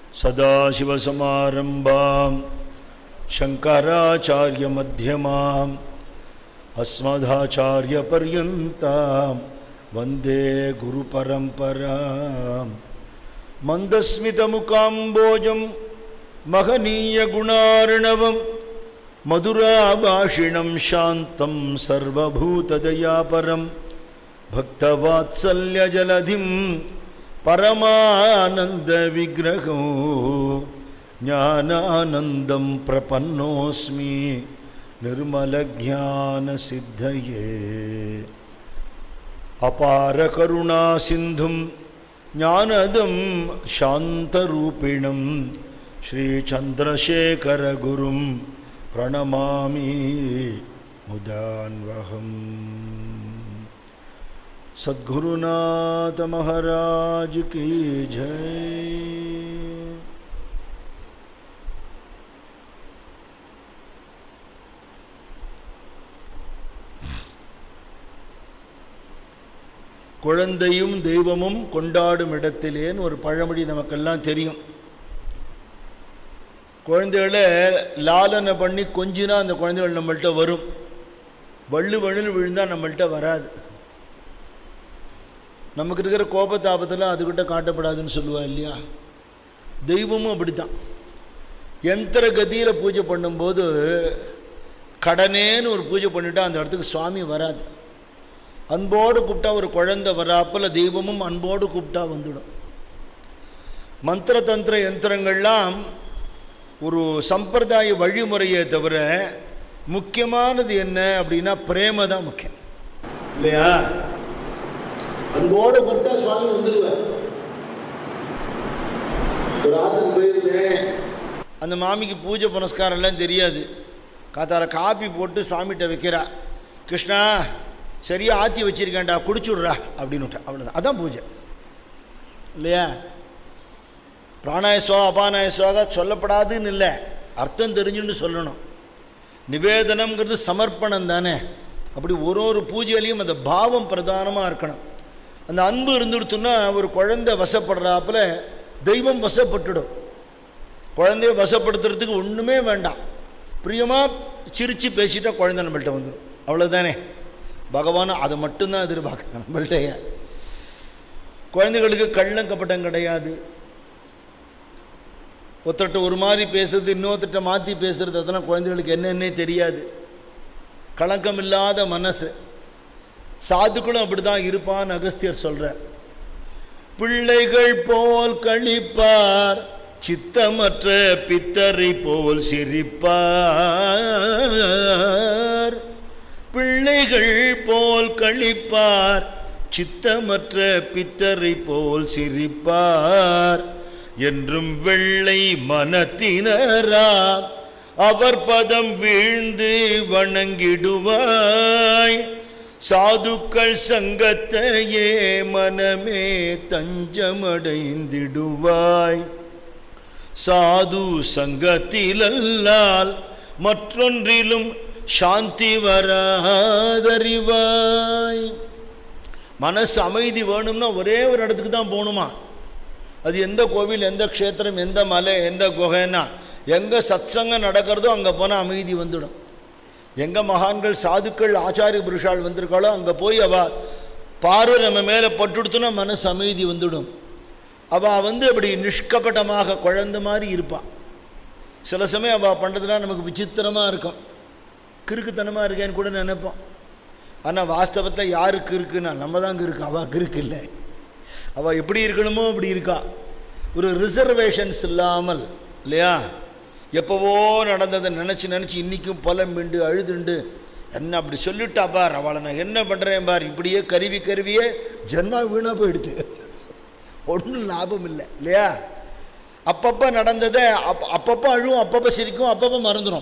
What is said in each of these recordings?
सदाशिवसमारम्भां शङ्कराचार्यमध्यमाम् अस्मदाचार्यपर्यन्तां वन्दे गुरुपरम्परां मन्दस्मितमुकाम्बोजं महनीयगुणार्णवं मधुराभाषिणं शान्तं सर्वभूतदयापरं भक्तवात्सल्यजलधिं परमानन्दविग्रहो ज्ञानानन्दं प्रपन्नोऽस्मि निर्मलज्ञानसिद्धये अपारकरुणासिन्धुं ज्ञानदं शान्तरूपिणं श्रीचन्द्रशेखरगुरुं प्रणमामि मुदान्वहम् सद्गुरुनाथ महाराज की जय குழந்தையும் தெய்வமும் கொண்டாடும் இடத்திலேன்னு ஒரு பழமொழி நமக்கெல்லாம் தெரியும் குழந்தைகளை லாலனை பண்ணி கொஞ்சினா அந்த குழந்தைகள் நம்மள்கிட்ட வரும் வள்ளு வள்ளில் விழுந்தால் நம்மள்கிட்ட வராது நமக்கு இருக்கிற கோபத்தாபத்தில் அதுக்கிட்ட காட்டப்படாதுன்னு சொல்லுவா இல்லையா தெய்வமும் அப்படித்தான் யந்திர கதியில் பூஜை பண்ணும்போது கடனேன்னு ஒரு பூஜை பண்ணிட்டா அந்த இடத்துக்கு சுவாமி வராது அன்போடு கூப்பிட்டா ஒரு குழந்தை வராப்பில் தெய்வமும் அன்போடு கூப்பிட்டா வந்துடும் மந்திர தந்திர யந்திரங்கள்லாம் ஒரு சம்பிரதாய வழிமுறையை தவிர முக்கியமானது என்ன அப்படின்னா பிரேம தான் முக்கியம் இல்லையா அன்போடு கூப்பிட்டா சுவாமி வந்துடுவார் ஒரு ஆத்துக்கு போயிருந்தேன் அந்த மாமிக்கு பூஜை புனஸ்காரம் எல்லாம் தெரியாது காத்தார காப்பி போட்டு சுவாமிகிட்ட வைக்கிறா கிருஷ்ணா சரியாக ஆற்றி வச்சிருக்கேன்டா குடிச்சுடுறா அப்படின்னு விட்டா அவ்வளோதான் அதான் பூஜை இல்லையா பிராணாயஸ்வா அபானாயஸ்வாக சொல்லப்படாதுன்னு இல்லை அர்த்தம் தெரிஞ்சுன்னு சொல்லணும் நிவேதனம்ங்கிறது சமர்ப்பணம் தானே அப்படி ஒரு ஒரு பூஜையிலையும் அந்த பாவம் பிரதானமாக இருக்கணும் அந்த அன்பு இருந்துடுத்துன்னா ஒரு குழந்தை வசப்படுறாப்புல தெய்வம் வசப்பட்டுடும் குழந்தைய வசப்படுத்துறதுக்கு ஒன்றுமே வேண்டாம் பிரியமாக சிரித்து பேசிட்டா குழந்தை நம்மள்கிட்ட வந்துடும் அவ்வளோதானே பகவான் அதை மட்டும்தான் எதிர்பார்க்குறேன் நம்மள்கிட்ட குழந்தைகளுக்கு கள்ளம் கப்பட்டம் கிடையாது ஒருத்தர்கிட்ட ஒரு மாதிரி பேசுறது இன்னொருத்தட்ட மாற்றி பேசுறது அதெல்லாம் குழந்தைகளுக்கு என்னென்னே தெரியாது களங்கம் இல்லாத மனசு சாதுக்களும் அப்படி தான் இருப்பான்னு அகஸ்தியர் சொல்கிறார் பிள்ளைகள் போல் கழிப்பார் சித்தமற்ற பித்தரை போல் சிரிப்பார் பிள்ளைகள் போல் கழிப்பார் சித்தமற்ற பித்தரை போல் சிரிப்பார் என்றும் வெள்ளை மனத்தினரா அவர் பதம் வீழ்ந்து வணங்கிடுவாய் சாதுக்கள் சங்கத்தையே மனமே தஞ்சமடைந்திடுவாய் சாது சங்கத்திலல்லால் மற்றொன்றிலும் சாந்தி வராதறிவாய் மனசு அமைதி வேணும்னா ஒரே ஒரு இடத்துக்கு தான் போகணுமா அது எந்த கோவில் எந்த க்ஷேத்திரம் எந்த மலை எந்த குகைன்னா எங்கே சத்சங்கம் நடக்கிறதோ அங்கே போனால் அமைதி வந்துடும் எங்கே மகான்கள் சாதுக்கள் ஆச்சாரிய புருஷால் வந்திருக்காளோ அங்கே போய் அவள் பார்வை நம்ம மேலே பட்டுடுத்துனா மனசு அமைதி வந்துடும் அவள் வந்து அப்படி நிஷ்கபட்டமாக குழந்த மாதிரி இருப்பாள் சில சமயம் அவள் பண்ணுறதுலாம் நமக்கு விசித்திரமாக இருக்கும் கிறுக்குத்தனமாக இருக்கேன்னு கூட நினைப்போம் ஆனால் வாஸ்தவத்தில் யாருக்கு இருக்குன்னா நம்ம தான் இருக்கு அவள் கிறுக்கு இல்லை அவள் எப்படி இருக்கணுமோ அப்படி இருக்கா ஒரு ரிசர்வேஷன்ஸ் இல்லாமல் இல்லையா எப்போவோ நடந்ததை நினச்சி நினச்சி இன்றைக்கும் பலம் மிண்டு அழுதுண்டு என்ன அப்படி சொல்லிட்டா பார் அவளை நான் என்ன பண்ணுறேன் பார் இப்படியே கருவி கருவியே ஜென்மா வீணாக போயிடுது ஒன்றும் லாபம் இல்லை இல்லையா அப்பப்போ நடந்ததை அப் அப்பப்போ அழுவும் அப்பப்போ சிரிக்கும் அப்பப்போ மறந்துடும்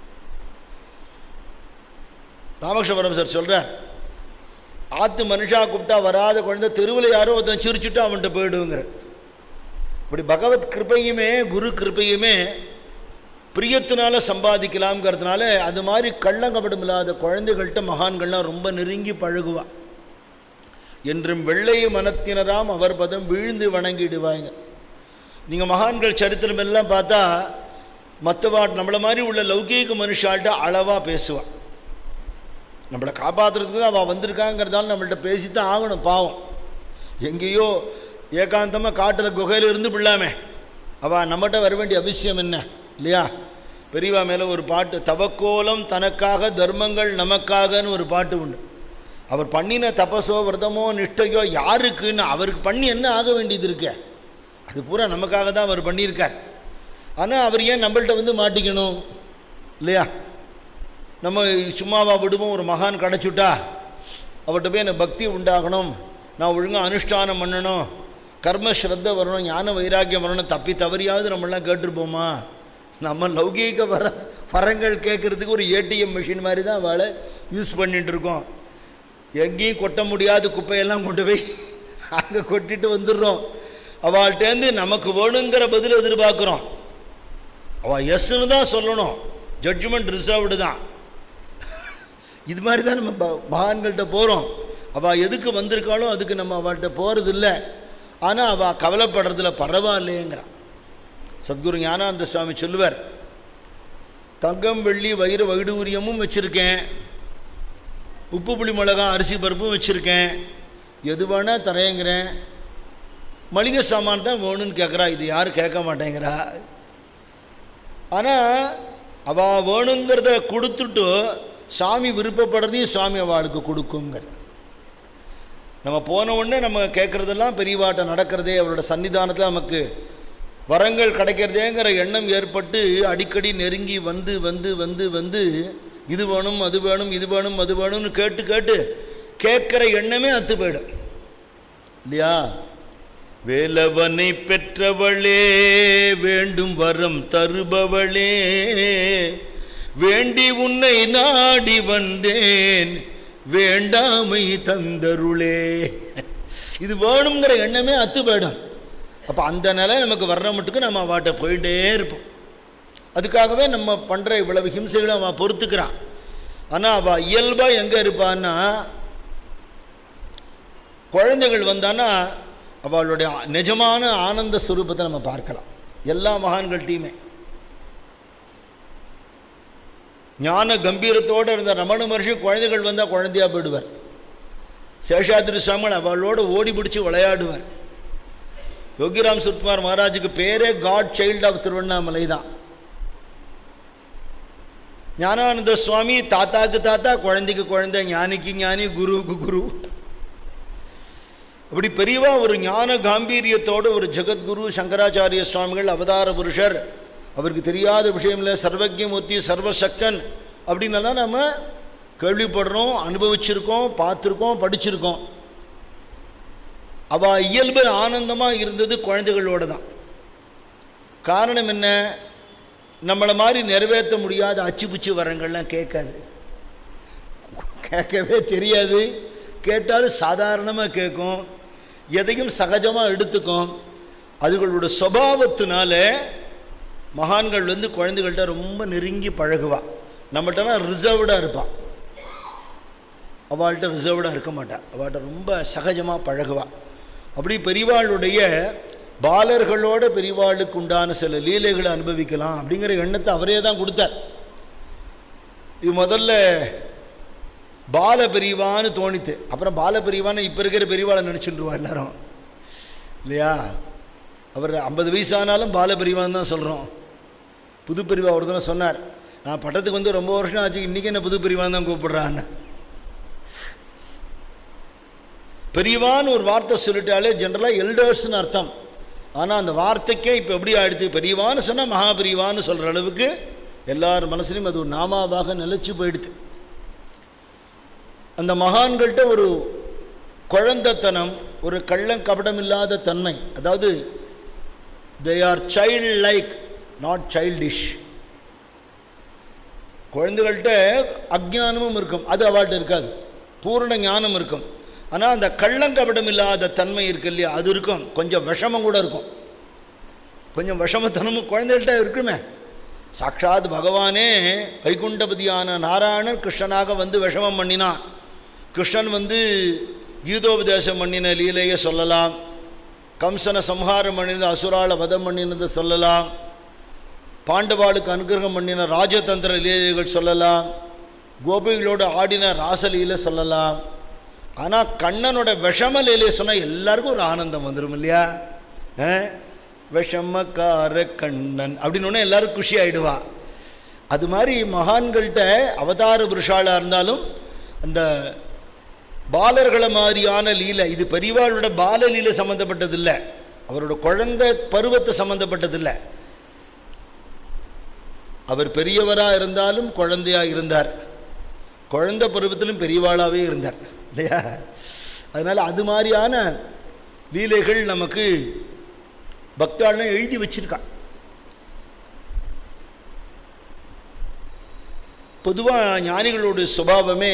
ராமகிருஷ்ணபுரம் சார் சொல்கிறார் ஆத்து மனுஷா கூப்பிட்டா வராத குழந்தை தெருவில் யாரோ ஒருத்தன் சிரிச்சுட்டு அவன்கிட்ட போயிடுங்கிற இப்படி பகவத் கிருப்பையுமே குரு கிருப்பையுமே பிரியத்தினால சம்பாதிக்கலாம்ங்கிறதுனால அது மாதிரி கள்ளங்கபடம் இல்லாத குழந்தைகள்கிட்ட மகான்கள்லாம் ரொம்ப நெருங்கி பழகுவா என்றும் வெள்ளை மனத்தினராம் அவர் பதம் வீழ்ந்து வணங்கிடுவாங்க நீங்கள் மகான்கள் சரித்திரம் எல்லாம் பார்த்தா மற்றவா நம்மளை மாதிரி உள்ள லௌகீக மனுஷால்கிட்ட அளவாக பேசுவான் நம்மளை காப்பாற்றுறதுக்கு தான் அவள் வந்திருக்காங்கிறதால நம்மள்ட்ட பேசித்தான் ஆகணும் பாவம் எங்கேயோ ஏகாந்தமாக காட்டில் குகையில் இருந்து பிள்ளாமே அவள் நம்மகிட்ட வர வேண்டிய அவசியம் என்ன இல்லையா பெரியவா மேலே ஒரு பாட்டு தவக்கோலம் தனக்காக தர்மங்கள் நமக்காகன்னு ஒரு பாட்டு உண்டு அவர் பண்ணின தபசோ விரதமோ நிஷ்டையோ யாருக்குன்னு அவருக்கு பண்ணி என்ன ஆக வேண்டியது இருக்கே அது பூரா நமக்காக தான் அவர் பண்ணியிருக்கார் ஆனால் அவர் ஏன் நம்மள்ட்ட வந்து மாட்டிக்கணும் இல்லையா நம்ம சும்மாவா விடுவோம் ஒரு மகான் கிடச்சுட்டா அவர்கிட்ட போய் எனக்கு பக்தி உண்டாகணும் நான் ஒழுங்காக அனுஷ்டானம் பண்ணணும் கர்ம ஸ்ரத்த வரணும் ஞான வைராக்கியம் வரணும் தப்பி தவறியாவது நம்மளாம் கேட்டிருப்போமா நம்ம லௌகீக வர வரங்கள் கேட்குறதுக்கு ஒரு ஏடிஎம் மிஷின் மாதிரி தான் அவளை யூஸ் பண்ணிட்டு இருக்கோம் எங்கேயும் கொட்ட முடியாத குப்பையெல்லாம் கொண்டு போய் அங்கே கொட்டிட்டு வந்துடுறோம் அவள்கிட்டேருந்து நமக்கு வேணுங்கிற பதில் எதிர்பார்க்குறோம் அவள் எஸ்ன்னு தான் சொல்லணும் ஜட்ஜ்மெண்ட் ரிசர்வ்டு தான் இது மாதிரி தான் நம்ம ப- மகான்கள்ட்ட போகிறோம் அவள் எதுக்கு வந்திருக்காளோ அதுக்கு நம்ம அவள்கிட்ட போகிறது இல்லை ஆனால் அவள் கவலைப்படுறதுல பரவாயில்லைங்கிறான் சத்குரு ஞானானந்த சுவாமி சொல்லுவார் தங்கம் வெள்ளி வயிறு வைடூரியமும் வச்சுருக்கேன் உப்பு புளி மிளகா அரிசி பருப்பும் வச்சுருக்கேன் எது வேணால் தரேங்கிறேன் மளிகை சாமான் தான் வேணும்னு கேட்குறா இது யாரும் கேட்க மாட்டேங்கிறா ஆனால் அவள் வேணுங்கிறத கொடுத்துட்டு சாமி விருப்பப்படுறதையும் சுவாமி அவளுக்கு கொடுக்குங்கிற நம்ம போன உடனே நம்ம கேட்குறதெல்லாம் பெரியவாட்ட நடக்கிறதே அவரோட சன்னிதானத்தில் நமக்கு வரங்கள் கிடைக்கிறதேங்கிற எண்ணம் ஏற்பட்டு அடிக்கடி நெருங்கி வந்து வந்து வந்து வந்து இது வேணும் அது வேணும் இது வேணும் அது வேணும்னு கேட்டு கேட்டு கேட்குற எண்ணமே அத்து போயிடும் இல்லையா வேலவனை பெற்றவளே வேண்டும் வரம் தருபவளே வேண்டி உன்னை நாடி வந்தேன் வேண்டாமை தந்தருளே இது வேணுங்கிற எண்ணமே அத்து போயிடும் அப்போ அந்த நிலை நமக்கு வர்ற மட்டுக்கு நம்ம அவாட்ட போயிட்டே இருப்போம் அதுக்காகவே நம்ம பண்ணுற இவ்வளவு ஹிம்சைகளை அவன் பொறுத்துக்கிறான் ஆனால் அவள் இயல்பாக எங்கே இருப்பான்னா குழந்தைகள் வந்தான்னா அவளுடைய நிஜமான ஆனந்த ஸ்வரூபத்தை நம்ம பார்க்கலாம் எல்லா மகான்கள்ட்டையுமே ஞான கம்பீரத்தோடு இருந்த ரமண மகர்ஷி குழந்தைகள் வந்தால் குழந்தையா போயிடுவார் சேஷாதிரி சுவாமிகள் அவளோட ஓடி பிடிச்சி விளையாடுவார் யோகிராம் சுத்குமார் மகாராஜுக்கு பேரே காட் சைல்டு ஆஃப் திருவண்ணாமலை தான் ஞானானந்த சுவாமி தாத்தாக்கு தாத்தா குழந்தைக்கு குழந்தை ஞானிக்கு ஞானி குருவுக்கு குரு அப்படி பெரியவா ஒரு ஞான காம்பீரியத்தோடு ஒரு ஜெகத்குரு சங்கராச்சாரிய சுவாமிகள் அவதார புருஷர் அவருக்கு தெரியாத விஷயம் இல்லை சர்வஜமூர்த்தி சர்வசக்தன் அப்படின்னலாம் நம்ம கேள்விப்படுறோம் அனுபவிச்சிருக்கோம் பார்த்துருக்கோம் படிச்சிருக்கோம் அவள் இயல்பு ஆனந்தமாக இருந்தது குழந்தைகளோட தான் காரணம் என்ன நம்மளை மாதிரி நிறைவேற்ற முடியாத அச்சுப்புச்சு வரங்கள்லாம் கேட்காது கேட்கவே தெரியாது கேட்டாலும் சாதாரணமாக கேட்கும் எதையும் சகஜமாக எடுத்துக்கும் அதுகளோட சுபாவத்தினால மகான்கள் வந்து குழந்தைகள்கிட்ட ரொம்ப நெருங்கி பழகுவா நம்மகிட்டலாம் ரிசர்வ்டாக இருப்பாள் அவள்கிட்ட ரிசர்வ்டாக இருக்க மாட்டாள் அவள்கிட்ட ரொம்ப சகஜமாக பழகுவா அப்படி பெரியவாளுடைய பாலர்களோட பெரியவாளுக்கு உண்டான சில லீலைகளை அனுபவிக்கலாம் அப்படிங்கிற எண்ணத்தை அவரே தான் கொடுத்தார் இது முதல்ல பால பெரியவான்னு தோணித்து அப்புறம் பால பெரியவான்னு இப்போ இருக்கிற பெரியவாளை நினச்சிட்டுருவா எல்லாரும் இல்லையா அவர் ஐம்பது வயசானாலும் பால பெரியவான்னு தான் சொல்கிறோம் புது பெரியவா ஒரு தடவை சொன்னார் நான் பட்டத்துக்கு வந்து ரொம்ப வருஷம் ஆச்சு இன்றைக்கி என்ன புது பெரியவான்னு தான் கூப்பிடுறான்னு பெரியவான்னு ஒரு வார்த்தை சொல்லிட்டாலே ஜென்ரலாக எல்டர்ஸ்னு அர்த்தம் ஆனால் அந்த வார்த்தைக்கே இப்போ எப்படி ஆயிடுது பெரியவான்னு சொன்னால் மகா பெரியவான்னு சொல்கிற அளவுக்கு எல்லார் மனசுலையும் அது ஒரு நாமாவாக நிலச்சி போயிடுது அந்த மகான்கள்கிட்ட ஒரு குழந்தைத்தனம் ஒரு கள்ளம் கபடம் இல்லாத தன்மை அதாவது they are child like not childish குழந்தைகள்கிட்ட அஜ்ஞானமும் இருக்கும் அது அவள்கிட்ட இருக்காது பூரண ஞானம் இருக்கும் ஆனால் அந்த கள்ளங்கபடம் இல்லாத தன்மை இருக்கு இல்லையா அது இருக்கும் கொஞ்சம் விஷமம் கூட இருக்கும் கொஞ்சம் விஷமத்தனமும் குழந்தைகள்கிட்ட இருக்குமே சாட்சாத் பகவானே வைகுண்டபதியான நாராயணன் கிருஷ்ணனாக வந்து விஷமம் பண்ணினான் கிருஷ்ணன் வந்து கீதோபதேசம் பண்ணின லீலையை சொல்லலாம் கம்சனை சம்ஹாரம் பண்ணினது அசுரால வதம் பண்ணினது சொல்லலாம் பாண்டவாளுக்கு அனுகிரகம் பண்ணின ராஜதந்திர லீலைகள் சொல்லலாம் கோபிகளோடு ஆடின ராசலீலை சொல்லலாம் ஆனால் கண்ணனோட விஷம லீலையை சொன்னால் எல்லாருக்கும் ஒரு ஆனந்தம் வந்துடும் இல்லையா ஆ? விஷமக்கார கண்ணன் அப்படின்னு ஒன்று எல்லாரும் குஷி ஆயிடுவா அது மாதிரி மகான்கள்கிட்ட அவதார புருஷாளாக இருந்தாலும் அந்த பாலர்களை மாதிரியான லீலை இது பெரியவாளோட பால லீலை சம்மந்தப்பட்டதில்லை அவரோட குழந்தை பருவத்தை சம்மந்தப்பட்டதில்லை அவர் பெரியவராக இருந்தாலும் குழந்தையாக இருந்தார் குழந்தை பருவத்திலும் பெரியவாளாகவே இருந்தார் இல்லையா அதனால் அது மாதிரியான லீலைகள் நமக்கு பக்தாள்லாம் எழுதி வச்சிருக்கா பொதுவாக ஞானிகளோட சுபாவமே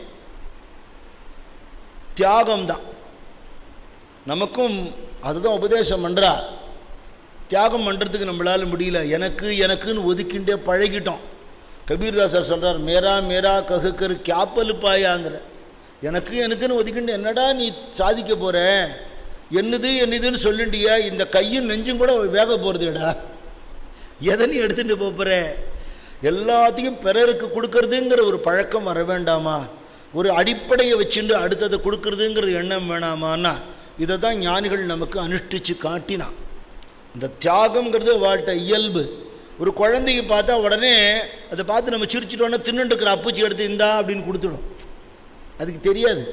தியாகம்தான் நமக்கும் அதுதான் உபதேசம் பண்ணுறா தியாகம் பண்ணுறதுக்கு நம்மளால் முடியல எனக்கு எனக்குன்னு ஒதுக்கிண்டே பழகிட்டோம் கபீர்தாசர் சொல்கிறார் மேரா மேரா ககுக்கர் கியாப்பலுப்பாயாங்கிற எனக்கு எனக்குன்னு ஒதுக்கிண்டு என்னடா நீ சாதிக்க போகிற என்னது என்னதுன்னு சொல்லிட்டியா இந்த கையும் நெஞ்சும் கூட வேக போகிறதுடா எதை நீ எடுத்துகிட்டு போகிற எல்லாத்தையும் பிறருக்கு கொடுக்கறதுங்கிற ஒரு பழக்கம் வர வேண்டாமா ஒரு அடிப்படையை வச்சுட்டு அடுத்ததை கொடுக்கறதுங்கிற எண்ணம் வேணாமான்னா இதை தான் ஞானிகள் நமக்கு அனுஷ்டிச்சு காட்டினான் இந்த தியாகம்ங்கிறது வாழ்க்கை இயல்பு ஒரு குழந்தைய பார்த்தா உடனே அதை பார்த்து நம்ம சிரிச்சிட்டோன்னா தின்னுட்டு இருக்கிற அப்பூச்சி எடுத்து இந்தா அப்படின்னு கொடுத்துடும் அதுக்கு தெரியாது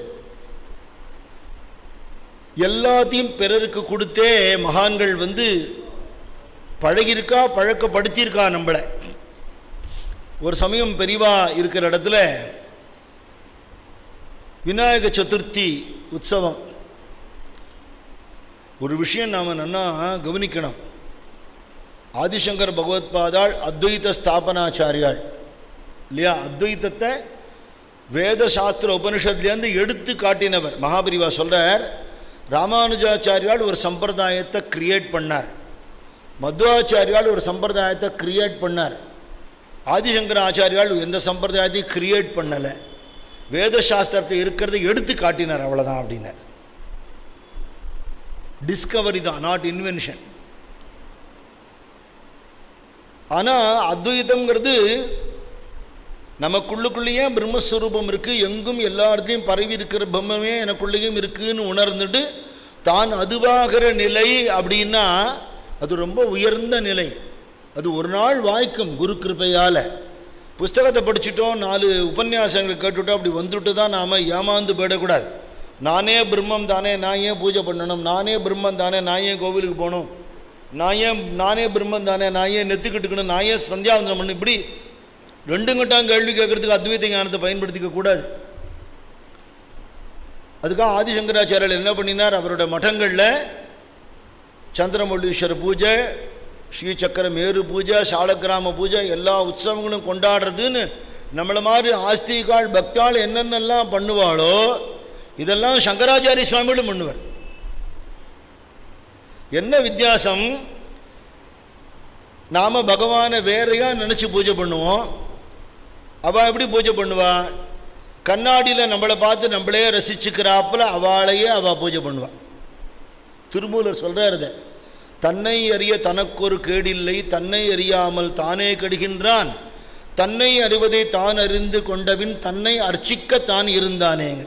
எல்லாத்தையும் பிறருக்கு கொடுத்தே மகான்கள் வந்து பழகியிருக்கா பழக்கப்படுத்தியிருக்கா நம்மளை ஒரு சமயம் பெரிவா இருக்கிற இடத்துல விநாயக சதுர்த்தி உற்சவம் ஒரு விஷயம் நாம் நன்னா கவனிக்கணும் ஆதிசங்கர் பகவத்பாதாள் அத்வைத ஸ்தாபனாச்சாரியாள் இல்லையா அத்வைத்தத்தை வேத சாஸ்திர உபனிஷத்துலேருந்து எடுத்து காட்டினவர் மகாபரிவா சொல்கிறார் ராமானுஜாச்சாரியால் ஒரு சம்பிரதாயத்தை கிரியேட் பண்ணார் மத்வாச்சாரியால் ஒரு சம்பிரதாயத்தை கிரியேட் பண்ணார் ஆதிசங்கர ஆச்சாரியால் எந்த சம்பிரதாயத்தையும் கிரியேட் பண்ணலை வேத சாஸ்திரத்தை இருக்கிறத எடுத்து காட்டினார் அவ்வளோதான் அப்படின்னார் டிஸ்கவரி தான் நாட் இன்வென்ஷன் ஆனால் அத்வைதம்ங்கிறது நமக்குள்ளுக்குள்ளேயே பிரம்மஸ்வரூபம் இருக்குது எங்கும் எல்லா இடத்தையும் பரவி இருக்கிற பிரம்மமே எனக்குள்ளேயும் இருக்குன்னு உணர்ந்துட்டு தான் அதுவாகிற நிலை அப்படின்னா அது ரொம்ப உயர்ந்த நிலை அது ஒரு நாள் வாய்க்கும் குரு கிருப்பையால் புஸ்தகத்தை படிச்சுட்டோம் நாலு உபன்யாசங்கள் கேட்டுட்டோம் அப்படி வந்துட்டு தான் நாம் ஏமாந்து போயிடக்கூடாது நானே பிரம்மம் தானே நான் ஏன் பூஜை பண்ணணும் நானே பிரம்மம் தானே நான் ஏன் கோவிலுக்கு போகணும் நான் ஏன் நானே பிரம்மம் தானே நான் ஏன் நெத்துக்கிட்டுக்கணும் நான் ஏன் சந்தியாவந்தனம் பண்ணணும் இப்படி ரெண்டும் கட்டாம் கேள்வி கேட்கறதுக்கு அத்வைத ஞானத்தை பயன்படுத்திக்க கூடாது அதுக்காக ஆதிசங்கராச்சாரியர் என்ன பண்ணினார் அவரோட மഠங்களில் சந்திரமௌலீஸ்வர பூஜை ஸ்ரீ சக்கர மேரு பூஜை சாலக்கிராம பூஜை எல்லா உற்சவங்களும் கொண்டாடுறதுன்னு நம்மளை மாதிரி ஆஸ்திகாள் பக்தாள் என்னென்னலாம் பண்ணுவாளோ இதெல்லாம் சங்கராச்சாரிய சுவாமிகளும் பண்ணுவார் என்ன வித்தியாசம் நாம் பகவானை வேறையாக நினச்சி பூஜை பண்ணுவோம் அவள் எப்படி பூஜை பண்ணுவா கண்ணாடியில் நம்மளை பார்த்து நம்மளே ரசிச்சுக்கிறாப்புல அவளையே அவள் பூஜை பண்ணுவாள் திருமூலர் சொல்கிறார் இதை தன்னை அறிய தனக்கொரு கேடில்லை தன்னை அறியாமல் தானே கெடுகின்றான் தன்னை அறிவதை தான் அறிந்து கொண்டபின் தன்னை அர்ச்சிக்க தான் இருந்தானேங்க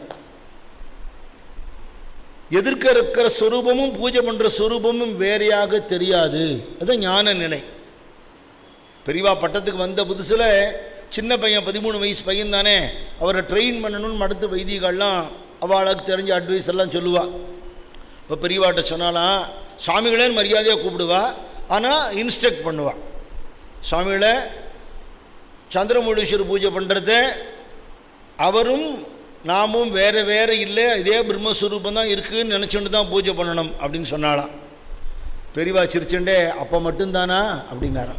எதிர்க்க இருக்கிற சொரூபமும் பூஜை பண்ணுற சொரூபமும் வேறையாக தெரியாது அது ஞான நிலை பெரியவா பட்டத்துக்கு வந்த புதுசில் சின்ன பையன் பதிமூணு வயசு பையன் தானே அவரை ட்ரெயின் பண்ணணும்னு மடுத்து வைதிகள்லாம் அவளுக்கு தெரிஞ்ச அட்வைஸ் எல்லாம் சொல்லுவா இப்போ பெரியவாட்ட சொன்னாலாம் சுவாமிகளேன்னு மரியாதையாக கூப்பிடுவா ஆனால் இன்ஸ்ட்ரக்ட் பண்ணுவா சுவாமிகளை சந்திரமூலீஸ்வரர் பூஜை பண்ணுறத அவரும் நாமும் வேறு வேறு இல்லை இதே பிரம்மஸ்வரூபம் தான் இருக்குதுன்னு நினச்சிட்டு தான் பூஜை பண்ணணும் அப்படின்னு சொன்னாலாம் பெரியவா சிரிச்சுண்டே அப்போ மட்டும்தானா அப்படின்னாராம்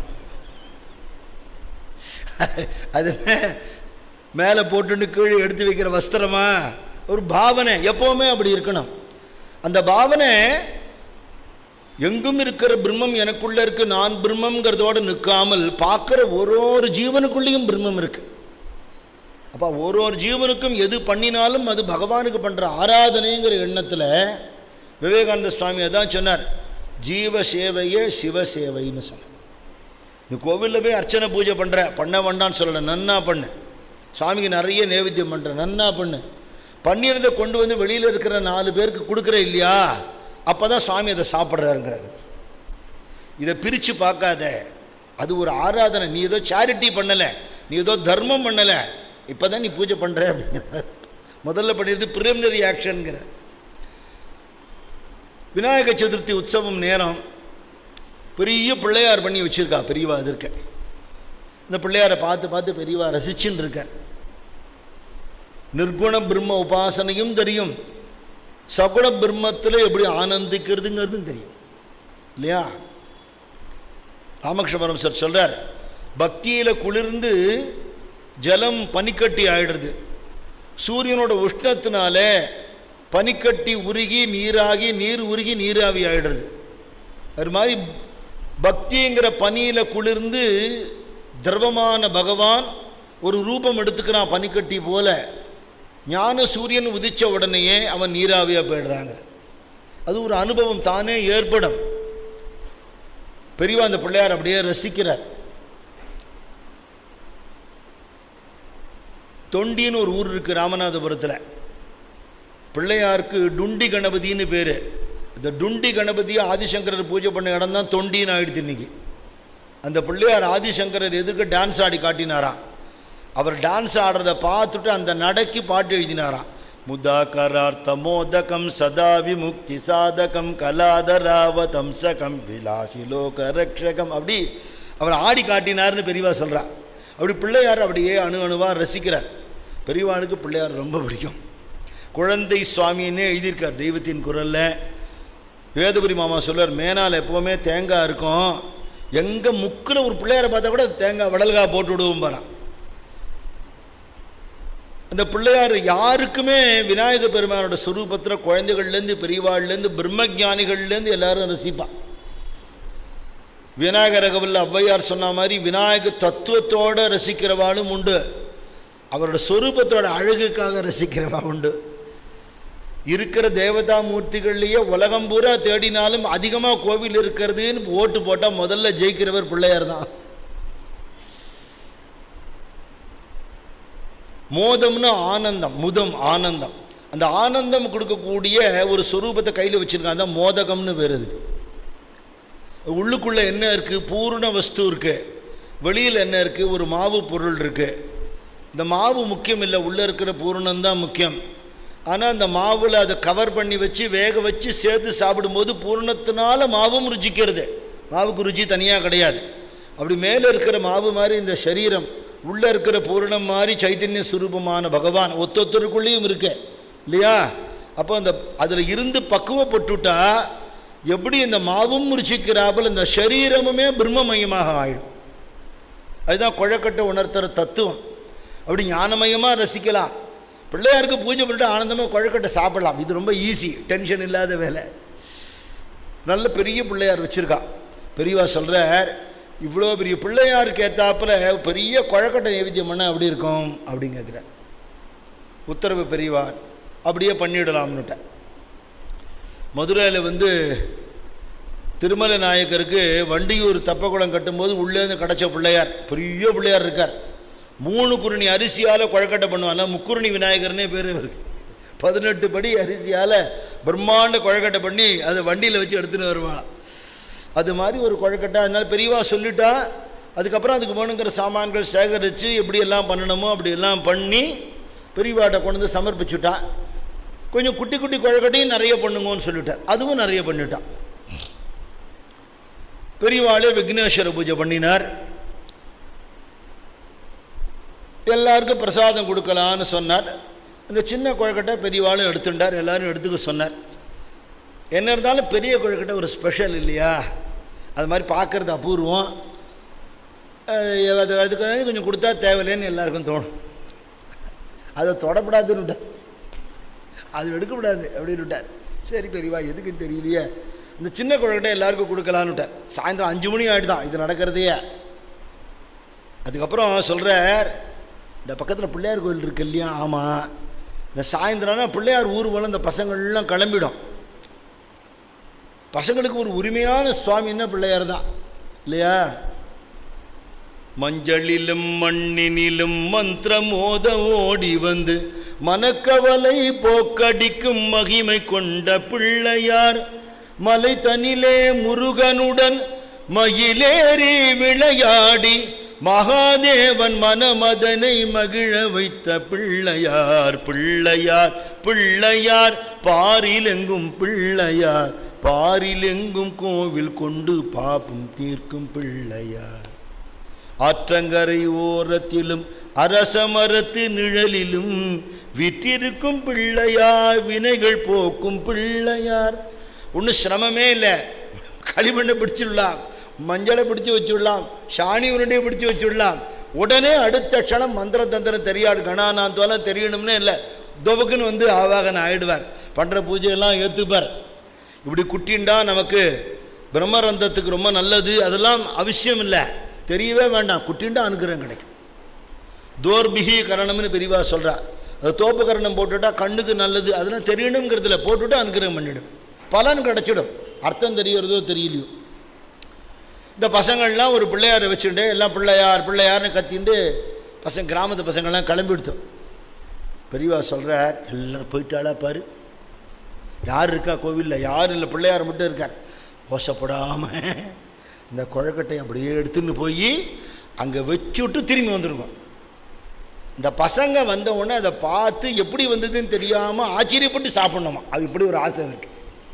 அது மேலே போட்டுன்னு கீழே எடுத்து வைக்கிற வஸ்திரமா ஒரு பாவனை எப்போவுமே அப்படி இருக்கணும் அந்த பாவனை எங்கும் இருக்கிற பிரம்மம் எனக்குள்ளே இருக்கு நான் பிரம்மங்கிறதோடு நிற்காமல் பார்க்குற ஒரு ஒரு ஜீவனுக்குள்ளேயும் பிரம்மம் இருக்குது அப்போ ஒரு ஒரு ஜீவனுக்கும் எது பண்ணினாலும் அது பகவானுக்கு பண்ணுற ஆராதனைங்கிற எண்ணத்தில் விவேகானந்த சுவாமி அதான் சொன்னார் ஜீவ சேவையே சிவ சேவைன்னு சொன்னார் நீ கோவிலில் போய் அர்ச்சனை பூஜை பண்ணுற பண்ண வேண்டான்னு சொல்லலை நன்னா பண்ணு சுவாமிக்கு நிறைய நேவேத்தியம் பண்ணுற நன்னா பண்ணு பண்ணியிருந்த கொண்டு வந்து வெளியில் இருக்கிற நாலு பேருக்கு கொடுக்குற இல்லையா அப்போ தான் சுவாமி அதை சாப்பிட்றாருங்கிறாரு இதை பிரித்து பார்க்காத அது ஒரு ஆராதனை நீ ஏதோ சேரிட்டி பண்ணலை நீ ஏதோ தர்மம் பண்ணலை இப்போ தான் நீ பூஜை பண்ணுற அப்படிங்கிற முதல்ல பண்ணியது ப்ரிலிமினரி ஆக்ஷனுங்கிற விநாயக சதுர்த்தி உற்சவம் நேரம் பெரிய பிள்ளையார் பண்ணி வச்சுருக்கா பெரியவா அது இருக்க இந்த பிள்ளையாரை பார்த்து பார்த்து பெரியவா ரசிச்சுன்னு இருக்க நிர்குண பிரம்ம உபாசனையும் தெரியும் சகுண பிரம்மத்தில் எப்படி ஆனந்திக்கிறதுங்கிறதும் தெரியும் இல்லையா ராமகிருஷ்ண பரமசர் சொல்கிறார் பக்தியில் குளிர்ந்து ஜலம் பனிக்கட்டி ஆயிடுறது சூரியனோட உஷ்ணத்தினால பனிக்கட்டி உருகி நீராகி நீர் உருகி நீராவி ஆயிடுறது அது மாதிரி பக்திங்கிற பனியில் குளிர்ந்து திரவமான பகவான் ஒரு ரூபம் எடுத்துக்கிறான் பனிக்கட்டி போல ஞான சூரியன் உதித்த உடனேயே அவன் நீராவியாக போயிடுறாங்க அது ஒரு அனுபவம் தானே ஏற்படும் பெரியவா அந்த பிள்ளையார் அப்படியே ரசிக்கிறார் தொண்டின்னு ஒரு ஊர் இருக்குது ராமநாதபுரத்தில் பிள்ளையாருக்கு டுண்டி கணபதின்னு பேர் இந்த டுண்டி கணபதியை ஆதிசங்கரர் பூஜை பண்ண இடம் தான் தொண்டின்னு ஆயிடுது இன்னைக்கு அந்த பிள்ளையார் ஆதிசங்கரர் எதுக்கு டான்ஸ் ஆடி காட்டினாராம் அவர் டான்ஸ் ஆடுறத பார்த்துட்டு அந்த நடைக்கு பாட்டு எழுதினாராம் முதாகரார்த்த மோதகம் சதா விமுக்தி சாதகம் கலாதராவதம் சகம் விலாசி லோக ரக்ஷகம் அப்படி அவர் ஆடி காட்டினார்னு பெரியவா சொல்கிறா அப்படி பிள்ளையார் அப்படியே அணு அணுவாக ரசிக்கிறார் பெரியவாளுக்கு பிள்ளையார் ரொம்ப பிடிக்கும் குழந்தை சுவாமின்னே எழுதியிருக்கார் தெய்வத்தின் குரலில் வேதபுரி மாமா சொல்றார் மேனால் எப்போவுமே தேங்காய் இருக்கும் எங்கே முக்கில் ஒரு பிள்ளையாரை பார்த்தா கூட தேங்காய் வடல்காய் போட்டு விடுவோம் பாரான் அந்த பிள்ளையார் யாருக்குமே விநாயக பெருமானோட சுரூபத்தில் குழந்தைகள்லேருந்து பெரியவாள்லேருந்து பிரம்மஜானிகள்லேருந்து எல்லாரும் ரசிப்பான் விநாயகர் ரகவில் ஔவையார் சொன்ன மாதிரி விநாயக தத்துவத்தோடு ரசிக்கிறவாளும் உண்டு அவரோட சொரூபத்தோட அழகுக்காக ரசிக்கிறவா உண்டு இருக்கிற தேவதா மூர்த்திகள்லேயே உலகம் பூரா தேடினாலும் அதிகமாக கோவில் இருக்கிறதுன்னு ஓட்டு போட்டால் முதல்ல ஜெயிக்கிறவர் பிள்ளையார் தான் மோதம்னு ஆனந்தம் முதம் ஆனந்தம் அந்த ஆனந்தம் கொடுக்கக்கூடிய ஒரு சொரூபத்தை கையில் வச்சுருக்காங்க தான் மோதகம்னு பேர் அதுக்கு உள்ளுக்குள்ளே என்ன இருக்குது பூர்ண வஸ்து இருக்குது வெளியில் என்ன இருக்குது ஒரு மாவு பொருள் இருக்குது இந்த மாவு முக்கியம் இல்லை உள்ளே இருக்கிற பூர்ணம்தான் முக்கியம் ஆனால் அந்த மாவில் அதை கவர் பண்ணி வச்சு வேக வச்சு சேர்த்து சாப்பிடும்போது பூர்ணத்தினால மாவும் ருச்சிக்கிறது மாவுக்கு ருச்சி தனியாக கிடையாது அப்படி மேலே இருக்கிற மாவு மாதிரி இந்த சரீரம் உள்ளே இருக்கிற பூரணம் மாதிரி சைத்தன்ய சுரூபமான பகவான் ஒத்தொத்தருக்குள்ளேயும் இருக்கு இல்லையா அப்போ அந்த அதில் இருந்து பக்குவப்பட்டுட்டா எப்படி இந்த மாவும் ருச்சிக்கிறாப்புல இந்த சரீரமுமே பிரம்மமயமாக ஆயிடும் அதுதான் குழக்கட்டை உணர்த்துற தத்துவம் அப்படி ஞானமயமாக ரசிக்கலாம் பிள்ளையாருக்கு பூஜை பண்ணிட்டு ஆனந்தமாக குழக்கட்டை சாப்பிடலாம் இது ரொம்ப ஈஸி டென்ஷன் இல்லாத வேலை நல்ல பெரிய பிள்ளையார் வச்சுருக்கா பெரியவா சொல்கிறார் இவ்வளோ பெரிய பிள்ளையாருக்கு ஏற்றாப்புல பெரிய குழக்கட்டை நைவேத்தியம் பண்ண அப்படி இருக்கும் அப்படின்னு கேட்குறார் உத்தரவு பெரியவா அப்படியே பண்ணிடலாம்னுட்டேன் மதுரையில் வந்து திருமலை நாயக்கருக்கு வண்டியூர் தப்பக்குளம் கட்டும்போது உள்ளேருந்து கிடச்ச பிள்ளையார் பெரிய பிள்ளையார் இருக்கார் மூணு குருணி அரிசியால் குழக்கட்டை பண்ணுவாங்க முக்குருணி விநாயகர்னே பேர் இருக்கு பதினெட்டு படி அரிசியால் பிரம்மாண்ட குழக்கட்டை பண்ணி அதை வண்டியில் வச்சு எடுத்துன்னு வருவாங்க அது மாதிரி ஒரு குழக்கட்டை அதனால் பெரியவா சொல்லிட்டா அதுக்கப்புறம் அதுக்கு வேணுங்கிற சாமான்கள் சேகரித்து எப்படியெல்லாம் பண்ணணுமோ அப்படியெல்லாம் பண்ணி பெரியவாட்டை கொண்டு வந்து சமர்ப்பிச்சுட்டா கொஞ்சம் குட்டி குட்டி குழக்கட்டையும் நிறைய பண்ணுங்கன்னு சொல்லிட்டார் அதுவும் நிறைய பண்ணிட்டான் பெரியவாளே விக்னேஸ்வர பூஜை பண்ணினார் எல்லாருக்கும் பிரசாதம் கொடுக்கலான்னு சொன்னார் அந்த சின்ன குழக்கட்டை பெரியவாளும் எடுத்துட்டார் எல்லாரும் எடுத்துக்க சொன்னார் என்ன இருந்தாலும் பெரிய குழக்கட்டை ஒரு ஸ்பெஷல் இல்லையா அது மாதிரி பார்க்குறது அபூர்வம் அஹ் அது அதுக்கு கொஞ்சம் கொடுத்தா தேவையில்லைன்னு எல்லாருக்கும் தோணும் அதை தொடப்படாதுன்னு விட்டார் அது எடுக்கக்கூடாது அப்படின்னு விட்டார் சரி பெரியவா எதுக்குன்னு தெரியலையே இந்த சின்ன குழக்கட்டை எல்லாருக்கும் கொடுக்கலான்னு விட்டார் சாயந்தரம் அஞ்சு மணி ஆகிடுதான் இது நடக்கிறதையே அதுக்கப்புறம் சொல்கிறார் இந்த பக்கத்தில் பிள்ளையார் கோயில் இருக்கு இல்லையா ஆமாம் இந்த சாயந்தரம்னா பிள்ளையார் ஊர்வலம் இந்த பசங்கள்லாம் கிளம்பிடும் பசங்களுக்கு ஒரு உரிமையான சுவாமின்னா பிள்ளையார் தான் இல்லையா மஞ்சளிலும் மண்ணினிலும் மந்திரமோத ஓடி வந்து மனக்கவலை போக்கடிக்கும் மகிமை கொண்ட பிள்ளையார் மலை தனிலே முருகனுடன் மயிலேறி விளையாடி மகாதேவன் மனமதனை மகிழ வைத்த பிள்ளையார் பிள்ளையார் பிள்ளையார் பாரிலெங்கும் பிள்ளையார் பாரிலெங்கும் கோவில் கொண்டு பாப்பும் தீர்க்கும் பிள்ளையார் ஆற்றங்கரை ஓரத்திலும் அரச மரத்து நிழலிலும் விற்றிருக்கும் பிள்ளையார் வினைகள் போக்கும் பிள்ளையார் ஒன்றும் சிரமமே இல்லை களிமண்ணை பிடிச்சிடலாம் மஞ்சளை பிடிச்சி வச்சுடலாம் சாணி உருண்டையை பிடிச்சி வச்சுடலாம் உடனே அடுத்த க்ஷணம் மந்திர தந்திரம் தெரியாது கணானாந்தோலம் தெரியணும்னு இல்லை துவக்குன்னு வந்து ஆவாகன் ஆயிடுவார் பண்ணுற பூஜையெல்லாம் ஏற்றுப்பார் இப்படி குட்டிண்டா நமக்கு பிரம்மரந்தத்துக்கு ரொம்ப நல்லது அதெல்லாம் அவசியம் இல்லை தெரியவே வேண்டாம் குட்டிண்டா அனுகிரகம் கிடைக்கும் தோர்பிகி கரணம்னு பெரியவா சொல்கிறா அது தோப்பு கரணம் போட்டுட்டா கண்ணுக்கு நல்லது அதெல்லாம் தெரியணுங்கிறதுல போட்டுவிட்டு அனுகிரகம் பண்ணிடும் பலன் கிடைச்சிடும் அர்த்தம் தெரியறதோ தெரியலையோ இந்த பசங்கள்லாம் ஒரு பிள்ளையாரை வச்சுட்டு எல்லாம் பிள்ளையார் பிள்ளையார்னு கத்திண்டு பசங்க கிராமத்து பசங்கள்லாம் கிளம்பிடுத்தோம் பெரியவா சொல்கிறார் எல்லாரும் போயிட்டாளா பாரு யார் இருக்கா கோவிலில் யார் இல்லை பிள்ளையார் மட்டும் இருக்கார் ஓசப்படாமல் இந்த குழக்கட்டை அப்படியே எடுத்துன்னு போய் அங்கே வச்சுட்டு திரும்பி வந்துருக்கோம் இந்த பசங்க வந்த உடனே அதை பார்த்து எப்படி வந்ததுன்னு தெரியாமல் ஆச்சரியப்பட்டு சாப்பிட்ணுமா அது இப்படி ஒரு ஆசை இருக்கு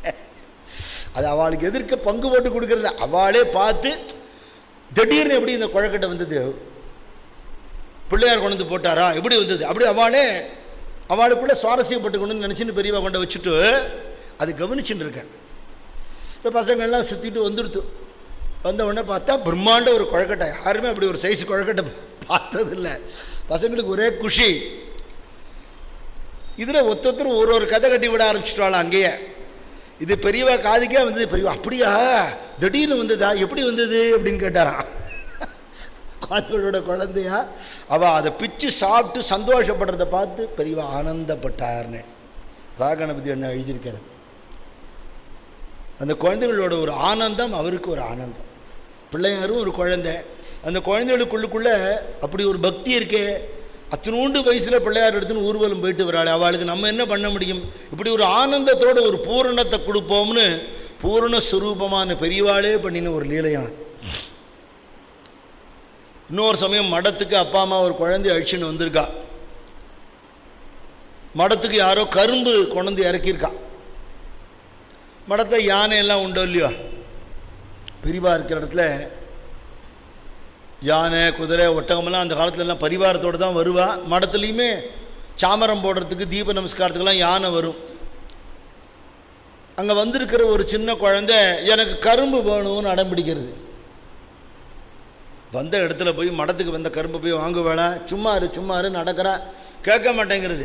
அது அவளுக்கு எதிர்க்க பங்கு போட்டு கொடுக்கறது அவளே பார்த்து திடீர்னு எப்படி இந்த குழக்கட்டை வந்தது பிள்ளையார் கொண்டு வந்து போட்டாரா எப்படி வந்தது அப்படி அவளே அவளுக்குள்ளே சுவாரஸ்யப்பட்டுக்கணும்னு நினச்சின்னு பெரியவா கொண்டு வச்சுட்டு அது கவனிச்சுட்டு இருக்கேன் இந்த பசங்கள்லாம் சுற்றிட்டு வந்துடுத்து வந்த உடனே பார்த்தா பிரம்மாண்ட ஒரு குழக்கட்டை யாருமே அப்படி ஒரு சைஸ் குழக்கட்டை பார்த்ததில்ல பசங்களுக்கு ஒரே குஷி இதில் ஒத்தொத்தர் ஒரு ஒரு கதை கட்டி விட ஆரம்பிச்சிட்டாலும் அங்கேயே இது பெரியவா காதுக்கே வந்தது பெரியவா அப்படியா திடீர்னு வந்ததா எப்படி வந்தது அப்படின்னு கேட்டாராம் குழந்தைகளோட குழந்தையா அவள் அதை பிச்சு சாப்பிட்டு சந்தோஷப்படுறத பார்த்து பெரியவா ஆனந்தப்பட்டார்னு ராகணபதி என்ன எழுதியிருக்காரு அந்த குழந்தைகளோட ஒரு ஆனந்தம் அவருக்கு ஒரு ஆனந்தம் பிள்ளையாரும் ஒரு குழந்தை அந்த குழந்தைகளுக்குள்ளுக்குள்ளே அப்படி ஒரு பக்தி இருக்கே அத்தனூண்டு வயசில் பிள்ளையார் எடுத்துன்னு ஊர்வலம் போயிட்டு வராள் அவளுக்கு நம்ம என்ன பண்ண முடியும் இப்படி ஒரு ஆனந்தத்தோட ஒரு பூரணத்தை கொடுப்போம்னு பூரண சுரூபமான பெரியவாளே பண்ணின ஒரு லீலையான் இன்னொரு சமயம் மடத்துக்கு அப்பா அம்மா ஒரு குழந்தை அழிச்சுன்னு வந்திருக்கா மடத்துக்கு யாரோ கரும்பு கொண்டு இறக்கியிருக்கா மடத்தை யானை எல்லாம் உண்டோ இல்லையோ பிரிவாக இருக்கிற இடத்துல யானை குதிரை ஒட்டகமெல்லாம் அந்த காலத்துலலாம் பரிவாரத்தோடு தான் வருவா மடத்துலேயுமே சாமரம் போடுறதுக்கு தீப நமஸ்காரத்துக்கெல்லாம் யானை வரும் அங்கே வந்திருக்கிற ஒரு சின்ன குழந்தை எனக்கு கரும்பு வேணும்னு அடம் பிடிக்கிறது வந்த இடத்துல போய் மடத்துக்கு வந்த கரும்பு போய் வாங்க வேணாம் சும்மா இரு சும்மா இரு நடக்கிறா கேட்க மாட்டேங்கிறது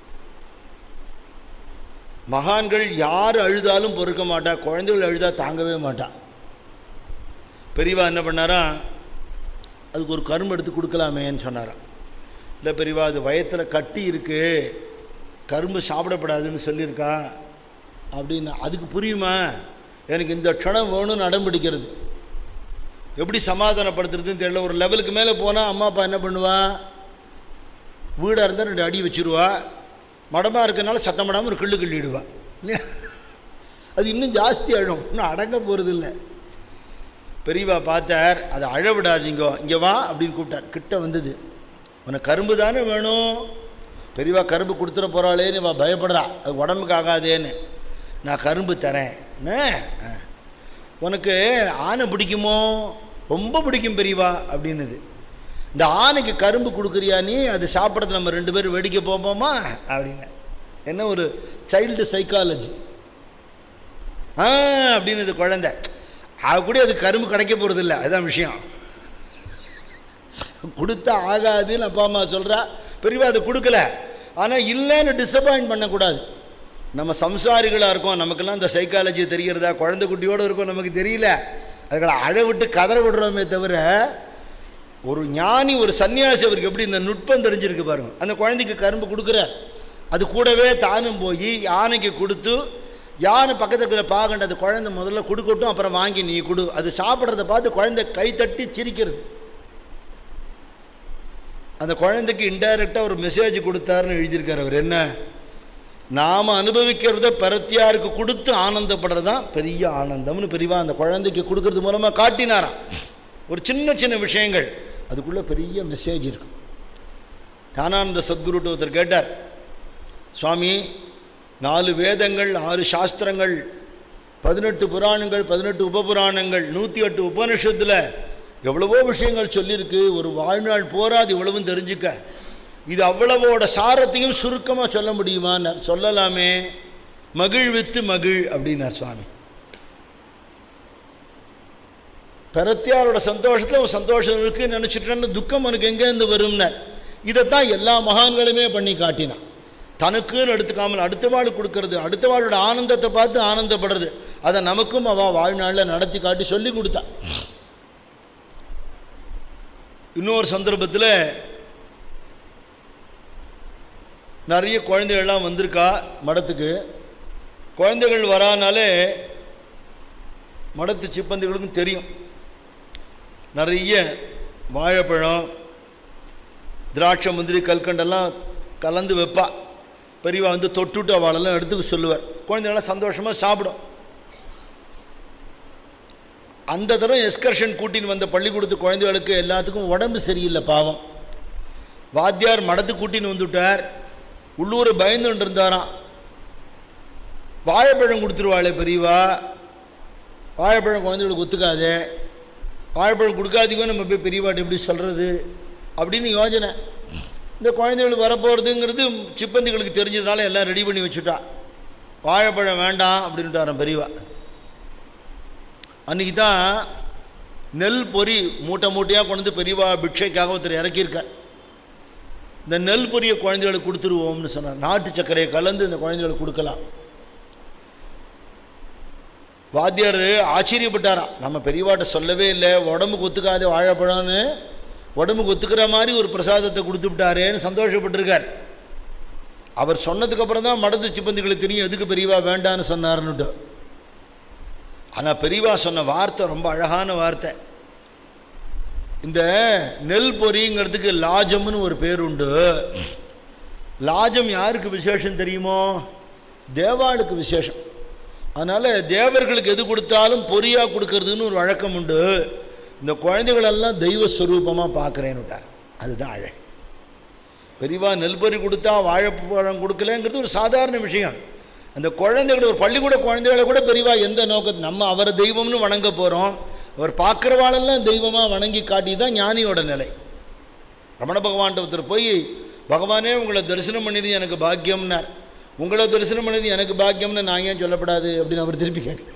மகான்கள் யார் அழுதாலும் பொறுக்க மாட்டா குழந்தைகள் அழுதா தாங்கவே மாட்டா பெரியவா என்ன பண்ணாரா அதுக்கு ஒரு கரும்பு எடுத்து கொடுக்கலாமேன்னு சொன்னாராம் இல்லை பெரியவா அது வயத்தில் கட்டி இருக்கு கரும்பு சாப்பிடப்படாதுன்னு சொல்லியிருக்கா அப்படின்னு அதுக்கு புரியுமா எனக்கு இந்த க்ஷணம் வேணும்னு அடம் பிடிக்கிறது எப்படி சமாதானப்படுத்துறதுன்னு தெரியல ஒரு லெவலுக்கு மேலே போனால் அம்மா அப்பா என்ன பண்ணுவா வீடாக இருந்தால் ரெண்டு அடி வச்சுருவா மடமாக இருக்கனால சத்தம் படாமல் ஒரு கிள்ளு கிள்ளிடுவா இல்லையா அது இன்னும் ஜாஸ்தி அழும் இன்னும் அடங்க போகிறது இல்லை பெரியவா பார்த்தார் அதை அழ விடாதீங்கோ இங்கே வா அப்படின்னு கூப்பிட்டார் கிட்ட வந்தது உனக்கு கரும்பு தானே வேணும் பெரியவா கரும்பு கொடுத்துட போகிறாளேன்னு வா பயப்படுறா அது உடம்புக்கு ஆகாதேன்னு நான் கரும்பு தரேன் என்ன ஆ. உனக்கு ஆனை பிடிக்குமோ ரொம்ப பிடிக்கும் பெரியவா அப்படின்னுது இந்த ஆனைக்கு கரும்பு கொடுக்குறியா நீ அது சாப்பிட்றது நம்ம ரெண்டு பேரும் வேடிக்கை போப்போமா அப்படின்னு என்ன ஒரு சைல்டு சைக்காலஜி ஆ அப்படின்னு குழந்தை அது கூட அது கரும்பு கிடைக்க போகிறதில்ல அதுதான் விஷயம் கொடுத்தா ஆகாதுன்னு அப்பா அம்மா சொல்கிறா பெரியவா அது கொடுக்கல ஆனால் இல்லைன்னு டிசப்பாயிண்ட் பண்ணக்கூடாது நம்ம சம்சாரிகளாக இருக்கோம் நமக்கெல்லாம் இந்த சைக்காலஜி தெரிகிறதா குழந்தை குட்டியோடு இருக்கோம் நமக்கு தெரியல அதுகளை அழ விட்டு கதற விடுறோமே தவிர ஒரு ஞானி ஒரு சன்னியாசி அவருக்கு எப்படி இந்த நுட்பம் தெரிஞ்சிருக்கு பாருங்க அந்த குழந்தைக்கு கரும்பு கொடுக்குறார் அது கூடவே தானும் போய் யானைக்கு கொடுத்து யானை பக்கத்தில் இருக்கிற பாகண்ட அந்த குழந்தை முதல்ல கொடுக்கட்டும் அப்புறம் வாங்கி நீ கொடு அது சாப்பிட்றத பார்த்து குழந்தை கை தட்டி சிரிக்கிறது அந்த குழந்தைக்கு இன்டைரக்டாக ஒரு மெசேஜ் கொடுத்தாருன்னு எழுதியிருக்கார் அவர் என்ன நாம் அனுபவிக்கிறத பரத்தியாருக்கு கொடுத்து ஆனந்தப்படுறது தான் பெரிய ஆனந்தம்னு பெரியவா அந்த குழந்தைக்கு கொடுக்கறது மூலமாக காட்டினாராம் ஒரு சின்ன சின்ன விஷயங்கள் அதுக்குள்ளே பெரிய மெசேஜ் இருக்கும் ஞானானந்த சத்குருட்டு ஒருத்தர் கேட்டார் சுவாமி நாலு வேதங்கள் ஆறு சாஸ்திரங்கள் பதினெட்டு புராணங்கள் பதினெட்டு உபபுராணங்கள் நூற்றி எட்டு உபனிஷத்தில் எவ்வளவோ விஷயங்கள் சொல்லியிருக்கு ஒரு வாழ்நாள் போராது இவ்வளவும் தெரிஞ்சுக்க இது அவ்வளவோட சாரத்தையும் சுருக்கமாக சொல்ல முடியுமான்னார் சொல்லலாமே மகிழ் வித்து மகிழ் அப்படின்னார் சுவாமி பரத்தியாரோட சந்தோஷத்தில் ஒரு சந்தோஷம் இருக்குன்னு நினச்சிட்டேன்னு துக்கம் உனக்கு எங்கேருந்து வரும்னார் இதைத்தான் எல்லா மகான்களுமே பண்ணி காட்டினான் தனக்குன்னு எடுத்துக்காமல் அடுத்த வாழ் கொடுக்கறது அடுத்த வாழோட ஆனந்தத்தை பார்த்து ஆனந்தப்படுறது அதை நமக்கும் அவள் வாழ்நாளில் நடத்தி காட்டி சொல்லி கொடுத்தா இன்னொரு சந்தர்ப்பத்தில் நிறைய குழந்தைகள்லாம் வந்திருக்கா மடத்துக்கு குழந்தைகள் வரானாலே மடத்து சிப்பந்திகளுக்கும் தெரியும் நிறைய வாழைப்பழம் திராட்சை முந்திரி கல்கண்டெல்லாம் கலந்து வைப்பா பெரியவா வந்து தொட்டுட்டு அவளெல்லாம் எடுத்துக்க சொல்லுவார் குழந்தைங்களாம் சந்தோஷமாக சாப்பிடும் அந்த தரம் எஸ்கர்ஷன் கூட்டின்னு வந்த பள்ளிக்கூடத்து குழந்தைகளுக்கு எல்லாத்துக்கும் உடம்பு சரியில்லை பாவம் வாத்தியார் மடத்துக்கு கூட்டின்னு வந்துவிட்டார் உள்ளூர் பயந்துட்டு இருந்தாராம் வாழைப்பழம் கொடுத்துருவாளே பெரியவா வாழைப்பழம் குழந்தைகளுக்கு ஒத்துக்காதே வாழைப்பழம் கொடுக்காதீங்க நம்ம போய் பெரியவாட்ட எப்படி சொல்கிறது அப்படின்னு யோஜனை இந்த குழந்தைகளுக்கு வரப்போகிறதுங்கிறது சிப்பந்திகளுக்கு தெரிஞ்சதுனால எல்லாம் ரெடி பண்ணி வச்சுட்டா வாழைப்பழம் வேண்டாம் அப்படின்ட்டாராம் பெரியவா அன்றைக்கி தான் நெல் பொறி மூட்டை மூட்டையாக கொண்டு வந்து பெரியவா பிக்ஷைக்காக ஒருத்தர் இறக்கியிருக்கார் இந்த நெல் பொரியை குழந்தைகளுக்கு கொடுத்துருவோம்னு சொன்னார் நாட்டு சர்க்கரையை கலந்து இந்த குழந்தைகளுக்கு கொடுக்கலாம் வாத்தியார் ஆச்சரியப்பட்டாராம் நம்ம பெரியவாட்ட சொல்லவே இல்லை உடம்புக்கு ஒத்துக்காத வாழைப்பழம்னு உடம்புக்கு ஒத்துக்கிற மாதிரி ஒரு பிரசாதத்தை கொடுத்து விட்டாரேன்னு சந்தோஷப்பட்டிருக்கார் அவர் சொன்னதுக்கப்புறம் தான் மடத்து சிப்பந்திகளுக்கு தெரியும் எதுக்கு பெரியவா வேண்டான்னு சொன்னார்னுட்டு ஆனால் பெரியவா சொன்ன வார்த்தை ரொம்ப அழகான வார்த்தை இந்த நெல் பொரிங்கிறதுக்கு லாஜம்னு ஒரு பேர் உண்டு லாஜம் யாருக்கு விசேஷம் தெரியுமோ தேவாளுக்கு விசேஷம் அதனால் தேவர்களுக்கு எது கொடுத்தாலும் பொரியாக கொடுக்கறதுன்னு ஒரு வழக்கம் உண்டு இந்த குழந்தைகளெல்லாம் தெய்வ ஸ்வரூபமாக பார்க்குறேன்னு விட்டார் அதுதான் அழகு பெரியவா நெல் பொரி கொடுத்தா வாழைப்பழம் கொடுக்கலங்கிறது ஒரு சாதாரண விஷயம் அந்த குழந்தைகள் ஒரு பள்ளிக்கூட குழந்தைகளை கூட பெரியவா எந்த நோக்கத்து நம்ம அவரை தெய்வம்னு வணங்க போகிறோம் அவர் பார்க்குறவாளெல்லாம் தெய்வமாக வணங்கி காட்டி தான் ஞானியோட நிலை ரமண பகவான்கிட்ட ஒருத்தர் போய் பகவானே உங்களை தரிசனம் பண்ணியது எனக்கு பாக்கியம்னார் உங்களை தரிசனம் பண்ணது எனக்கு பாக்கியம்னு நான் ஏன் சொல்லப்படாது அப்படின்னு அவர் திருப்பி கேட்க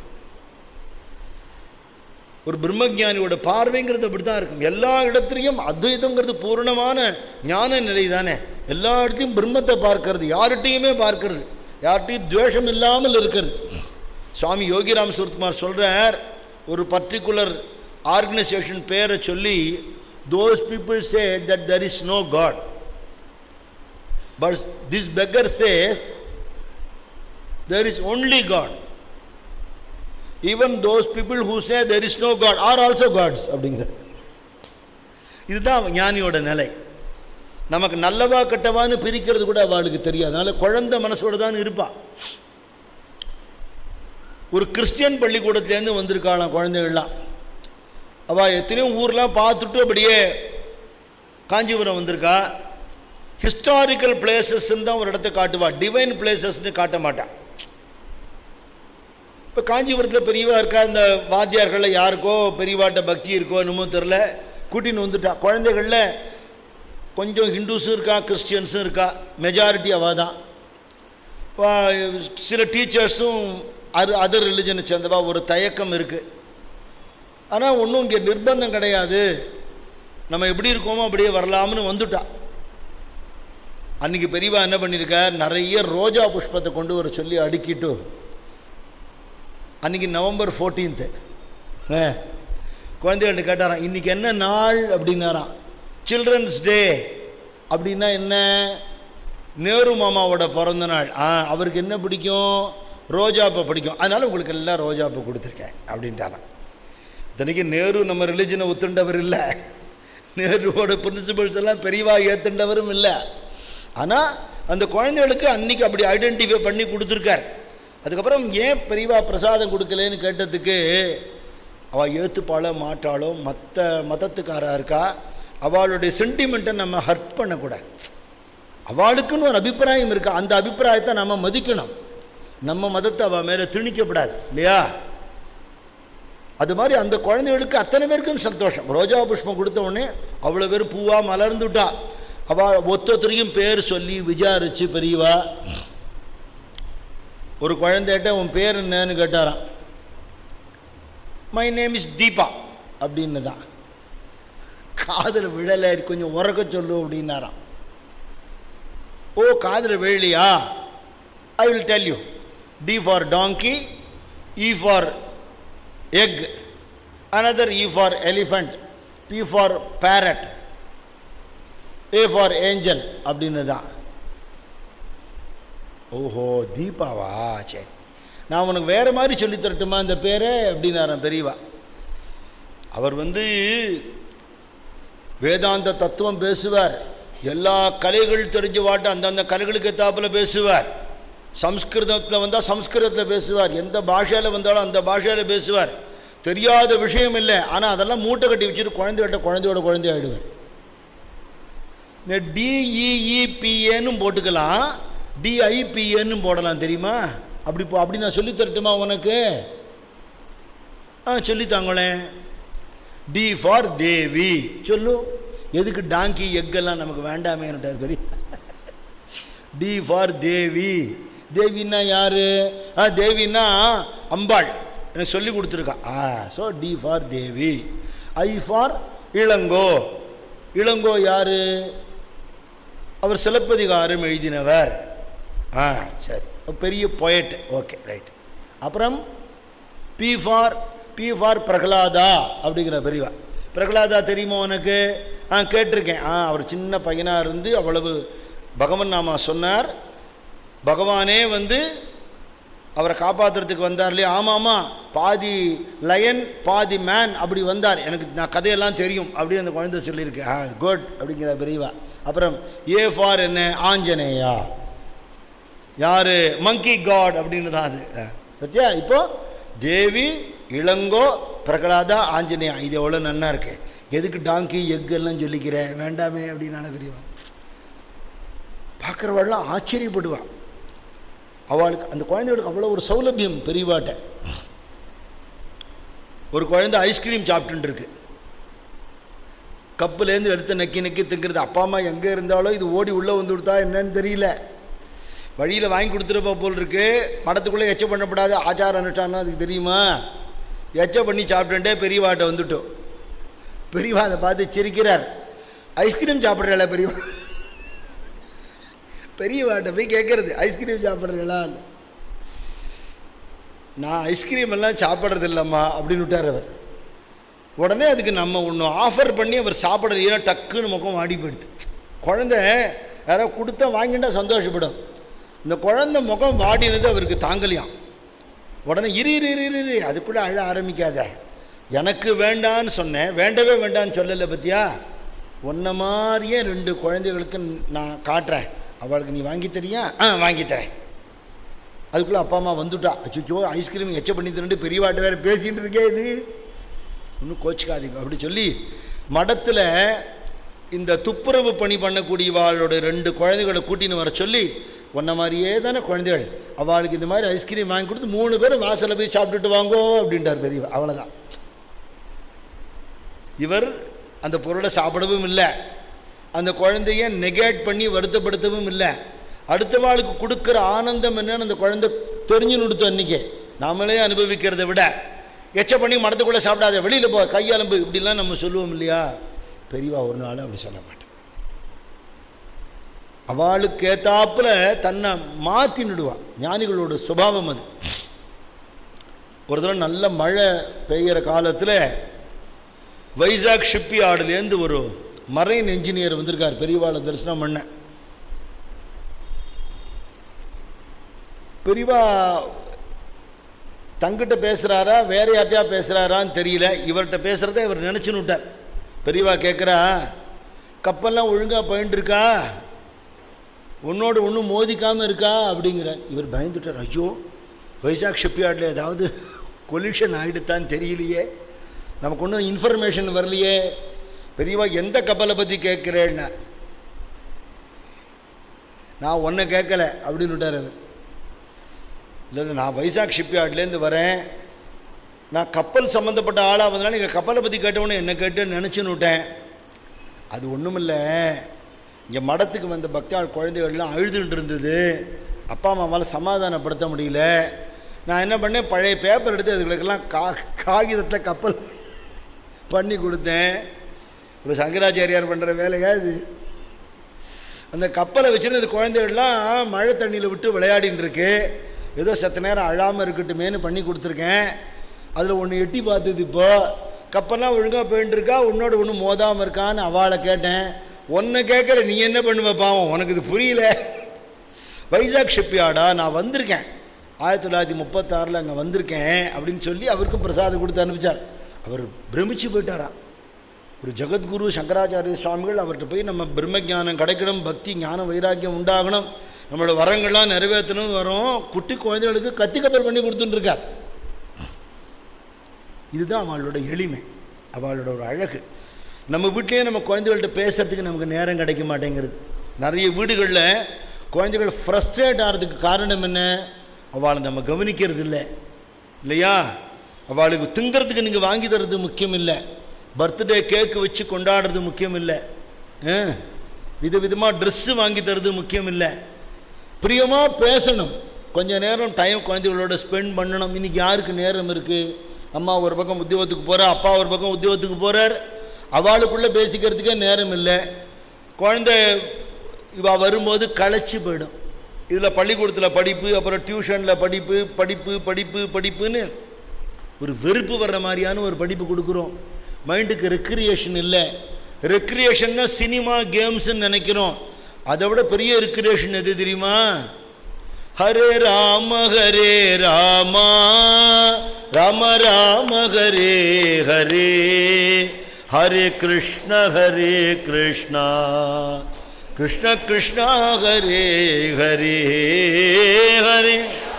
ஒரு பிரம்மஜானியோட பார்வைங்கிறது அப்படி தான் இருக்கும் எல்லா இடத்துலையும் அத்வைதங்கிறது பூர்ணமான ஞான நிலை தானே எல்லா இடத்தையும் பிரம்மத்தை பார்க்கறது யார்கிட்டையுமே பார்க்கறது யார்கிட்டையும் துவேஷம் இல்லாமல் இருக்கிறது சுவாமி யோகிராம் சுரத்குமார் சொல்கிறார் ஒரு பர்டிகுலர் ஆர்கனைசேஷன் பேரை சொல்லி those people say that there is no god but this beggar says there is only God. Even those people who say there is no God are also gods அப்படிங்கிற இதுதான் ஞானியோட நிலை நமக்கு நல்லவா கெட்டவான்னு பிரிக்கிறது கூட அவளுக்கு தெரியாது அதனால குழந்தை மனசோட தான் இருப்பா ஒரு கிறிஸ்டியன் பள்ளிக்கூடத்துலேருந்து வந்திருக்காளாம் குழந்தைகள்லாம் அவள் எத்தனையோ ஊர்லாம் பார்த்துட்டு அப்படியே காஞ்சிபுரம் வந்திருக்கா ஹிஸ்டாரிக்கல் பிளேசஸ்ன்னு தான் ஒரு இடத்த காட்டுவா டிவைன் பிளேசஸ்ன்னு காட்ட மாட்டான் இப்போ காஞ்சிபுரத்தில் பெரியவா இருக்கா இந்த வாத்தியார்களில் யாருக்கோ பெரியவாட்ட பக்தி இருக்கோ என்னமோ தெரில கூட்டின்னு வந்துட்டா குழந்தைகளில் கொஞ்சம் ஹிந்துஸும் இருக்கா கிறிஸ்டியன்ஸும் இருக்கா மெஜாரிட்டி அவள் தான் சில டீச்சர்ஸும் அது அதர் ரிலிஜனை சேர்ந்தவா ஒரு தயக்கம் இருக்குது ஆனால் ஒன்றும் இங்கே நிர்பந்தம் கிடையாது நம்ம எப்படி இருக்கோமோ அப்படியே வரலாம்னு வந்துட்டா அன்றைக்கி பெரியவா என்ன பண்ணியிருக்கார் நிறைய ரோஜா புஷ்பத்தை கொண்டு வர சொல்லி அடுக்கிட்டு அன்றைக்கி நவம்பர் ஃபோர்டீன்த்து குழந்தைகள்ட்ட கேட்டாராம் இன்றைக்கி என்ன நாள் அப்படின்னாராம் சில்ட்ரன்ஸ் டே அப்படின்னா என்ன நேரு மாமாவோட பிறந்த நாள் ஆ அவருக்கு என்ன பிடிக்கும் ரோஜாப்பூ பிடிக்கும் அதனால் உங்களுக்கு எல்லாம் ரோஜாப்பூ கொடுத்துருக்கேன் அப்படின்ட்டாராம் இத்தனைக்கு நேரு நம்ம ரிலிஜனை ஒத்துண்டவர் இல்லை நேருவோட பிரின்சிபல்ஸ் எல்லாம் பெரியவா ஏத்துண்டவரும் இல்லை ஆனால் அந்த குழந்தைகளுக்கு அன்னைக்கு அப்படி ஐடென்டிஃபை பண்ணி கொடுத்துருக்கார் அதுக்கப்புறம் ஏன் பெரியவா பிரசாதம் கொடுக்கலன்னு கேட்டதுக்கு அவள் ஏற்றுப்பாளோ மாட்டாளோ மற்ற மதத்துக்காரா இருக்கா அவளுடைய சென்டிமெண்ட்டை நம்ம ஹர்ட் பண்ணக்கூடாது அவளுக்குன்னு ஒரு அபிப்பிராயம் இருக்கா அந்த அபிப்பிராயத்தை நம்ம மதிக்கணும் நம்ம மதத்தை அவள் மேலே திணிக்கப்படாது இல்லையா அது மாதிரி அந்த குழந்தைகளுக்கு அத்தனை பேருக்கும் சந்தோஷம் ரோஜா புஷ்பம் கொடுத்த உடனே அவ்வளோ பேர் பூவாக மலர்ந்துட்டா அவள் ஒத்தொத்தரையும் பேர் சொல்லி விசாரிச்சு பெரியவா ஒரு குழந்தைகிட்ட உன் பேர் என்னன்னு கேட்டாராம் மை நேம் இஸ் தீபா அப்படின்னு தான் காதில் விழலை கொஞ்சம் உறக்க சொல்லு அப்படின்னாராம் ஓ காதில் விழலையா I will tell you D for donkey E for egg another e for elephant p for parrot a for angel அப்படின்னு தான் ஓஹோ தீபாவா சரி நான் உனக்கு வேறு மாதிரி சொல்லி தரட்டுமா இந்த பேரை அப்படின்னாராம் பெரியவா அவர் வந்து வேதாந்த தத்துவம் பேசுவார் எல்லா கலைகள் தெரிஞ்ச வாட்டும் அந்தந்த கலைகளுக்கு ஏத்தாப்புல பேசுவார் சம்ஸ்கிருதத்தில் வந்தால் சம்ஸ்கிருதத்தில் பேசுவார் எந்த பாஷையில் வந்தாலும் அந்த பாஷையில் பேசுவார் தெரியாத விஷயம் இல்லை ஆனால் அதெல்லாம் மூட்டை கட்டி வச்சுட்டு குழந்தைகிட்ட குழந்தையோட குழந்தை ஆகிடுவார் இந்த டிஇஇபிஏன்னு போட்டுக்கலாம் டிஐபிஏன்னு போடலாம் தெரியுமா அப்படி போ அப்படி நான் சொல்லி தரட்டுமா உனக்கு ஆ சொல்லித்தாங்களேன் டி ஃபார் தேவி சொல்லு எதுக்கு டாங்கி எக்கெல்லாம் நமக்கு வேண்டாமேன்ட்டார் பெரிய டி ஃபார் தேவி தேவின்னா யாரு ஆ தேவின்னா அம்பாள் எனக்கு சொல்லி கொடுத்துருக்கா ஆ so D for Devi I for Ilango Ilango யாரு அவர் சிலப்பதிகாரம் எழுதினவர் ஆ சரி பெரிய பொயட் ஓகே ரைட் அப்புறம் B for B for Prahlada அப்படிங்கிற பெரியவா பிரகலாதா தெரியுமா உனக்கு ஆ கேட்டிருக்கேன் ஆ அவர் சின்ன பையனாக இருந்து அவ்வளவு பகவன் நாமா சொன்னார் பகவானே வந்து அவரை காப்பாற்றுறதுக்கு வந்தார் இல்லையா ஆமாம் ஆமாம் பாதி லயன் பாதி மேன் அப்படி வந்தார் எனக்கு நான் கதையெல்லாம் தெரியும் அப்படின்னு அந்த குழந்தை சொல்லியிருக்கேன் ஆ குட் அப்படிங்கிற பெரியவா அப்புறம் ஏ ஃபார் என்ன ஆஞ்சநேயா யார் மங்கி காட் அப்படின்னு தான் அது பத்தியா இப்போ தேவி இளங்கோ பிரகலாதா ஆஞ்சநேயா இது எவ்வளோ நன்னா இருக்கு எதுக்கு டாங்கி எக்கெல்லாம் சொல்லிக்கிற வேண்டாமே அப்படின்னால பெரியவா பார்க்குறவாள்லாம் ஆச்சரியப்படுவா அவளுக்கு அந்த குழந்தைகளுக்கு அவ்வளோ ஒரு சௌலபியம் பெரியவாட்ட ஒரு குழந்தை ஐஸ்கிரீம் சாப்பிட்டுன்னு இருக்கு கப்புலேருந்து எடுத்து நக்கி நக்கி திங்கிறது அப்பா அம்மா எங்கே இருந்தாலோ இது ஓடி உள்ளே வந்து கொடுத்தா என்னன்னு தெரியல வழியில் வாங்கி கொடுத்துருப்பா போல் இருக்கு மடத்துக்குள்ளே எச்ச பண்ணப்படாத ஆச்சார அனுஷ்டானம் அதுக்கு தெரியுமா எச்ச பண்ணி சாப்பிட்டுட்டே பெரியவாட்ட வந்துட்டோம் பெரியவா அதை பார்த்து சிரிக்கிறார் ஐஸ்கிரீம் சாப்பிட்றல பெரியவா பெரியவாட்ட போய் கேட்குறது ஐஸ்கிரீம் சாப்பிட்றீங்களா நான் ஐஸ்கிரீம் எல்லாம் சாப்பிட்றது இல்லைம்மா அப்படின்னு விட்டார் அவர் உடனே அதுக்கு நம்ம ஒன்று ஆஃபர் பண்ணி அவர் சாப்பிட்றது டக்குன்னு முகம் வாடி போயிடுது குழந்த யாரோ கொடுத்தா வாங்கிட்டா சந்தோஷப்படும் இந்த குழந்த முகம் வாடினது அவருக்கு தாங்கலையாம் உடனே இரு இரு இரு இரு, இரு அதுக்குள்ளே அழ ஆரம்பிக்காத எனக்கு வேண்டான்னு சொன்னேன் வேண்டவே வேண்டான்னு சொல்லலை பத்தியா உன்ன மாதிரியே ரெண்டு குழந்தைகளுக்கு நான் காட்டுறேன் அவளுக்கு நீ வாங்கி தரியா ஆ வாங்கி தரேன் அதுக்குள்ளே அப்பா அம்மா வந்துட்டா அச்சுச்சோ ஐஸ்கிரீம் எச்ச பண்ணி தரண்டு பெரியவாட்ட வேறு பேசிகிட்டு இருக்கே இது ஒன்றும் கோச்சிக்காதீங்க அப்படி சொல்லி மடத்தில் இந்த துப்புரவு பணி பண்ணக்கூடியவாளோட ரெண்டு குழந்தைகளை கூட்டின்னு வர சொல்லி உன்ன மாதிரியே தானே குழந்தைகள் அவளுக்கு இந்த மாதிரி ஐஸ்கிரீம் வாங்கி கொடுத்து மூணு பேரும் வாசலில் போய் சாப்பிட்டுட்டு வாங்கோ அப்படின்ட்டார் பெரியவா அவ்வளோதான் இவர் அந்த பொருளை சாப்பிடவும் இல்லை அந்த குழந்தைய நெகேட் பண்ணி வருத்தப்படுத்தவும் இல்லை அடுத்தவாளுக்கு கொடுக்குற ஆனந்தம் என்னன்னு அந்த குழந்தை தெரிஞ்சு நுடுத்து அன்னைக்கு நாமளே அனுபவிக்கிறத விட எச்ச பண்ணி மடத்துக்குள்ளே சாப்பிடாத வெளியில் போ கையலம்பு இப்படிலாம் நம்ம சொல்லுவோம் இல்லையா பெரியவா ஒரு நாள் அப்படி சொல்ல மாட்டேன் அவளுக்கு ஏத்தாப்புல தன்னை மாற்றி நிடுவா ஞானிகளோட சுபாவம் அது ஒரு தடவை நல்ல மழை பெய்கிற காலத்தில் வைசாக் ஷிப்பி ஆர்டுலேருந்து ஒரு மரைன் என்ஜினியர் வந்திருக்கார் பெரியவாளை தரிசனம் பண்ண பெரியவா தங்கிட்ட பேசுகிறாரா வேற யார்ட்டையா பேசுகிறாரான்னு தெரியல இவர்கிட்ட பேசுகிறத இவர் நினச்சுன்னு விட்டார் பெரியவா கேட்குறா கப்பல்லாம் ஒழுங்காக போயின்னு இருக்கா உன்னோட ஒன்றும் மோதிக்காமல் இருக்கா அப்படிங்கிற இவர் பயந்துட்டார் ஐயோ வைசாக் ஷிப்யார்டில் ஏதாவது கொலிஷன் ஆகிடுத்தான்னு தெரியலையே நமக்கு ஒன்றும் இன்ஃபர்மேஷன் வரலையே பெரியவா எந்த கப்பலை பற்றி கேட்குறேன்னா நான் ஒன்றை கேட்கல அப்படின்னு விட்டார் அவர் இல்லை நான் வைசாக் ஷிப்யார்ட்லேருந்து வரேன் நான் கப்பல் சம்மந்தப்பட்ட ஆளாக வந்தனால நீங்கள் கப்பலை பற்றி கேட்டவொன்னே என்ன கேட்டு நினச்சுன்னு விட்டேன் அது ஒன்றும் இல்லை இங்கே மடத்துக்கு வந்த பக்தாள் குழந்தைகள்லாம் அழுதுகிட்டு இருந்தது அப்பா அம்மாவால் சமாதானப்படுத்த முடியல நான் என்ன பண்ணேன் பழைய பேப்பர் எடுத்து அதுகளுக்கெல்லாம் கா காகிதத்தில் கப்பல் பண்ணி கொடுத்தேன் ஒரு சங்கராச்சாரியார் பண்ணுற வேலையா இது அந்த கப்பலை வச்சுன்னு இந்த குழந்தைகள்லாம் மழை தண்ணியில் விட்டு விளையாடின்னு இருக்கு ஏதோ சத்த நேரம் அழாமல் இருக்கட்டுமேன்னு பண்ணி கொடுத்துருக்கேன் அதில் ஒன்று எட்டி பார்த்தது இப்போ கப்பல்லாம் ஒழுங்காக போயின்னு இருக்கா உன்னோட ஒன்றும் மோதாமல் இருக்கான்னு அவளை கேட்டேன் ஒன்றை கேட்கல நீ என்ன பண்ணுவ பாவம் உனக்கு இது புரியல வைசாக் ஷிப்யார்டா நான் வந்திருக்கேன் ஆயிரத்தி தொள்ளாயிரத்தி முப்பத்தாறில் அங்கே வந்திருக்கேன் அப்படின்னு சொல்லி அவருக்கும் பிரசாதம் கொடுத்து அனுப்பிச்சார் அவர் பிரமிச்சு போயிட்டாரா ஒரு ஜெகத்குரு சங்கராச்சாரிய சுவாமிகள் அவர்கிட்ட போய் நம்ம பிரம்ம ஞானம் கிடைக்கணும் பக்தி ஞானம் வைராக்கியம் உண்டாகணும் நம்மளோட வரங்கள்லாம் நிறைவேற்றணும் வரும் குட்டி குழந்தைகளுக்கு கத்தி கப்பல் பண்ணி கொடுத்துட்டுருக்கார் இதுதான் அவளோட எளிமை அவளோட ஒரு அழகு நம்ம வீட்லேயே நம்ம குழந்தைகள்கிட்ட பேசுறதுக்கு நமக்கு நேரம் கிடைக்க மாட்டேங்கிறது நிறைய வீடுகளில் குழந்தைகள் ஃப்ரஸ்ட்ரேட் ஆகிறதுக்கு காரணம் என்ன அவளை நம்ம கவனிக்கிறது இல்லை இல்லையா அவளுக்கு திங்கிறதுக்கு நீங்கள் வாங்கி தர்றது முக்கியம் இல்லை பர்த்டே கேக்கு வச்சு கொண்டாடுறது முக்கியம் இல்லை ஆ, விதவிதமாக ட்ரெஸ்ஸு வாங்கி தர்றது முக்கியம் இல்லை பிரியமாக பேசணும் கொஞ்ச நேரம் டைம் குழந்தைகளோட ஸ்பெண்ட் பண்ணணும் இன்றைக்கி யாருக்கு நேரம் இருக்குது அம்மா ஒரு பக்கம் உத்தியோகத்துக்கு போகிறா அப்பா ஒரு பக்கம் உத்தியோகத்துக்கு போகிறார் அவளுக்குள்ளே பேசிக்கிறதுக்கே நேரம் இல்லை குழந்தை இவ வரும்போது களைச்சி போயிடும் இதில் பள்ளிக்கூடத்தில் படிப்பு அப்புறம் டியூஷனில் படிப்பு படிப்பு படிப்பு படிப்புன்னு ஒரு வெறுப்பு வர்ற மாதிரியான ஒரு படிப்பு கொடுக்குறோம் மைண்டுக்கு ரெக்ரியேஷன் இல்லை ரெக்ரியேஷன்னா சினிமா கேம்ஸ்ன்னு நினைக்கிறோம் அதை விட பெரிய ரெக்ரியேஷன் எது தெரியுமா ஹரே ராம ஹரே ராமா ராம ராம ஹரே ஹரே ஹரே கிருஷ்ண ஹரே கிருஷ்ணா கிருஷ்ண கிருஷ்ணா ஹரே ஹரே ஹரே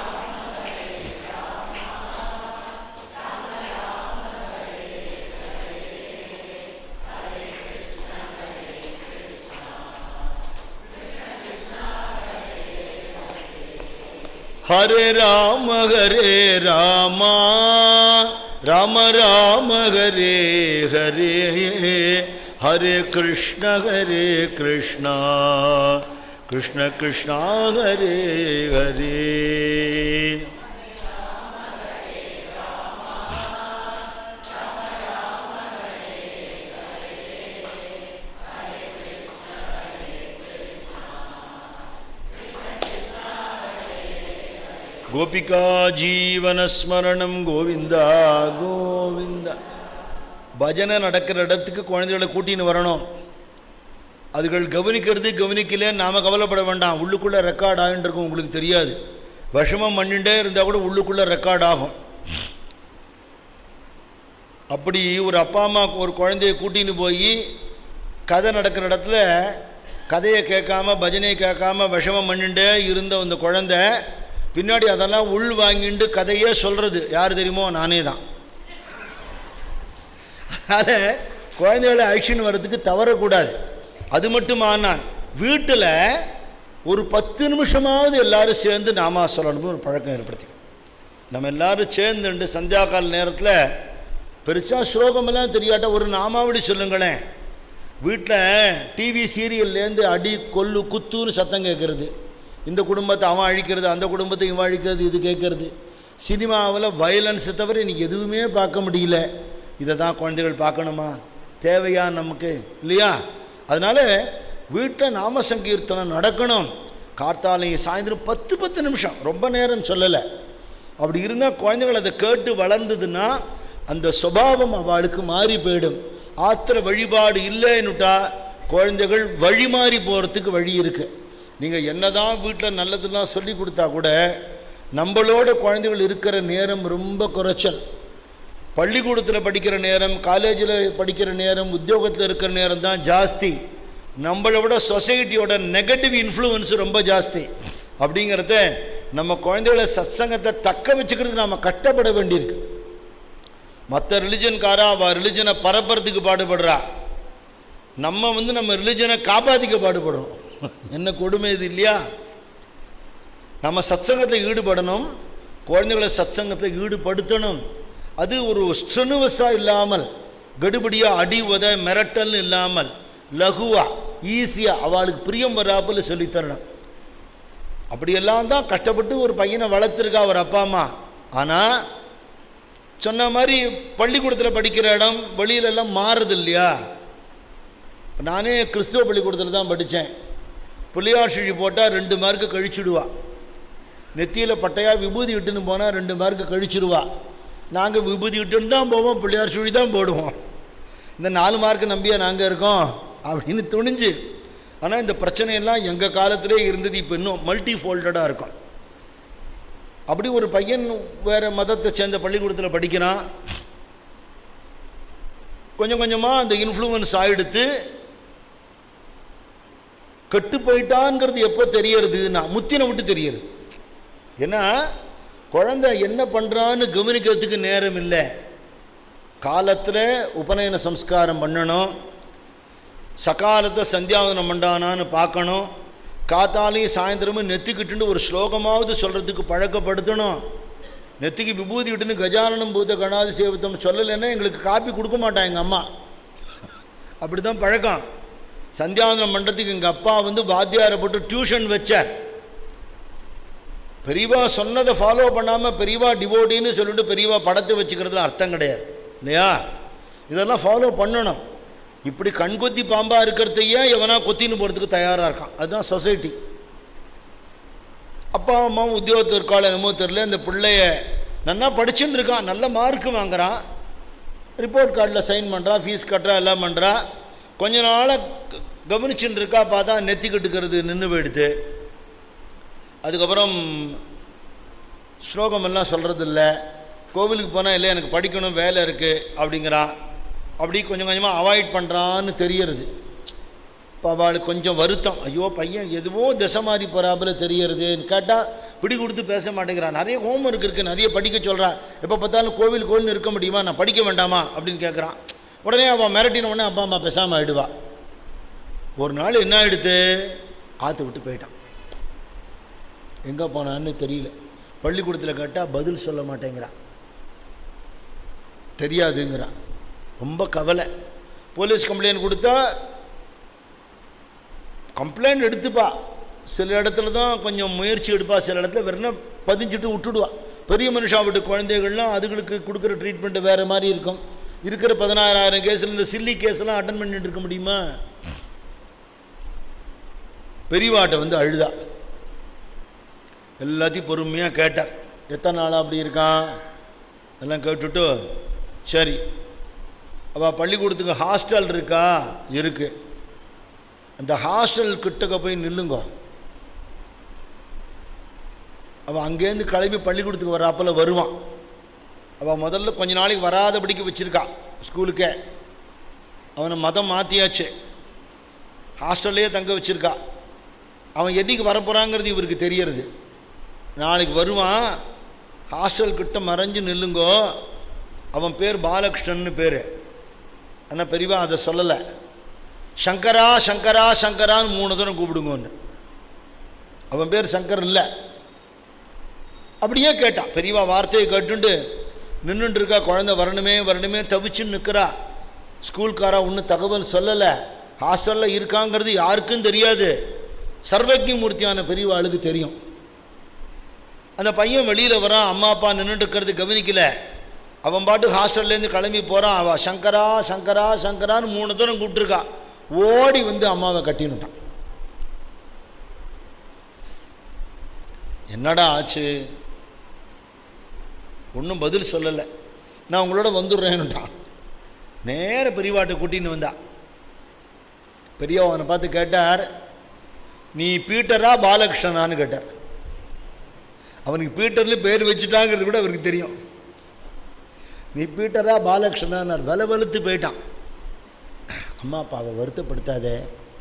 ஹரே ராம ஹரே ராமா ராம ராம ஹரே ஹரே ஹரே கிருஷ்ண ஹரே கிருஷ்ணா கிருஷ்ண கிருஷ்ணா ஹரே ஹரே கோபிகா ஜீவனஸ்மரணம் கோவிந்தா கோவிந்தா பஜனை நடக்கிற இடத்துக்கு குழந்தைகளை கூட்டின்னு வரணும் அதுகள் கவனிக்கிறது கவனிக்கல நாம் கவலைப்பட வேண்டாம் உள்ளுக்குள்ளே ரெக்கார்ட் ஆகிட்டு இருக்கும் உங்களுக்கு தெரியாது விஷமம் பண்ணிட்டே இருந்தால் கூட உள்ளுக்குள்ளே ரெக்கார்ட் ஆகும் அப்படி ஒரு அப்பா அம்மா ஒரு குழந்தைய கூட்டின்னு போய் கதை நடக்கிற இடத்துல கதையை கேட்காம பஜனையை கேட்காம விஷமம் பண்ணிட்டே இருந்த அந்த குழந்தை பின்னாடி அதெல்லாம் உள் வாங்கிட்டு கதையே சொல்கிறது யார் தெரியுமோ நானே தான் அதனால் குழந்தைகளை அழிச்சின்னு வர்றதுக்கு தவறக்கூடாது அது மட்டும் ஆனால் வீட்டில் ஒரு பத்து நிமிஷமாவது எல்லாரும் சேர்ந்து நாமா சொல்லணும்னு ஒரு பழக்கம் ஏற்படுத்தி நம்ம எல்லாரும் சேர்ந்துண்டு சந்தியாகால நேரத்தில் பெருசாக ஸ்லோகமெல்லாம் தெரியாட்ட ஒரு நாமாவளி சொல்லுங்களேன் வீட்டில் டிவி சீரியல்லேருந்து அடி கொல்லு குத்துன்னு சத்தம் கேட்குறது இந்த குடும்பத்தை அவன் அழிக்கிறது அந்த குடும்பத்தை இவன் அழிக்கிறது இது கேட்குறது சினிமாவில் வயலன்ஸை தவிர இன்னைக்கு எதுவுமே பார்க்க முடியல இதை தான் குழந்தைகள் பார்க்கணுமா தேவையா நமக்கு இல்லையா அதனால் வீட்டில் நாம சங்கீர்த்தனம் நடக்கணும் கார்த்தாலையும் சாயந்தரம் பத்து பத்து நிமிஷம் ரொம்ப நேரம் சொல்லலை அப்படி இருந்தால் குழந்தைகள் அதை கேட்டு வளர்ந்ததுன்னா அந்த சுபாவம் அவளுக்கு மாறி போயிடும் ஆத்திர வழிபாடு இல்லைன்னுட்டா குழந்தைகள் வழி மாறி போகிறதுக்கு வழி இருக்குது நீங்கள் என்னதான் வீட்டில் நல்லதுலாம் சொல்லி கொடுத்தா கூட நம்மளோட குழந்தைகள் இருக்கிற நேரம் ரொம்ப குறைச்சல் பள்ளிக்கூடத்தில் படிக்கிற நேரம் காலேஜில் படிக்கிற நேரம் உத்தியோகத்தில் இருக்கிற நேரம் தான் ஜாஸ்தி நம்மளை விட சொசைட்டியோட நெகட்டிவ் இன்ஃப்ளூயன்ஸ் ரொம்ப ஜாஸ்தி அப்படிங்கிறத நம்ம குழந்தைகளை சத்சங்கத்தை தக்க வச்சுக்கிறதுக்கு நாம் கஷ்டப்பட வேண்டியிருக்கு மற்ற ரிலிஜன்காரா அவள் ரிலிஜனை பரப்புறதுக்கு பாடுபடுறா நம்ம வந்து நம்ம ரிலிஜனை காப்பாற்றிக்க பாடுபடுறோம் என்ன கொடுமை இது இல்லையா நம்ம சத்சங்கத்தில் ஈடுபடணும் குழந்தைகளை சத்சங்கத்தில் ஈடுபடுத்தணும் அது ஒரு ஸ்ட்ரெனுவஸாக இல்லாமல் கடுபடியாக அடி உத மிரட்டல் இல்லாமல் லகுவாக ஈஸியாக அவளுக்கு பிரியம் வராப்பில் சொல்லித்தரணும் அப்படியெல்லாம் தான் கஷ்டப்பட்டு ஒரு பையனை வளர்த்துருக்கா அவர் அப்பா அம்மா ஆனால் சொன்ன மாதிரி பள்ளிக்கூடத்தில் படிக்கிற இடம் வெளியிலெல்லாம் மாறுது இல்லையா நானே கிறிஸ்துவ பள்ளிக்கூடத்தில் தான் படித்தேன் புள்ளியார் சுழி போட்டால் ரெண்டு மார்க்கு கழிச்சுடுவா நெத்தியில் பட்டையாக விபூதி விட்டுன்னு போனால் ரெண்டு மார்க்கு கழிச்சிருவா நாங்கள் விபூதி விட்டுன்னு தான் போவோம் பிள்ளையார் சுழி தான் போடுவோம் இந்த நாலு மார்க்கு நம்பியா நாங்கள் இருக்கோம் அப்படின்னு துணிஞ்சு ஆனால் இந்த பிரச்சனையெல்லாம் எங்கள் காலத்திலே இருந்தது இப்போ இன்னும் மல்டி ஃபோல்டடாக இருக்கும் அப்படி ஒரு பையன் வேறு மதத்தை சேர்ந்த பள்ளிக்கூடத்தில் படிக்கிறான் கொஞ்சம் கொஞ்சமாக அந்த இன்ஃப்ளூயன்ஸ் ஆகிடுத்து கெட்டு போயிட்டாங்கிறது எப்போ தெரியறதுன்னா முத்தினை விட்டு தெரியறது ஏன்னா குழந்தை என்ன பண்ணுறான்னு கவனிக்கிறதுக்கு நேரம் இல்லை காலத்தில் உபநயன சம்ஸ்காரம் பண்ணணும் சகாலத்தை சந்தியாவதனம் பண்ணானான்னு பார்க்கணும் காத்தாலையும் சாயந்தரமும் நெத்திக்கிட்டுன்னு ஒரு ஸ்லோகமாவது சொல்கிறதுக்கு பழக்கப்படுத்தணும் நெத்திக்கு விபூதி விட்டுன்னு கஜானனம் பூத கணாதி சேவத்தம் சொல்லலைன்னா எங்களுக்கு காப்பி கொடுக்க மாட்டான் எங்கள் அம்மா அப்படி தான் பழக்கம் சந்தியாவதனம் பண்ணுறதுக்கு எங்கள் அப்பா வந்து வாத்தியாரை போட்டு டியூஷன் வச்சார் பெரியவா சொன்னதை ஃபாலோ பண்ணாமல் பெரியவா டிவோட்டின்னு சொல்லிட்டு பெரியவா படத்தை வச்சுக்கிறதுல அர்த்தம் கிடையாது இல்லையா இதெல்லாம் ஃபாலோ பண்ணணும் இப்படி கண்கொத்தி பாம்பாக இருக்கிறதையே எவனா கொத்தின்னு போகிறதுக்கு தயாராக இருக்கான் அதுதான் சொசைட்டி அப்பா அம்மாவும் உத்தியோகத்தில் இருக்காள் என்னமோ தெரில இந்த பிள்ளைய நல்லா படிச்சுன்னு இருக்கான் நல்ல மார்க்கு வாங்குறான் ரிப்போர்ட் கார்டில் சைன் பண்ணுறா ஃபீஸ் கட்டுறா எல்லாம் பண்ணுறா கொஞ்ச நாளாக கவனிச்சுன்னு இருக்கா பார்த்தா நெத்தி கட்டுக்கிறது நின்று போயிடுது அதுக்கப்புறம் ஸ்லோகம் எல்லாம் சொல்கிறதில்ல கோவிலுக்கு போனால் இல்லை எனக்கு படிக்கணும் வேலை இருக்குது அப்படிங்கிறான் அப்படி கொஞ்சம் கொஞ்சமாக அவாய்ட் பண்ணுறான்னு தெரியறது இப்போ அவளுக்கு கொஞ்சம் வருத்தம் ஐயோ பையன் எதுவோ திசை மாறி போகிறாப்புல தெரியறதுன்னு கேட்டால் பிடி கொடுத்து பேச மாட்டேங்கிறான் நிறைய ஹோம் ஒர்க் இருக்குது நிறைய படிக்க சொல்கிறான் எப்போ பார்த்தாலும் கோவில் கோவில்னு இருக்க முடியுமா நான் படிக்க வேண்டாமா அப்படின்னு கேட்குறான் உடனே அவன் மிரட்டின உடனே அப்பா அம்மா பேசாமல் ஆகிடுவா ஒரு நாள் என்ன ஆகிடுத்து ஆற்று விட்டு போயிட்டான் எங்கே போனான்னு தெரியல பள்ளிக்கூடத்தில் கேட்டால் பதில் சொல்ல மாட்டேங்கிறான் தெரியாதுங்கிறான் ரொம்ப கவலை போலீஸ் கம்ப்ளைண்ட் கொடுத்தா கம்ப்ளைண்ட் எடுத்துப்பா சில இடத்துல தான் கொஞ்சம் முயற்சி எடுப்பா சில இடத்துல வெறும்னா பதிஞ்சுட்டு விட்டுடுவா பெரிய மனுஷா வீட்டு குழந்தைகள்லாம் அதுகளுக்கு கொடுக்குற ட்ரீட்மெண்ட் வேறு மாதிரி இருக்கும் இருக்கிற பதினாறாயிரம் கேஸில் இந்த சில்லி கேஸ்லாம் அட்டன் பண்ணிட்டு இருக்க முடியுமா பெரியவாட்டை வந்து அழுதா எல்லாத்தையும் பொறுமையாக கேட்டார் எத்தனை நாளாக அப்படி இருக்கான் எல்லாம் கேட்டுட்டு சரி அவள் பள்ளிக்கூடத்துக்கு ஹாஸ்டல் இருக்கா இருக்கு அந்த ஹாஸ்டல் கிட்டக்க போய் நில்லுங்க அவன் அங்கேருந்து கிளம்பி பள்ளிக்கூடத்துக்கு வராப்பல வருவான் அவள் முதல்ல கொஞ்ச நாளைக்கு வராதபடிக்கு வச்சுருக்கா ஸ்கூலுக்கே அவனை மதம் மாற்றியாச்சு ஹாஸ்டல்லையே தங்க வச்சுருக்கா அவன் என்னைக்கு வரப்போகிறாங்கிறது இவருக்கு தெரியறது நாளைக்கு வருவான் ஹாஸ்டல் கிட்ட மறைஞ்சு நில்லுங்கோ அவன் பேர் பாலகிருஷ்ணன்னு பேர் ஆனால் பெரியவா அதை சொல்லலை சங்கரா சங்கரா சங்கரான்னு மூணு தரம் கூப்பிடுங்கன்னு அவன் பேர் சங்கர் இல்லை அப்படியே கேட்டான் பெரியவா வார்த்தையை கேட்டுண்டு நின்றுட்டு இருக்கா குழந்தை வரணுமே வரணுமே தவிச்சுன்னு நிற்கிறா ஸ்கூல்காரா ஒன்றும் தகவல் சொல்லலை ஹாஸ்டலில் இருக்காங்கிறது யாருக்கும் தெரியாது சர்வஜி மூர்த்தியான பெரியவாளுக்கு தெரியும் அந்த பையன் வெளியில் வரான் அம்மா அப்பா நின்றுட்டு இருக்கிறது கவனிக்கல அவன் பாட்டு ஹாஸ்டல்லேருந்து கிளம்பி போகிறான் அவள் சங்கரா சங்கரா சங்கரான்னு மூணு தரம் கூப்பிட்டுருக்கா ஓடி வந்து அம்மாவை கட்டினுட்டான் என்னடா ஆச்சு ஒன்றும் பதில் சொல்லலை நான் உங்களோட வந்துடுறேன்னுட்டான் நேர பெரியவாட்டை கூட்டின்னு வந்தா பெரியவா அவனை பார்த்து கேட்டார் நீ பீட்டரா பாலகிருஷ்ணனான்னு கேட்டார் அவனுக்கு பீட்டர்னு பேர் வச்சுட்டாங்கிறது கூட அவருக்கு தெரியும் நீ பீட்டரா பாலகிருஷ்ணனார் வல வலுத்து போயிட்டான் அம்மா அப்பாவை வருத்தப்படுத்தாதே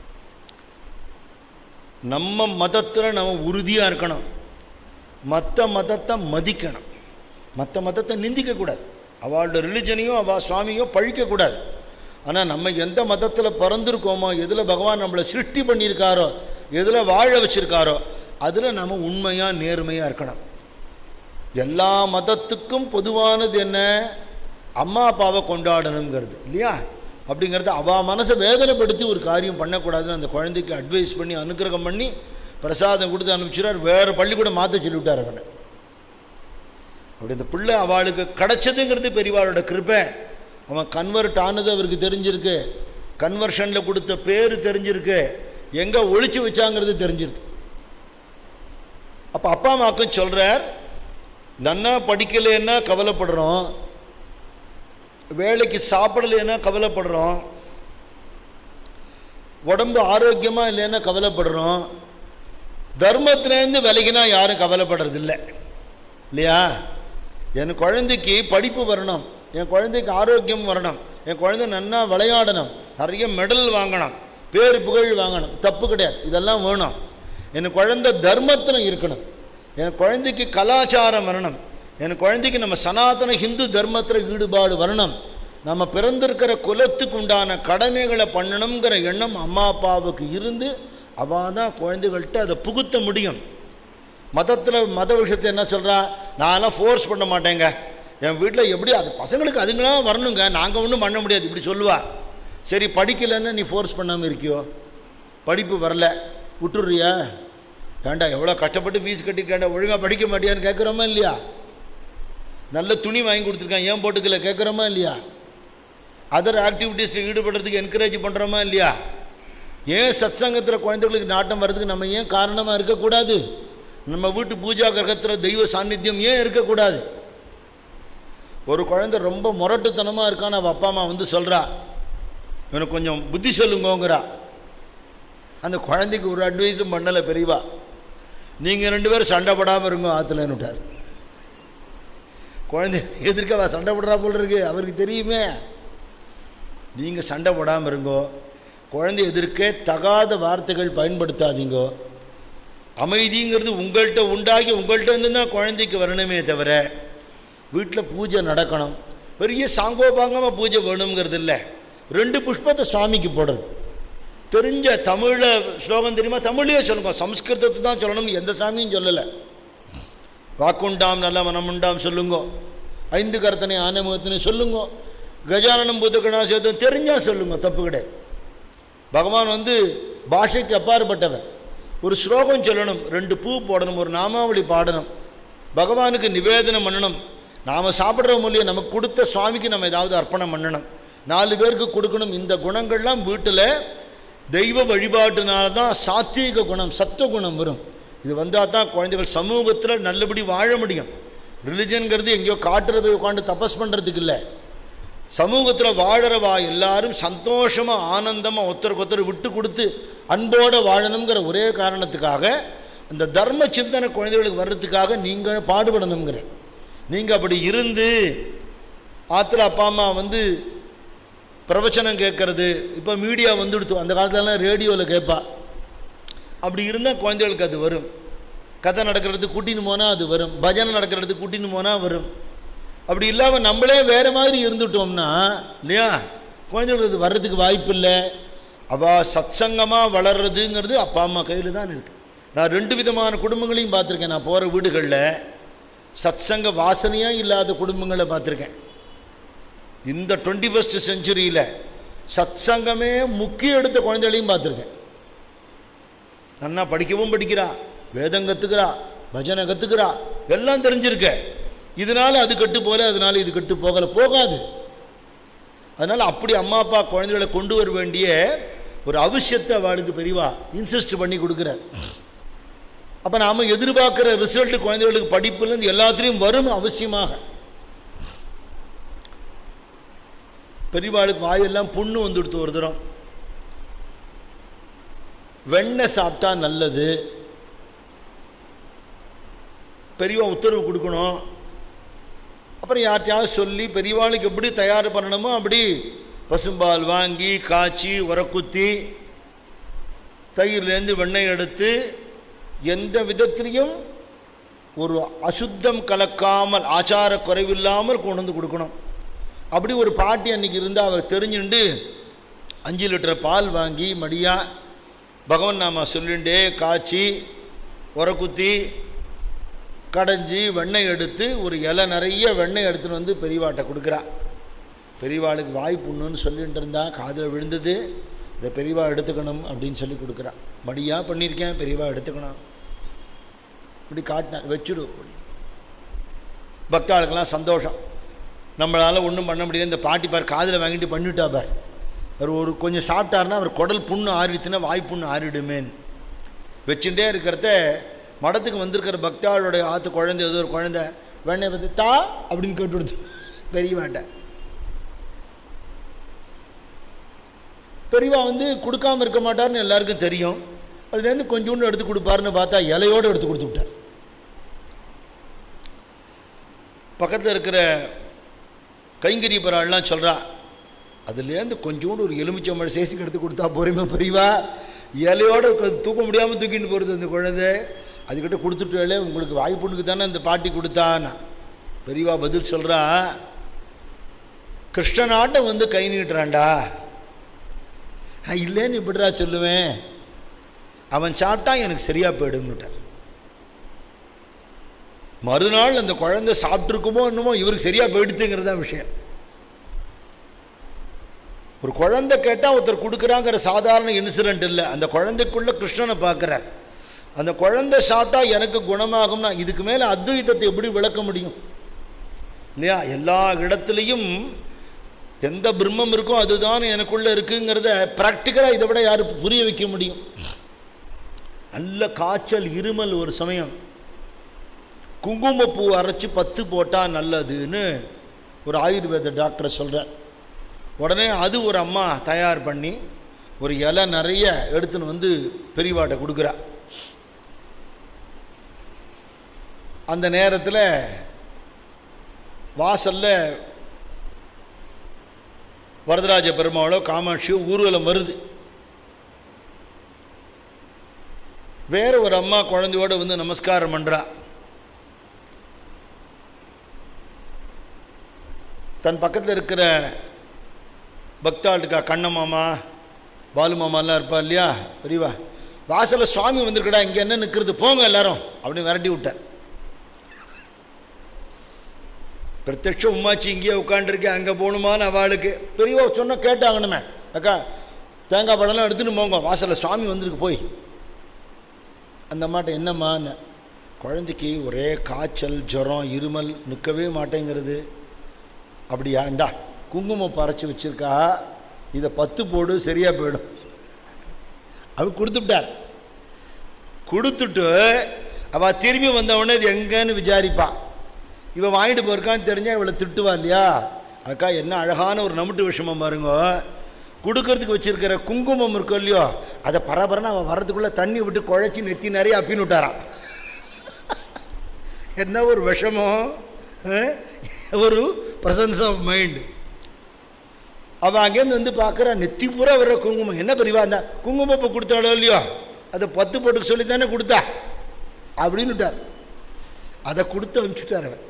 நம்ம மதத்தில் நம்ம உறுதியாக இருக்கணும் மற்ற மதத்தை மதிக்கணும் மற்ற மதத்தை நிந்திக்கக்கூடாது அவளோட ரிலிஜனையோ அவள் சுவாமியோ பழிக்கக்கூடாது ஆனால் நம்ம எந்த மதத்தில் பிறந்திருக்கோமோ எதில் பகவான் நம்மளை சிருஷ்டி பண்ணியிருக்காரோ எதில் வாழ வச்சிருக்காரோ அதில் நம்ம உண்மையாக நேர்மையாக இருக்கணும் எல்லா மதத்துக்கும் பொதுவானது என்ன அம்மா அப்பாவை கொண்டாடணுங்கிறது இல்லையா அப்படிங்கிறது அவள் மனசை வேதனைப்படுத்தி ஒரு காரியம் பண்ணக்கூடாதுன்னு அந்த குழந்தைக்கு அட்வைஸ் பண்ணி அனுக்கிரகம் பண்ணி பிரசாதம் கொடுத்து அனுப்பிச்சிடார் வேறு பள்ளிக்கூடம் மாற்ற சொல்லிவிட்டார் அவனை அப்படி இந்த பிள்ளை அவளுக்கு கிடைச்சதுங்கிறது பெரியவாளோட கிருப்பை அவன் கன்வெர்ட் ஆனது அவருக்கு தெரிஞ்சிருக்கு கன்வர்ஷனில் கொடுத்த பேர் தெரிஞ்சிருக்கு எங்கே ஒழிச்சு வச்சாங்கிறது தெரிஞ்சிருக்கு அப்போ அப்பா அம்மாக்கும் சொல்கிறார் நன்னா படிக்கலைன்னா கவலைப்படுறோம் வேலைக்கு சாப்பிடலைன்னா கவலைப்படுறோம் உடம்பு ஆரோக்கியமாக இல்லைன்னா கவலைப்படுறோம் தர்மத்திலேருந்து விலகினா யாரும் கவலைப்படுறது இல்லை இல்லையா என் குழந்தைக்கு படிப்பு வரணும் என் குழந்தைக்கு ஆரோக்கியம் வரணும் என் குழந்தை நன்னா விளையாடணும் நிறைய மெடல் வாங்கணும் பேர் புகழ் வாங்கணும் தப்பு கிடையாது இதெல்லாம் வேணும் என் குழந்தை தர்மத்தில் இருக்கணும் என் குழந்தைக்கு கலாச்சாரம் வரணும் என் குழந்தைக்கு நம்ம சனாதன ஹிந்து தர்மத்தில் ஈடுபாடு வரணும் நம்ம பிறந்திருக்கிற குலத்துக்கு உண்டான கடமைகளை பண்ணணுங்கிற எண்ணம் அம்மா அப்பாவுக்கு இருந்து அவள் தான் குழந்தைகள்கிட்ட அதை புகுத்த முடியும் மதத்தில் மத விஷயத்தில் என்ன சொல்கிறா நான்லாம் ஃபோர்ஸ் பண்ண மாட்டேங்க என் வீட்டில் எப்படி அது பசங்களுக்கு அதுங்களாம் வரணுங்க நாங்கள் ஒன்றும் பண்ண முடியாது இப்படி சொல்லுவா சரி படிக்கலைன்னு நீ ஃபோர்ஸ் பண்ணாமல் இருக்கியோ படிப்பு வரல விட்டுடுறியா ஏண்டா எவ்வளோ கஷ்டப்பட்டு ஃபீஸ் கட்டிருக்கேன்டா ஒழுங்காக படிக்க மாட்டியான்னு கேட்குறோமா இல்லையா நல்ல துணி வாங்கி கொடுத்துருக்கான் ஏன் போட்டுக்கல கேட்குறோமா இல்லையா அதர் ஆக்டிவிட்டீஸில் ஈடுபடுறதுக்கு என்கரேஜ் பண்ணுறோமா இல்லையா ஏன் சத் சங்கத்தில் குழந்தைகளுக்கு நாட்டம் வர்றதுக்கு நம்ம ஏன் காரணமாக இருக்கக்கூடாது நம்ம வீட்டு பூஜா கிரகத்தில் தெய்வ சாநித்தியம் ஏன் இருக்கக்கூடாது ஒரு குழந்தை ரொம்ப முரட்டுத்தனமாக இருக்கான்னு அவள் அப்பா அம்மா வந்து சொல்கிறா இவனுக்கு கொஞ்சம் புத்தி சொல்லுங்கோங்கிறா அந்த குழந்தைக்கு ஒரு அட்வைஸும் பண்ணலை பெரியவா நீங்கள் ரெண்டு பேரும் சண்டை படாமல் இருங்க ஆற்றுலன்னு விட்டார் குழந்தை எதிர்க்கவா சண்டை போடுறா போல் இருக்கு அவருக்கு தெரியுமே நீங்கள் சண்டை போடாமல் இருங்கோ குழந்தை எதிர்க்க தகாத வார்த்தைகள் பயன்படுத்தாதீங்கோ அமைதிங்கிறது உங்கள்கிட்ட உண்டாகி உங்கள்கிட்ட இருந்து தான் குழந்தைக்கு வரணுமே தவிர வீட்டில் பூஜை நடக்கணும் பெரிய சாங்கோபாங்கமாக பூஜை வேணுங்கிறது இல்லை ரெண்டு புஷ்பத்தை சுவாமிக்கு போடுறது தெரிஞ்ச தமிழில் ஸ்லோகம் தெரியுமா தமிழ்லேயே சொல்லுங்க சம்ஸ்கிருதத்தை தான் சொல்லணும் எந்த சாமியும் சொல்லலை வாக்குண்டாம் நல்ல மனமுண்டாம் சொல்லுங்க ஐந்து கருத்தனை ஆனமுகத்தினை சொல்லுங்க கஜானனம் பூதகணாசேதம் தெரிஞ்சால் சொல்லுங்க தப்பு கிடையாது பகவான் வந்து பாஷைக்கு அப்பாற்பட்டவர் ஒரு ஸ்லோகம் சொல்லணும் ரெண்டு பூ போடணும் ஒரு நாமாவளி பாடணும் பகவானுக்கு நிவேதனம் பண்ணணும் நாம் சாப்பிட்ற மூலியம் நமக்கு கொடுத்த சுவாமிக்கு நம்ம ஏதாவது அர்ப்பணம் பண்ணணும் நாலு பேருக்கு கொடுக்கணும் இந்த குணங்கள்லாம் வீட்டில் தெய்வ வழிபாட்டுனால தான் சாத்வீக குணம் சத்துவ குணம் வரும் இது வந்தால் தான் குழந்தைகள் சமூகத்தில் நல்லபடி வாழ முடியும் ரிலிஜன்கிறது எங்கேயோ காட்டுற போய் உட்காந்து தபஸ் பண்ணுறதுக்கு இல்லை சமூகத்தில் வாழறவா எல்லாரும் சந்தோஷமாக ஆனந்தமாக ஒருத்தருக்கு ஒருத்தர் விட்டு கொடுத்து அன்போடு வாழணுங்கிற ஒரே காரணத்துக்காக அந்த தர்ம சிந்தனை குழந்தைகளுக்கு வர்றதுக்காக நீங்கள் பாடுபடணுங்கிற நீங்கள் அப்படி இருந்து ஆற்றுல அப்பா அம்மா வந்து பிரவச்சனம் கேட்கறது இப்போ மீடியா வந்துடுத்து அந்த காலத்துலலாம் ரேடியோவில் கேட்பா அப்படி இருந்தால் குழந்தைகளுக்கு அது வரும் கதை நடக்கிறது கூட்டின்னு போனால் அது வரும் பஜனை நடக்கிறது கூட்டின்னு போனால் வரும் அப்படி இல்லாமல் நம்மளே வேறு மாதிரி இருந்துட்டோம்னா இல்லையா குழந்தைகளுக்கு அது வர்றதுக்கு வாய்ப்பு இல்லை அவள் சத்சங்கமாக வளர்றதுங்கிறது அப்பா அம்மா கையில் தான் இருக்குது நான் ரெண்டு விதமான குடும்பங்களையும் பார்த்துருக்கேன் நான் போகிற வீடுகளில் சத்சங்க வாசனையாக இல்லாத குடும்பங்களை பார்த்துருக்கேன் இந்த டுவெண்ட்டி ஃபஸ்ட் செஞ்சுரியில் சத்சங்கமே முக்கிய எடுத்த குழந்தைகளையும் பார்த்துருக்கேன் நன்னா படிக்கவும் படிக்கிறா வேதம் கற்றுக்கிறா பஜனை கற்றுக்கிறா எல்லாம் தெரிஞ்சிருக்க இதனால் அது கெட்டு போகல அதனால் இது கெட்டு போகலை போகாது அதனால் அப்படி அம்மா அப்பா குழந்தைகளை கொண்டு வர வேண்டிய ஒரு அவசியத்தை அவளுக்கு பெரியவா இன்சிஸ்ட் பண்ணி கொடுக்குறார் அப்போ நாம் எதிர்பார்க்குற ரிசல்ட் குழந்தைகளுக்கு படிப்புலேருந்து எல்லாத்துலேயும் வரும் அவசியமாக பெரியவாளுக்கு வாயெல்லாம் புண்ணு வந்துடுத்து ஒரு தரம் வெண்ணெய் சாப்பிட்டா நல்லது பெரியவா உத்தரவு கொடுக்கணும் அப்புறம் யார்கிட்டயாவது சொல்லி பெரியவாளுக்கு எப்படி தயார் பண்ணணுமோ அப்படி பசும்பால் வாங்கி காய்ச்சி உரக்குத்தி தயிர்லேருந்து வெண்ணெய் எடுத்து எந்த விதத்திலையும் ஒரு அசுத்தம் கலக்காமல் ஆச்சார குறைவில்லாமல் கொண்டு வந்து கொடுக்கணும் அப்படி ஒரு பாட்டி அன்னைக்கு இருந்தால் அவர் தெரிஞ்சுண்டு அஞ்சு லிட்டர் பால் வாங்கி மடியா பகவன் நாம சொல்லிண்டே காய்ச்சி உரக்குத்தி கடைஞ்சி வெண்ணெய் எடுத்து ஒரு இலை நிறைய வெண்ணெய் எடுத்துன்னு வந்து பெரியவாட்ட கொடுக்குறா பெரியவாளுக்கு வாய் புண்ணுன்னு சொல்லிட்டு இருந்தா காதில் விழுந்தது இதை பெரியவா எடுத்துக்கணும் அப்படின்னு சொல்லி கொடுக்குறா மடியாக பண்ணியிருக்கேன் பெரியவா எடுத்துக்கணும் இப்படி காட்டினேன் வச்சுடு அப்படி பக்தாளுக்கெல்லாம் சந்தோஷம் நம்மளால் ஒன்றும் பண்ண முடியாது இந்த பாட்டி பார் காதில் வாங்கிட்டு பண்ணிவிட்டா பார் அவர் ஒரு கொஞ்சம் சாப்பிட்டாருன்னா அவர் குடல் புண்ணு ஆறிடுச்சுன்னா வாய் புண்ணு ஆறிடுமேன்னு வச்சுட்டே இருக்கிறத மடத்துக்கு வந்திருக்கிற பக்தாளுடைய ஆற்று குழந்தை ஏதோ ஒரு குழந்தை வேணே வந்து தா அப்படின்னு கேட்டு கொடுத்து பெரியவாட்ட பெரியவா வந்து கொடுக்காம இருக்க மாட்டார்னு எல்லாருக்கும் தெரியும் அதுலேருந்து கொஞ்சோண்டு எடுத்து கொடுப்பாருன்னு பார்த்தா இலையோடு எடுத்து கொடுத்து விட்டார் பக்கத்தில் இருக்கிற கைங்கரி பராள்லாம் சொல்கிறா அதுலேருந்து கொஞ்சோண்டு ஒரு எலுமிச்சம்பழ சேசிக்கு எடுத்து கொடுத்தா போறீமா பெரியவா இலையோடு க- தூக்க முடியாமல் தூக்கிட்டு போகிறது அந்த குழந்தை அதுக்கிட்ட கொடுத்துட்டாலே உங்களுக்கு வாய்ப்புண்ணுக்கு தானே அந்த பாட்டி கொடுத்தான்னா பெரியவா பதில் சொல்கிறா கிருஷ்ணனாட்டம் வந்து கை நீட்டுறான்டா நான் இல்லைன்னு இப்படிடா சொல்லுவேன் அவன் சாப்பிட்டா எனக்கு சரியாக போயிடும்னுட்டார் மறுநாள் அந்த குழந்தை சாப்பிட்ருக்குமோ என்னமோ இவருக்கு சரியாக போயிடுத்துங்கிறது தான் விஷயம் ஒரு குழந்தை கேட்டால் ஒருத்தர் கொடுக்குறாங்கிற சாதாரண இன்சிடென்ட் இல்லை அந்த குழந்தைக்குள்ள கிருஷ்ணனை பார்க்குறார் அந்த குழந்தை சாப்பிட்டா எனக்கு குணமாகும்னா இதுக்கு மேலே அத்வைதத்தை எப்படி விளக்க முடியும் இல்லையா எல்லா இடத்துலையும் எந்த பிரம்மம் இருக்கோ அதுதான் எனக்குள்ளே இருக்குங்கிறத ப்ராக்டிக்கலாக இதை விட யார் புரிய வைக்க முடியும் நல்ல காய்ச்சல் இருமல் ஒரு சமயம் குங்குமப்பூ அரைச்சி பத்து போட்டால் நல்லதுன்னு ஒரு ஆயுர்வேத டாக்டர் சொல்கிறார் உடனே அது ஒரு அம்மா தயார் பண்ணி ஒரு இலை நிறைய எடுத்துன்னு வந்து பெரியவாட்ட கொடுக்குறா அந்த நேரத்தில் வாசல்ல வரதராஜ பெருமாளோ காமாட்சியோ ஊர்வலம் வருது வேற ஒரு அம்மா குழந்தையோட வந்து நமஸ்காரம் பண்ணுறா தன் பக்கத்தில் இருக்கிற பக்தாளுக்கா கண்ணமாமா பாலு மாமாலாம் இருப்பா இல்லையா பெரியவா வாசலில் சுவாமி வந்திருக்கடா இங்கே என்ன நிற்கிறது போங்க எல்லாரும் அப்படின்னு விரட்டி விட்டார் பிரத்யட்ச உமாச்சி இங்கேயே உட்காண்டிருக்கேன் அங்கே போகணுமான்னு அவளுக்கு பெரியவா சொன்ன கேட்டாங்கணுமே அக்கா தேங்காய் பழம்லாம் எடுத்துன்னு போங்க வாசலில் சுவாமி வந்திருக்கு போய் அந்த அம்மாட்ட என்னம்மான்னு குழந்தைக்கு ஒரே காய்ச்சல் ஜுரம் இருமல் நிற்கவே மாட்டேங்கிறது அப்படியா இந்தா குங்குமம் பறைச்சி வச்சிருக்கா இதை பத்து போடு சரியாக போயிடும் அவர் கொடுத்துட்டார் கொடுத்துட்டு அவள் திரும்பி வந்தவொடனே இது எங்கன்னு விசாரிப்பா இவன் வாங்கிட்டு போயிருக்கான்னு தெரிஞ்சால் இவளை திட்டுவா இல்லையா அக்கா என்ன அழகான ஒரு நமுட்டு விஷயமா பாருங்க கொடுக்கறதுக்கு வச்சிருக்கிற குங்குமம் இருக்கும் இல்லையோ அதை பரபரன்னு அவன் வர்றதுக்குள்ளே தண்ணி விட்டு குழைச்சி நெத்தி நிறைய அப்பின்னு விட்டாரான் என்ன ஒரு விஷமோ அஹ்? ஒரு பிரசன்ஸ் ஆஃப் மைண்ட் அவன் அங்கேருந்து வந்து பார்க்குறா நெத்தி பூரா வர குங்குமம் என்ன பெரியவா அந்த குங்குமம் இப்போ கொடுத்தாளோ இல்லையோ அதை பத்து போட்டுக்கு சொல்லி தானே கொடுத்தா அப்படின்னுட்டார் அதை கொடுத்து அனுப்பிச்சுட்டார் அவன்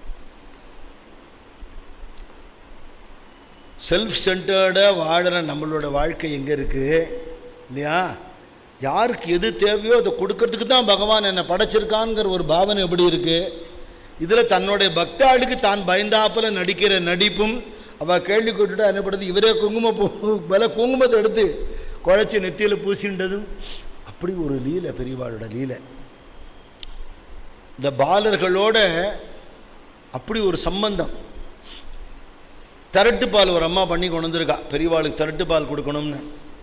செல்ஃப் சென்டர்டாக வாழுற நம்மளோட வாழ்க்கை எங்கே இருக்குது இல்லையா யாருக்கு எது தேவையோ அதை கொடுக்கறதுக்கு தான் பகவான் என்னை படைச்சிருக்கான்ங்கிற ஒரு பாவனை எப்படி இருக்குது இதில் தன்னுடைய பக்தாளுக்கு தான் பயந்தாப்புல நடிக்கிற நடிப்பும் அவள் கேள்வி கேட்டுட்டு என்ன பண்ணுறது இவரே குங்கும பூ பல குங்குமத்தை எடுத்து குழைச்சி நெத்தியில் பூசின்றதும் அப்படி ஒரு லீலை பெரியவாளோட லீலை இந்த பாலர்களோட அப்படி ஒரு சம்பந்தம் திரட்டு பால் ஒரு அம்மா பண்ணி கொண்டு வந்திருக்கா பெரியவாளுக்கு திரட்டு பால் கொடுக்கணும்னு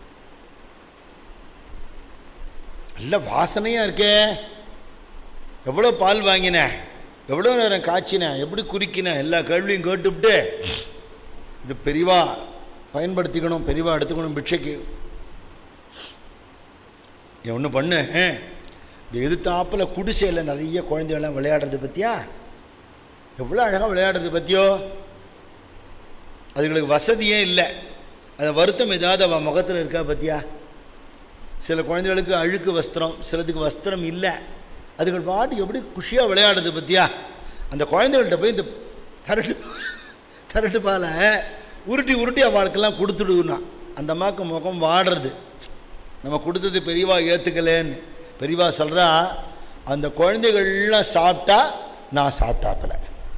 நல்ல வாசனையாக இருக்கே எவ்வளோ பால் வாங்கினேன் எவ்வளோ நேரம் காய்ச்சினேன் எப்படி குறிக்கினேன் எல்லா கேள்வியும் கேட்டுவிட்டு இது பெரியவா பயன்படுத்திக்கணும் பெரியவா எடுத்துக்கணும் பிட்சைக்கு நீ ஒன்று பண்ணு இந்த எதிர்த்தாப்பில் குடிசையில் நிறைய குழந்தைகள்லாம் விளையாடுறது பற்றியா எவ்வளோ அழகாக விளையாடுறது பற்றியோ அதுங்களுக்கு வசதியே இல்லை அது வருத்தம் ஏதாவது அவன் முகத்தில் இருக்கா பற்றியா சில குழந்தைகளுக்கு அழுக்கு வஸ்திரம் சிலதுக்கு வஸ்திரம் இல்லை அதுகள் பாட்டு எப்படி குஷியாக விளையாடுறது பற்றியா அந்த குழந்தைகள்கிட்ட போய் இந்த தரட்டு தரட்டு பாலை உருட்டி உருட்டி அவளுக்கெல்லாம் கொடுத்துடுனா அந்த அம்மாவுக்கு முகம் வாடுறது நம்ம கொடுத்தது பெரியவா ஏற்றுக்கலேன்னு பெரியவா சொல்கிறா அந்த குழந்தைகள்லாம் சாப்பிட்டா நான் சாப்பிட்டாப்பில்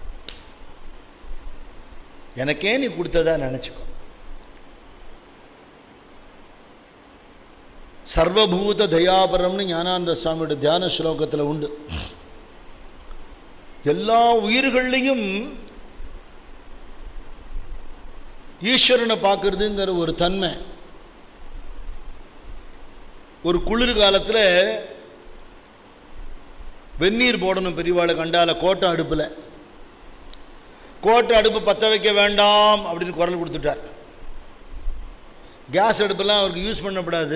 எனக்கே நீ கொடுத்ததா நினச்சிக்கோ சர்வபூத தயாபரம்னு ஞானானந்த சுவாமியோட தியான ஸ்லோகத்தில் உண்டு எல்லா உயிர்கள்லையும் ஈஸ்வரனை பார்க்கறதுங்கிற ஒரு தன்மை ஒரு குளிர் காலத்தில் வெந்நீர் போடணும் பெரியவாளை கண்டால கோட்டை அடுப்பில் கோட்டை அடுப்பு பற்ற வைக்க வேண்டாம் அப்படின்னு குரல் கொடுத்துட்டார் கேஸ் அடுப்பெல்லாம் அவருக்கு யூஸ் பண்ணக்கூடாது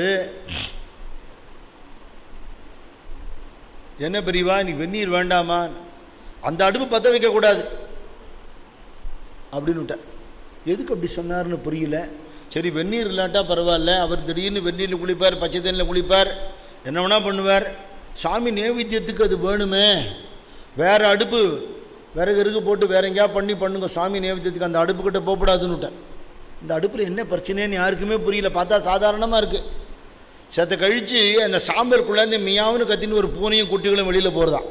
என்ன பெரியவா நீ வெந்நீர் வேண்டாமா அந்த அடுப்பு பற்ற வைக்கக்கூடாது அப்படின்னு விட்டார் எதுக்கு அப்படி சொன்னார்னு புரியல சரி வெந்நீர் இல்லாட்டா பரவாயில்ல அவர் திடீர்னு வெந்நீரில் குளிப்பார் பச்சை தண்ணியில் குளிப்பார் என்ன வேணால் பண்ணுவார் சாமி நேவேத்தியத்துக்கு அது வேணுமே வேறு அடுப்பு விறகு இருக்கு போட்டு வேற எங்கேயா பண்ணி பண்ணுங்க சாமி நேவேத்தியத்துக்கு அந்த அடுப்புக்கிட்ட போகக்கூடாதுன்னு விட்டார் இந்த அடுப்பில் என்ன பிரச்சனைன்னு யாருக்குமே புரியல பார்த்தா சாதாரணமாக இருக்குது சேத்த கழித்து அந்த சாம்பருக்குள்ளேருந்து மியாவுன்னு கத்தின்னு ஒரு பூனையும் குட்டிகளும் வெளியில் போகிறதான்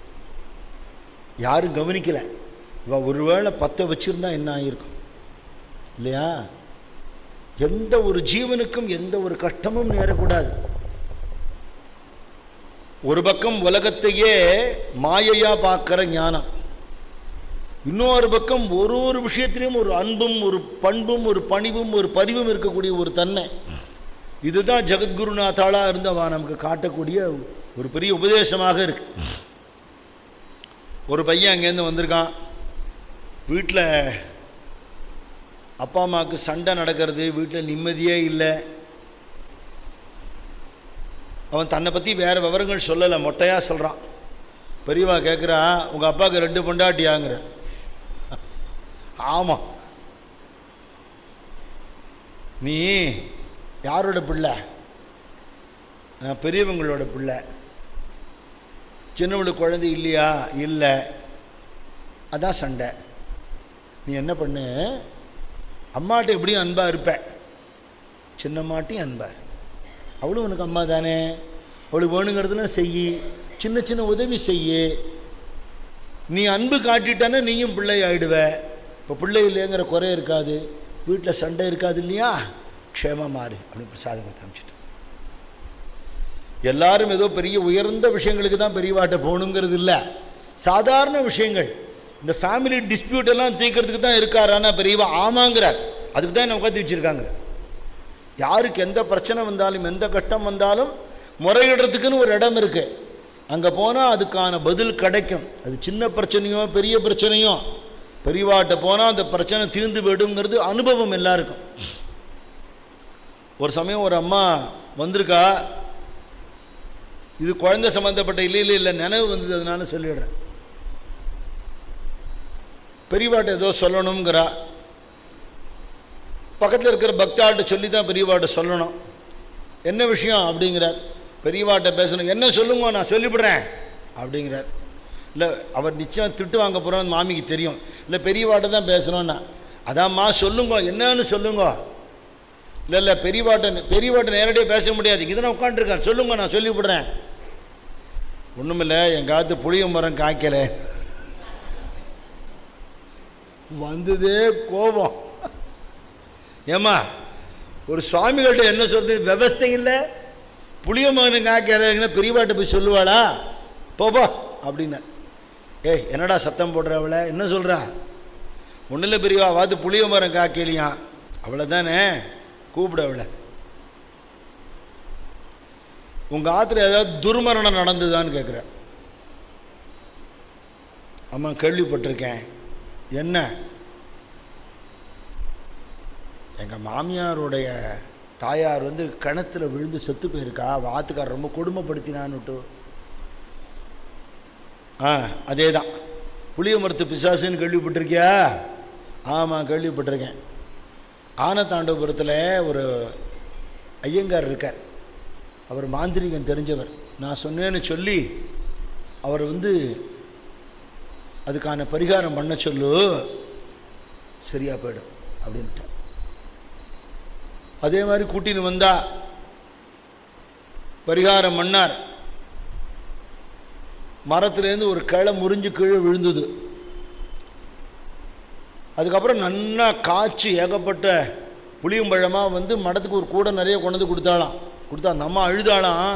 யாரும் கவனிக்கலை இவன் ஒருவேளை பற்ற வச்சுருந்தா என்ன ஆகியிருக்கும் இல்லையா எந்த ஒரு ஜீவனுக்கும் எந்த ஒரு கஷ்டமும் நேரக்கூடாது ஒரு பக்கம் உலகத்தையே மாயையா பார்க்குற ஞானம் இன்னொரு பக்கம் ஒரு ஒரு விஷயத்திலையும் ஒரு அன்பும் ஒரு பண்பும் ஒரு பணிவும் ஒரு பரிவும் இருக்கக்கூடிய ஒரு தன்மை இதுதான் ஜெகத்குருநாத்தாளா இருந்து அவன் நமக்கு காட்டக்கூடிய ஒரு பெரிய உபதேசமாக இருக்கு ஒரு பையன் அங்கேருந்து வந்திருக்கான் வீட்டில் அப்பா அம்மாவுக்கு சண்டை நடக்கிறது வீட்டில் நிம்மதியே இல்லை அவன் தன்னை பற்றி வேறு விவரங்கள் சொல்லலை மொட்டையாக சொல்கிறான் பெரியவா கேட்குறான் உங்கள் அப்பாவுக்கு ரெண்டு பொண்டாட்டியாங்கிற ஆமாம் நீ யாரோட பிள்ளை நான் பெரியவங்களோட பிள்ளை சின்னவளுக்கு குழந்தை இல்லையா இல்லை அதான் சண்டை நீ என்ன பண்ணு அம்மாட்ட எப்படியும் அன்பாக இருப்ப சின்னம்மாட்டையும் அன்பார் அவளும் உனக்கு அம்மா தானே அவளுக்கு வேணுங்கிறதுலாம் செய் சின்ன சின்ன உதவி செய்யு நீ அன்பு காட்டிட்டானே நீயும் பிள்ளை ஆயிடுவ இப்போ பிள்ளை இல்லைங்கிற குறை இருக்காது வீட்டில் சண்டை இருக்காது இல்லையா க்ஷேமமாக மாறு அப்படின்னு பிரசாதம் கொடுத்து அனுப்பிச்சிட்டேன் எல்லாரும் ஏதோ பெரிய உயர்ந்த விஷயங்களுக்கு தான் பெரியவாட்ட போகணுங்கிறது இல்லை சாதாரண விஷயங்கள் இந்த ஃபேமிலி டிஸ்பியூட் எல்லாம் தீர்க்கறதுக்கு தான் இருக்காரானா பெரியவா ஆமாங்கிறார் அதுக்கு தான் என்ன உட்காந்து வச்சுருக்காங்க யாருக்கு எந்த பிரச்சனை வந்தாலும் எந்த கஷ்டம் வந்தாலும் முறையிடுறதுக்குன்னு ஒரு இடம் இருக்குது அங்கே போனால் அதுக்கான பதில் கிடைக்கும் அது சின்ன பிரச்சனையோ பெரிய பிரச்சனையோ பெரியவாட்ட போனால் அந்த பிரச்சனை தீர்ந்து போயிடுங்கிறது அனுபவம் எல்லாருக்கும் ஒரு சமயம் ஒரு அம்மா வந்திருக்கா இது குழந்தை சம்மந்தப்பட்ட இல்லை இல்லை இல்லை நினைவு வந்தது அதனால சொல்லிடுறேன் பெரியவாட்ட ஏதோ சொல்லணுங்கிறா பக்கத்தில் இருக்கிற பக்தாட்ட சொல்லி தான் பெரியவாட்ட சொல்லணும் என்ன விஷயம் அப்படிங்கிறார் பெரியவாட்ட பேசணும் என்ன சொல்லுங்க நான் சொல்லிவிடுறேன் அப்படிங்கிறார் இல்லை அவர் நிச்சயம் திட்டு வாங்க போகிறோன்னு மாமிக்கு தெரியும் இல்லை பெரியவாட்ட தான் பேசணும்னா அதாம்மா சொல்லுங்க என்னன்னு சொல்லுங்க இல்லை இல்லை பெரியவாட்ட பெரியவாட்ட நேரடியாக பேச முடியாது இங்கே தானே உட்காந்துருக்கார் சொல்லுங்க நான் சொல்லிவிடுறேன் ஒன்றுமில்லை என் காலத்து புளிய மரம் காய்க்கலை வந்ததே கோபம் ஏம்மா ஒரு சுவாமிகள்கிட்ட என்ன சொல்றது விவஸ்தை இல்லை புளிய மகன் காய்க்கிறதுனா பெரியவாட்ட போய் சொல்லுவாளா போப்போ அப்படின்னா ஏய் என்னடா சத்தம் போடுற அவளை என்ன சொல்கிறா ஒன்றில் பெரியவா வாத்து புளிய மரம் காய்க்கலையாம் அவளை தானே கூப்பிட அவளை உங்கள் ஆற்றுல ஏதாவது துர்மரணம் நடந்ததான்னு கேட்குற அம்மா கேள்விப்பட்டிருக்கேன் என்ன எங்கள் மாமியாருடைய தாயார் வந்து கிணத்துல விழுந்து செத்து போயிருக்கா அவள் ஆத்துக்கார் ரொம்ப கொடுமைப்படுத்தினான்னுட்டு ஆ அதே தான் புளிய மரத்து பிசாசுன்னு கேள்விப்பட்டிருக்கியா ஆமாம் கேள்விப்பட்டிருக்கேன் ஆனத்தாண்டவபுரத்தில் ஒரு ஐயங்கார் இருக்கார் அவர் மாந்திரிகம் தெரிஞ்சவர் நான் சொன்னேன்னு சொல்லி அவர் வந்து அதுக்கான பரிகாரம் பண்ண சொல்லு சரியா போயிடும் அப்படின்ட்டார் அதே மாதிரி கூட்டின்னு வந்தா பரிகாரம் பண்ணார் மரத்துலேருந்து ஒரு கிளை முறிஞ்சு கீழே விழுந்தது அதுக்கப்புறம் நன்னா காய்ச்சி ஏகப்பட்ட புளியம்பழமாக வந்து மடத்துக்கு ஒரு கூடை நிறைய கொண்டு வந்து கொடுத்தாளாம் கொடுத்தா அந்த அம்மா அழுதாளாம்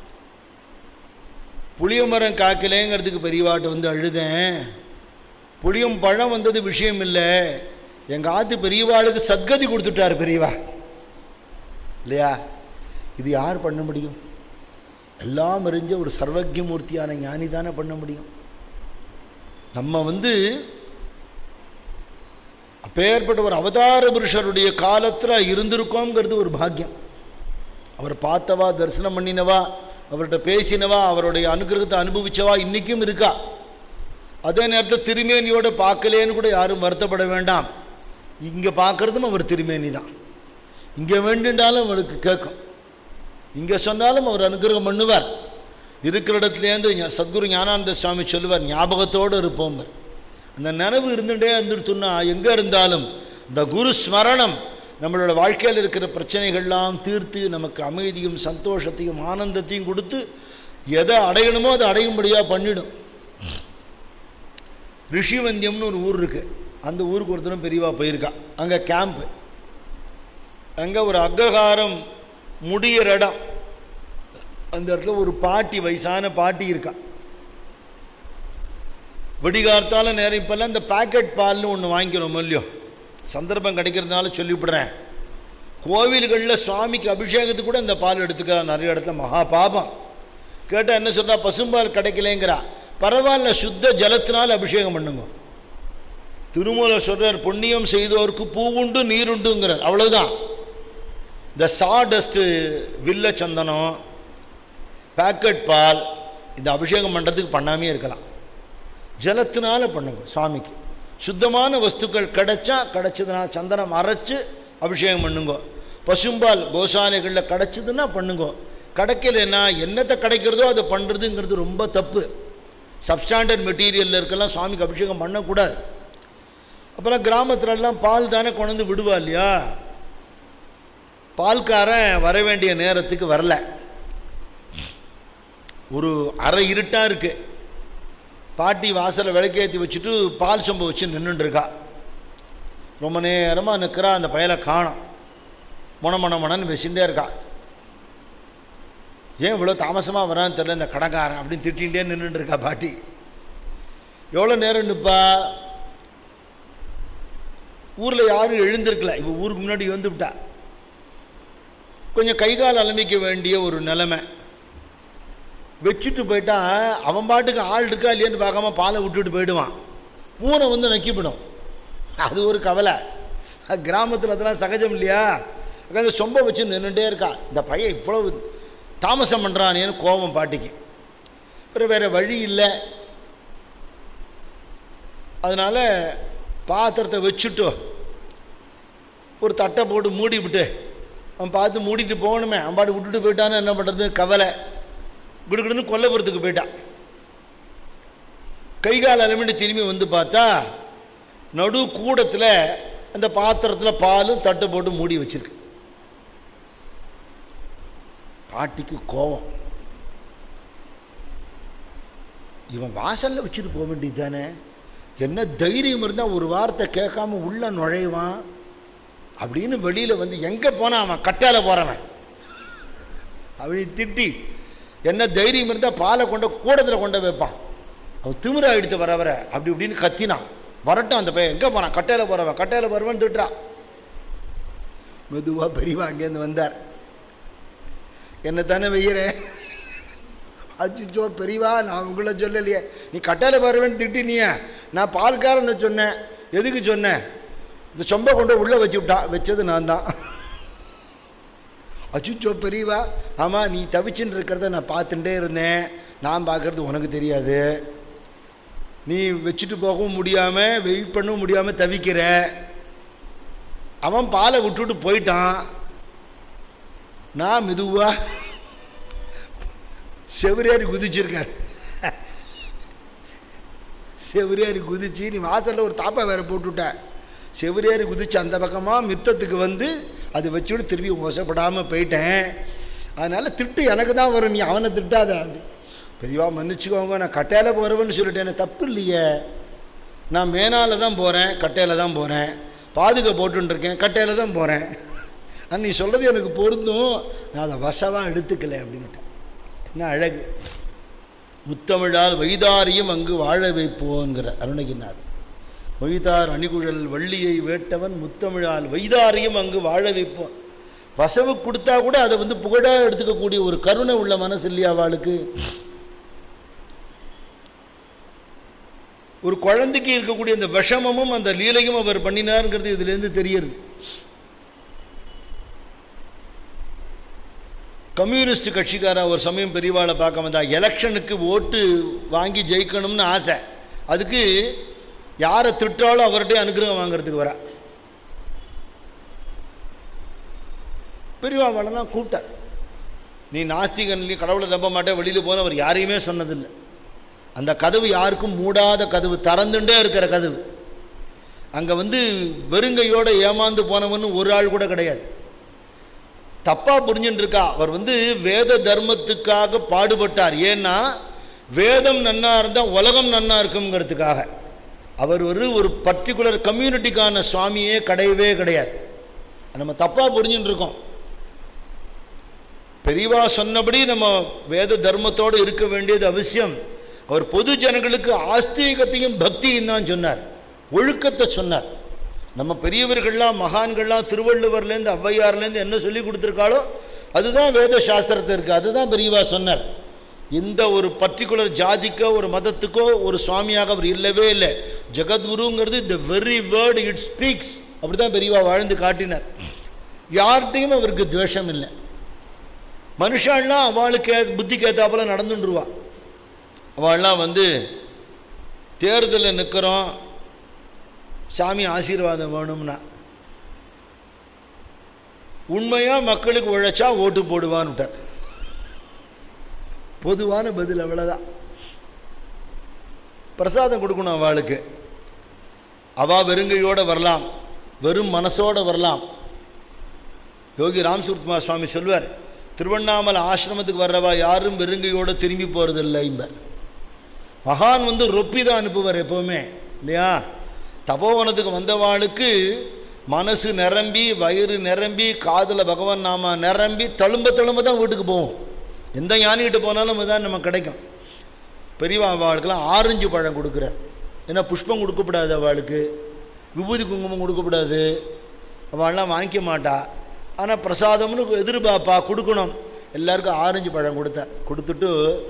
புளியமரம் காக்கலேங்கிறதுக்கு பெரியவாட்ட வந்து அழுதேன் புளியம் பழம் வந்தது விஷயம் இல்லை எங்கள் ஆத்து பெரியவாளுக்கு சத்கதி கொடுத்துட்டார் பெரியவா இல்லையா இது யார் பண்ண முடியும் எல்லாம் அறிஞ்ச ஒரு சர்வஜமூர்த்தியான ஞானி தானே பண்ண முடியும் நம்ம வந்து அப்பேற்பட்ட ஒரு அவதார புருஷருடைய காலத்தில் இருந்திருக்கோங்கிறது ஒரு பாக்கியம் அவர் பார்த்தவா தரிசனம் பண்ணினவா அவர்கிட்ட பேசினவா அவருடைய அனுகிரகத்தை அனுபவிச்சவா இன்றைக்கும் இருக்கா அதே நேரத்தில் திருமேனியோட பார்க்கலேன்னு கூட யாரும் வருத்தப்பட வேண்டாம் இங்கே பார்க்குறதும் அவர் திருமேனி தான் இங்கே வேண்டுண்டாலும் அவருக்கு கேட்கும் இங்கே சொன்னாலும் அவர் அனுகிரகம் பண்ணுவார் இருக்கிற இடத்துலேருந்து ஞா- சத்குரு ஞானானந்த சுவாமி சொல்லுவார் ஞாபகத்தோடு இருப்போம் அந்த நினைவு இருந்துகிட்டே இருந்துட்டுன்னா எங்கே இருந்தாலும் இந்த குரு ஸ்மரணம் நம்மளோட வாழ்க்கையில் இருக்கிற பிரச்சனைகள்லாம் தீர்த்து நமக்கு அமைதியும் சந்தோஷத்தையும் ஆனந்தத்தையும் கொடுத்து எதை அடையணுமோ அதை அடையும்படியாக பண்ணிடும் ரிஷிவந்தியம்னு ஒரு ஊர் இருக்குது அந்த ஊருக்கு ஒருத்தரும் பெரியவா போயிருக்கா அங்கே கேம்ப்பு அங்கே ஒரு அக்ரஹாரம் முடியிற இடம் அந்த இடத்துல ஒரு பாட்டி வயசான பாட்டி இருக்கா விடிகார்த்தால நேரம் இப்போல்லாம் இந்த பேக்கெட் பால்னு ஒன்று வாங்கிக்கிறோம் இல்லையோ சந்தர்ப்பம் கிடைக்கிறதுனால சொல்லிவிடுறேன் கோவில்களில் சுவாமிக்கு அபிஷேகத்துக்கு கூட இந்த பால் எடுத்துக்கிறா நிறைய இடத்துல மகா பாபம் கேட்டால் என்ன சொல்கிறா பசும்பால் கிடைக்கலேங்கிறா பரவாயில்ல சுத்த ஜலத்தினால் அபிஷேகம் பண்ணுங்க திருமூல சொல்றார் புண்ணியம் செய்தோருக்கு பூவுண்டு நீருண்டுங்கிறார் அவ்வளவுதான் இந்த சாடஸ்ட்டு வில்ல சந்தனம் பேக்கெட் பால் இந்த அபிஷேகம் பண்ணுறதுக்கு பண்ணாமே இருக்கலாம் ஜலத்தினால பண்ணுங்க சுவாமிக்கு சுத்தமான வஸ்துக்கள் கிடைச்சா கிடைச்சதுன்னா சந்தனம் அரைச்சு அபிஷேகம் பண்ணுங்க பசும்பால் கோசாலைகளில் கிடைச்சதுன்னா பண்ணுங்க கிடைக்கலன்னா என்னத்தை கிடைக்கிறதோ அதை பண்ணுறதுங்கிறது ரொம்ப தப்பு சப்ஸ்டாண்டர்ட் மெட்டீரியலில் இருக்கலாம் சுவாமிக்கு அபிஷேகம் பண்ணக்கூடாது அப்புறம் கிராமத்துலலாம் பால் தானே கொண்டு வந்து விடுவா இல்லையா பால்காரன் வர வேண்டிய நேரத்துக்கு வரல ஒரு அரை இருட்டாக இருக்கு பாட்டி வாசலை விளக்கேற்றி வச்சுட்டு பால் சொம்பை வச்சு நின்றுட்டு இருக்கா ரொம்ப நேரமாக நிற்கிறா அந்த பயலை காணோம் மொன மொன மொனன்னு வச்சுட்டே இருக்கா ஏன் இவ்வளோ தாமசமாக வரான்னு தெரியல இந்த கடைக்காரன் அப்படின்னு திட்டிகிட்டே நின்றுட்டு இருக்கா பாட்டி எவ்வளோ நேரம் நிற்பா ஊரில் யாரும் எழுந்திருக்கல இவ ஊருக்கு முன்னாடி வந்து விட்டா கொஞ்சம் கை கால் அலம்பிக்க வேண்டிய ஒரு நிலைமை வச்சுட்டு போயிட்டா அவன் பாட்டுக்கு ஆள் இருக்கா இல்லையான்னு பார்க்காம பாலை விட்டுட்டு போயிடுவான் பூனை வந்து நக்கிவிடும் அது ஒரு கவலை கிராமத்தில் அதெல்லாம் சகஜம் இல்லையா அந்த சொம்பை வச்சு நின்றுட்டே இருக்கா இந்த பையன் இவ்வளவு தாமசம் பண்ணுறானேன்னு கோபம் பாட்டிக்கு அப்புறம் வேறு வழி இல்லை அதனால் பாத்திரத்தை வச்சுட்டு ஒரு தட்டை போட்டு மூடி விட்டு அவன் பார்த்து மூடிட்டு போகணுமே அவன் பாட்டு விட்டுட்டு போயிட்டான்னு என்ன பண்ணுறது கவலை குடுகுடுன்னு கொல்லப்புறத்துக்கு போயிட்டான் கை கால் அலமிட்டு திரும்பி வந்து பார்த்தா நடு கூடத்தில் அந்த பாத்திரத்தில் பாலும் தட்டை போட்டு மூடி வச்சிருக்கு பாட்டிக்கு கோவம் இவன் வாசலில் வச்சுட்டு போக வேண்டியது தானே என்ன தைரியம் இருந்தால் ஒரு வார்த்தை கேட்காம உள்ள நுழைவான் அப்படின்னு வெளியில் வந்து எங்கே போனான் அவன் கட்டால போகிறவன் அப்படி திட்டி என்ன தைரியம் இருந்தால் பாலை கொண்ட கூடத்தில் கொண்டு வைப்பான் அவன் திமிரா எடுத்து வர வர அப்படி இப்படின்னு கத்தினான் வரட்டும் அந்த பையன் எங்கே போனான் கட்டையில் போகிறவன் கட்டையில் போகிறவன் திட்டுறான் மெதுவாக பெரியவா அங்கேருந்து வந்தார் என்ன தானே வெய்யறேன் அச்சுச்சோ பெரியவா நான் உங்களை சொல்லலையே நீ கட்டையில் போகிறவன் திட்டினிய நான் பால்காரன் சொன்னேன் எதுக்கு சொன்னேன் இந்த சொம்பை கொண்டு உள்ளே வச்சு விட்டான் வச்சது நான் தான் அச்சுச்சோ பெரியவா ஆமாம் நீ தவிச்சுன்னு இருக்கிறத நான் பார்த்துட்டே இருந்தேன் நான் பார்க்குறது உனக்கு தெரியாது நீ வச்சுட்டு போகவும் முடியாமல் வெயிட் பண்ணவும் முடியாமல் தவிக்கிற அவன் பாலை விட்டுட்டு போயிட்டான் நான் மெதுவா செவரேறி குதிச்சிருக்கார் செவரேறி குதிச்சு நீ வாசலில் ஒரு தாப்பா வேற போட்டுவிட்ட செவரேறி குதிச்சு அந்த பக்கமாக மித்தத்துக்கு வந்து அதை வச்சுட்டு திருப்பி ஓசப்படாமல் போயிட்டேன் அதனால் திட்டு எனக்கு தான் வரும் நீ அவனை திட்டாத அப்படி பெரியவா மன்னிச்சுக்கோங்க நான் கட்டையில் போகிறவன்னு சொல்லிட்டேன் தப்பு இல்லையே நான் மேனால தான் போகிறேன் கட்டையில் தான் போகிறேன் பாதுகா போட்டுருக்கேன் கட்டையில் தான் போகிறேன் ஆனால் நீ சொல்கிறது எனக்கு பொருந்தும் நான் அதை வசவாக எடுத்துக்கல அப்படின்னுட்டேன் என்ன அழகு முத்தமிழால் வைதாரியும் அங்கு வாழ வைப்போங்கிற அருணகிரினார் வைதார் அணிகுழல் வள்ளியை வேட்டவன் முத்தமிழால் வைதாரியும் அங்கு வாழ வைப்போம் வசவு கொடுத்தா கூட அதை வந்து புகழாக எடுத்துக்கக்கூடிய ஒரு கருணை உள்ள மனசு இல்லையா அவளுக்கு ஒரு குழந்தைக்கு இருக்கக்கூடிய அந்த விஷமமும் அந்த லீலையும் அவர் பண்ணினாருங்கிறது இதுலேருந்து தெரியுது கம்யூனிஸ்ட் கட்சிக்காரா ஒரு சமயம் பெரியவாளை பார்க்க வந்தா எலெக்ஷனுக்கு ஓட்டு வாங்கி ஜெயிக்கணும்னு ஆசை அதுக்கு யாரை திட்டாலும் அவர்கிட்ட அனுகிரகம் வாங்குறதுக்கு வரா பெரியவா தான் கூப்பிட்டார் நீ நாஸ்திகன் நீ கடவுளை நம்ப மாட்டே வெளியில் போன அவர் யாரையுமே சொன்னதில்லை அந்த கதவு யாருக்கும் மூடாத கதவு திறந்துட்டே இருக்கிற கதவு அங்கே வந்து வெறுங்கையோடு ஏமாந்து போனவன்னு ஒரு ஆள் கூட கிடையாது தப்பாக புரிஞ்சுட்டு இருக்கா அவர் வந்து வேத தர்மத்துக்காக பாடுபட்டார் ஏன்னா வேதம் நன்னா இருந்தால் உலகம் நன்னா இருக்குங்கிறதுக்காக அவர் ஒரு ஒரு பர்டிகுலர் கம்யூனிட்டிக்கான சுவாமியே கிடையவே கிடையாது நம்ம தப்பாக புரிஞ்சுட்டு இருக்கோம் பெரியவா சொன்னபடி நம்ம வேத தர்மத்தோடு இருக்க வேண்டியது அவசியம் அவர் பொது ஜனங்களுக்கு ஆஸ்தீகத்தையும் பக்தியும் தான் சொன்னார் ஒழுக்கத்தை சொன்னார் நம்ம பெரியவர்கள்லாம் மகான்கள்லாம் திருவள்ளுவர்லேருந்து ஔவையார்லேருந்து என்ன சொல்லி கொடுத்துருக்காளோ அதுதான் வேத சாஸ்திரத்தை இருக்குது அதுதான் பெரியவா சொன்னார் இந்த ஒரு பர்டிகுலர் ஜாதிக்கோ ஒரு மதத்துக்கோ ஒரு சுவாமியாக அவர் இல்லவே இல்லை ஜெகத்குருங்கிறது the very word it speaks அப்படி தான் பெரியவா வாழ்ந்து காட்டினார் யார்கிட்டையும் அவருக்கு துவேஷம் இல்லை மனுஷாலாம் அவளுக்கு புத்திக்கு ஏற்றாப்புல நடந்துட்டுருவா அவள்லாம் வந்து தேர்தலில் நிற்கிறோம் சாமி ஆசீர்வாதம் வேணும்னா உண்மையாக மக்களுக்கு உழைச்சா ஓட்டு போடுவான்னு விட்டார் பொதுவான பதில் அவ்வளோதான் பிரசாதம் கொடுக்கணும் அவளுக்கு அவள் வெறுங்கையோடு வரலாம் வெறும் மனசோடு வரலாம் யோகி ராம்சுர்குமார் சுவாமி சொல்வார் திருவண்ணாமலை ஆசிரமத்துக்கு வர்றவா யாரும் வெறுங்கையோடு திரும்பி போகிறதில்லை இம்ப மகான் வந்து ரொப்பி தான் அனுப்புவார் எப்போவுமே இல்லையா தபோவனத்துக்கு வந்தவாளுக்கு மனசு நிரம்பி வயிறு நிரம்பி காதில் பகவான் நாம நிரம்பி தழும்ப தழும்ப தான் வீட்டுக்கு போவோம் எந்த யானைகிட்ட போனாலும் இதுதான் நமக்கு கிடைக்கும் பெரியவா அவளுக்கெல்லாம் ஆரஞ்சு பழம் கொடுக்குறார் ஏன்னா புஷ்பம் கொடுக்கப்படாது அவளுக்கு விபூதி குங்குமம் கொடுக்கப்படாது அவள்லாம் வாங்கிக்க மாட்டா ஆனால் பிரசாதம்னு எதிர்பார்ப்பா கொடுக்கணும் எல்லாருக்கும் ஆரஞ்சு பழம் கொடுத்த கொடுத்துட்டு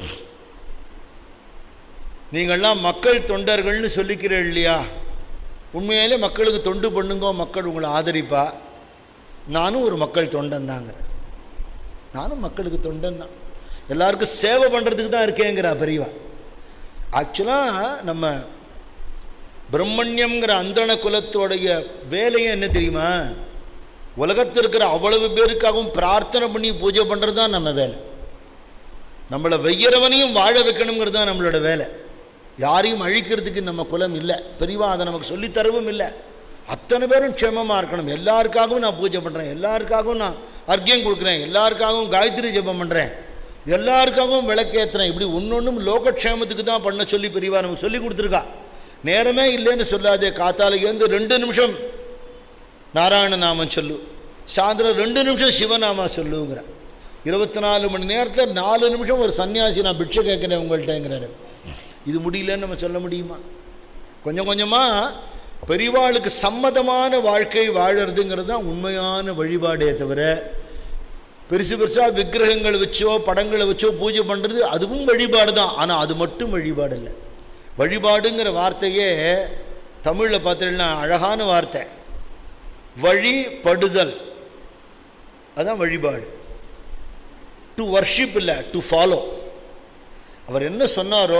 நீங்கள்லாம் மக்கள் தொண்டர்கள்னு சொல்லிக்கிறீர்கள் இல்லையா உண்மையிலே மக்களுக்கு தொண்டு பண்ணுங்க மக்கள் உங்களை ஆதரிப்பா நானும் ஒரு மக்கள் தொண்டன் தாங்கிற நானும் மக்களுக்கு தொண்டன் தான் எல்லாருக்கும் சேவை பண்ணுறதுக்கு தான் இருக்கேங்கிறா பெரியவா ஆக்சுவலாக நம்ம பிரம்மண்யம்ங்கிற அந்தண குலத்தோடைய வேலையே என்ன தெரியுமா உலகத்தில் இருக்கிற அவ்வளவு பேருக்காகவும் பிரார்த்தனை பண்ணி பூஜை பண்ணுறது தான் நம்ம வேலை நம்மளை வெய்யறவனையும் வாழ வைக்கணுங்கிறது தான் நம்மளோட வேலை யாரையும் அழிக்கிறதுக்கு நம்ம குலம் இல்லை பெரியவா அதை நமக்கு சொல்லித்தரவும் இல்லை அத்தனை பேரும் க்ஷேமமாக இருக்கணும் எல்லாருக்காகவும் நான் பூஜை பண்ணுறேன் எல்லாருக்காகவும் நான் அர்க்கியம் கொடுக்குறேன் எல்லாருக்காகவும் காயத்ரி ஜெபம் பண்ணுறேன் எல்லாருக்காகவும் விளக்கேற்றுறேன் இப்படி ஒன்றொன்றும் லோகக்ஷேமத்துக்கு தான் பண்ண சொல்லி பெரியவா நமக்கு சொல்லி கொடுத்துருக்கா நேரமே இல்லைன்னு சொல்லாதே காத்தால ஏந்து ரெண்டு நிமிஷம் நாராயண நாமம் சொல்லு சாயந்தரம் ரெண்டு நிமிஷம் சிவநாம சொல்லுங்கிற இருபத்தி நாலு மணி நேரத்தில் நாலு நிமிஷம் ஒரு சன்னியாசி நான் பிட்சை கேட்குறேன் உங்கள்கிட்டங்கிறாரு இது முடியலன்னு நம்ம சொல்ல முடியுமா கொஞ்சம் கொஞ்சமாக பெரியவாளுக்கு சம்மதமான வாழ்க்கை வாழறதுங்கிறது தான் உண்மையான வழிபாடே தவிர பெருசு பெருசாக விக்கிரகங்கள் வச்சோ படங்களை வச்சோ பூஜை பண்ணுறது அதுவும் வழிபாடு தான் ஆனால் அது மட்டும் வழிபாடு இல்லை வழிபாடுங்கிற வார்த்தையே தமிழில் பார்த்தீங்கன்னா அழகான வார்த்தை வழிபடுதல் அதான் வழிபாடு டு வர்ஷிப் இல்லை டு ஃபாலோ அவர் என்ன சொன்னாரோ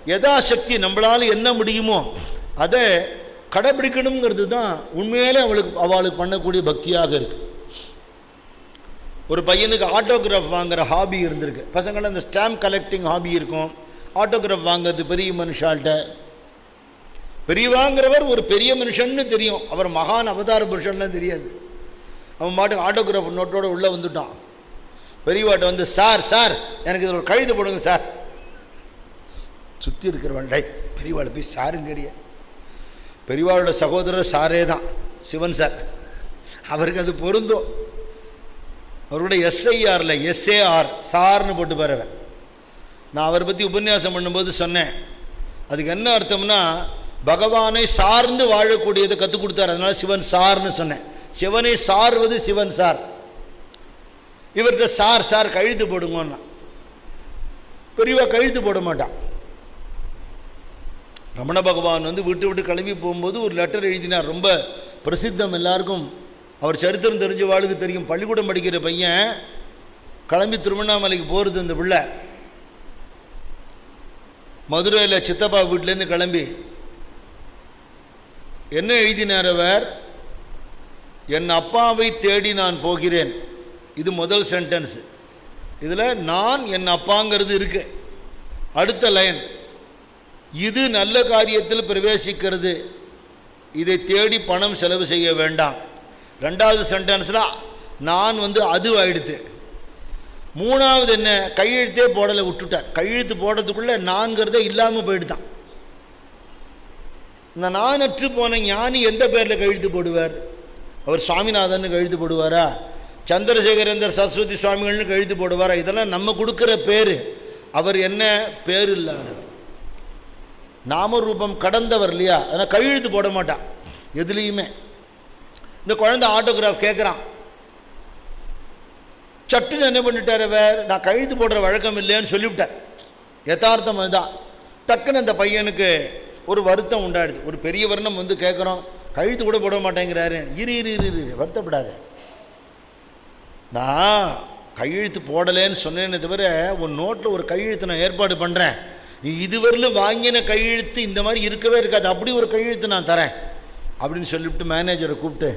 யதாசக்தி நம்மளால் என்ன முடியுமோ அதை கடைபிடிக்கணுங்கிறது தான் உண்மையிலே அவளுக்கு அவளுக்கு பண்ணக்கூடிய பக்தியாக இருக்கு ஒரு பையனுக்கு ஆட்டோகிராஃப் வாங்குற ஹாபி இருந்திருக்கு பசங்களை அந்த ஸ்டாம்ப் கலெக்டிங் ஹாபி இருக்கும் ஆட்டோகிராஃப் வாங்குறது பெரிய மனுஷால்கிட்ட பெரியவாங்கிறவர் ஒரு பெரிய மனுஷன்னு தெரியும் அவர் மகான் அவதார புருஷன்லாம் தெரியாது அவன் பாட்டுக்கு ஆட்டோகிராஃப் நோட்டோட உள்ளே வந்துட்டான் பெரியவாட்ட வந்து சார் சார் எனக்கு இதில் ஒரு கழுது போடுங்க சார் சுற்றி இருக்கிறவன் டை பெரியவாளை போய் சாருங்கறிய பெரியவாளோட சகோதரர் சாரே தான் சிவன் சார் அவருக்கு அது பொருந்தும் அவரோட எஸ்ஐஆரில் எஸ்ஏஆர் சார்னு போட்டு பாருவர் நான் அவரை பற்றி உபன்யாசம் பண்ணும்போது சொன்னேன் அதுக்கு என்ன அர்த்தம்னா பகவானை சார்ந்து வாழக்கூடியதை கற்றுக் கொடுத்தார் அதனால சிவன் சார்னு சொன்னேன் சிவனை சார்வது சிவன் சார் இவர்கிட்ட சார் சார் கழுத்து போடுங்கன்னா பெரியவா கழுத்து போட மாட்டான் ரமண பகவான் வந்து விட்டு விட்டு கிளம்பி போகும்போது ஒரு லெட்டர் எழுதினார் ரொம்ப பிரசித்தம் எல்லாருக்கும் அவர் சரித்திரம் தெரிஞ்ச வாளுக்கு தெரியும் பள்ளிக்கூடம் படிக்கிற பையன் கிளம்பி திருவண்ணாமலைக்கு போகிறது இந்த பிள்ளை மதுரையில் சித்தப்பா வீட்டிலேருந்து கிளம்பி என்ன எழுதினார் அவர் என் அப்பாவை தேடி நான் போகிறேன் இது முதல் சென்டென்ஸ் இதில் நான் என் அப்பாங்கிறது இருக்கு அடுத்த லைன் இது நல்ல காரியத்தில் பிரவேசிக்கிறது இதை தேடி பணம் செலவு செய்ய வேண்டாம் ரெண்டாவது சென்டென்ஸில் நான் வந்து அது ஆயிடுத்து மூணாவது என்ன கையெழுத்தே போடலை விட்டுட்டார் கையெழுத்து போடுறதுக்குள்ளே நான்கிறதே இல்லாமல் போயிடுதான் இந்த நானற்று போன ஞானி எந்த பேரில் கையெழுத்து போடுவார் அவர் சுவாமிநாதன் கையெழுத்து போடுவாரா சந்திரசேகரேந்தர் சரஸ்வதி சுவாமிகள்னு கையெழுத்து போடுவாரா இதெல்லாம் நம்ம கொடுக்குற பேர் அவர் என்ன பேர் இல்லாதவர் நாமரூபம் கடந்தவர் இல்லையா அதனால் கையெழுத்து போட மாட்டான் எதுலேயுமே இந்த குழந்தை ஆட்டோகிராஃப் கேட்குறான் சட்டுன்னு என்ன பண்ணிட்டார் அவர் நான் கழுத்து போடுற வழக்கம் இல்லைன்னு சொல்லிவிட்டார் யதார்த்தம் அதுதான் டக்குன்னு அந்த பையனுக்கு ஒரு வருத்தம் உண்டாயிடுது ஒரு பெரிய வர்ணம் வந்து கேட்குறோம் கழுத்து கூட போட மாட்டேங்கிறாரு இரு இரு இரு இரு வருத்தப்படாத நான் கையெழுத்து போடலேன்னு சொன்னேனே தவிர ஒரு நோட்டில் ஒரு கையெழுத்து நான் ஏற்பாடு பண்ணுறேன் நீ இதுவரையிலும் வாங்கின கையெழுத்து இந்த மாதிரி இருக்கவே இருக்காது அப்படி ஒரு கையெழுத்து நான் தரேன் அப்படின்னு சொல்லிவிட்டு மேனேஜரை கூப்பிட்டு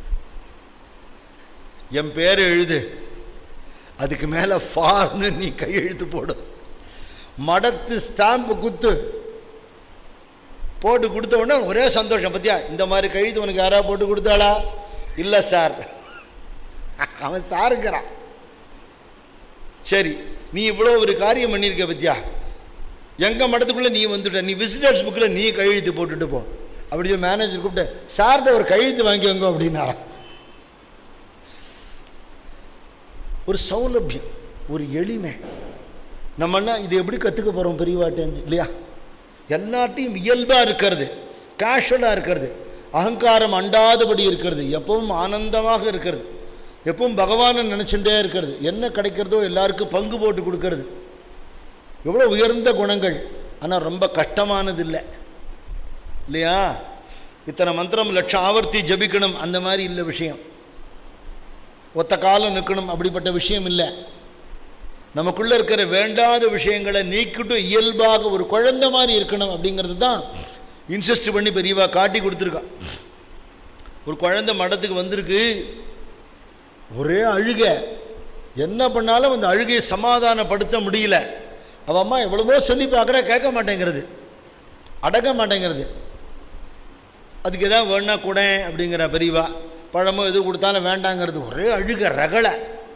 என் பேர் எழுது அதுக்கு மேலே ஃபார்னு நீ கையெழுத்து போடு மடத்து ஸ்டாம்பு குத்து போட்டு கொடுத்த உடனே ஒரே சந்தோஷம் பத்தியா இந்த மாதிரி கழுத்து உனக்கு யாராவது போட்டு கொடுத்தாளா இல்லை சார் அவன் சாருங்கிறான் சரி நீ இவ்வளோ ஒரு காரியம் பண்ணியிருக்க பத்தியா எங்கள் மடத்துக்குள்ளே நீ வந்துட்ட நீ விசிட்டர்ஸ் புக்கில் நீ கையெழுத்து போட்டுட்டு போ அப்படி சொல்லி மேனேஜர் கூப்பிட்டு சார்கிட்ட ஒரு கையெழுத்து வாங்கிக்கோங்க அப்படின்னாராம் ஒரு சௌலபியம் ஒரு எளிமை நம்மன்னா இது எப்படி கற்றுக்க போகிறோம் பெரியவாட்டேந்து இல்லையா எல்லாத்தையும் இயல்பாக இருக்கிறது கேஷுவலாக இருக்கிறது அகங்காரம் அண்டாதபடி இருக்கிறது எப்பவும் ஆனந்தமாக இருக்கிறது எப்பவும் பகவானை நினச்சிட்டே இருக்கிறது என்ன கிடைக்கிறதோ எல்லாருக்கும் பங்கு போட்டு கொடுக்கறது எவ்வளோ உயர்ந்த குணங்கள் ஆனால் ரொம்ப கஷ்டமானது இல்லை இல்லையா இத்தனை மந்திரம் லட்சம் ஆவர்த்தி ஜபிக்கணும் அந்த மாதிரி இல்லை விஷயம் ஒத்த காலம் நிற்கணும் அப்படிப்பட்ட விஷயம் இல்லை நமக்குள்ளே இருக்கிற வேண்டாத விஷயங்களை நீக்கிட்டு இயல்பாக ஒரு குழந்தை மாதிரி இருக்கணும் அப்படிங்கிறது தான் இன்சிஸ்ட் பண்ணி பெரியவா காட்டி கொடுத்துருக்கா ஒரு குழந்தை மடத்துக்கு வந்திருக்கு ஒரே அழுக என்ன பண்ணாலும் அந்த அழுகையை சமாதானப்படுத்த முடியல அவன் அம்மா எவ்வளவோ சொல்லி பார்க்குற கேட்க மாட்டேங்கிறது அடங்க மாட்டேங்கிறது அதுக்கு எதாவது வேணா கூட அப்படிங்கிற பெரியவா பழமோ எது கொடுத்தாலும் வேண்டாங்கிறது ஒரே அழுக ரகளை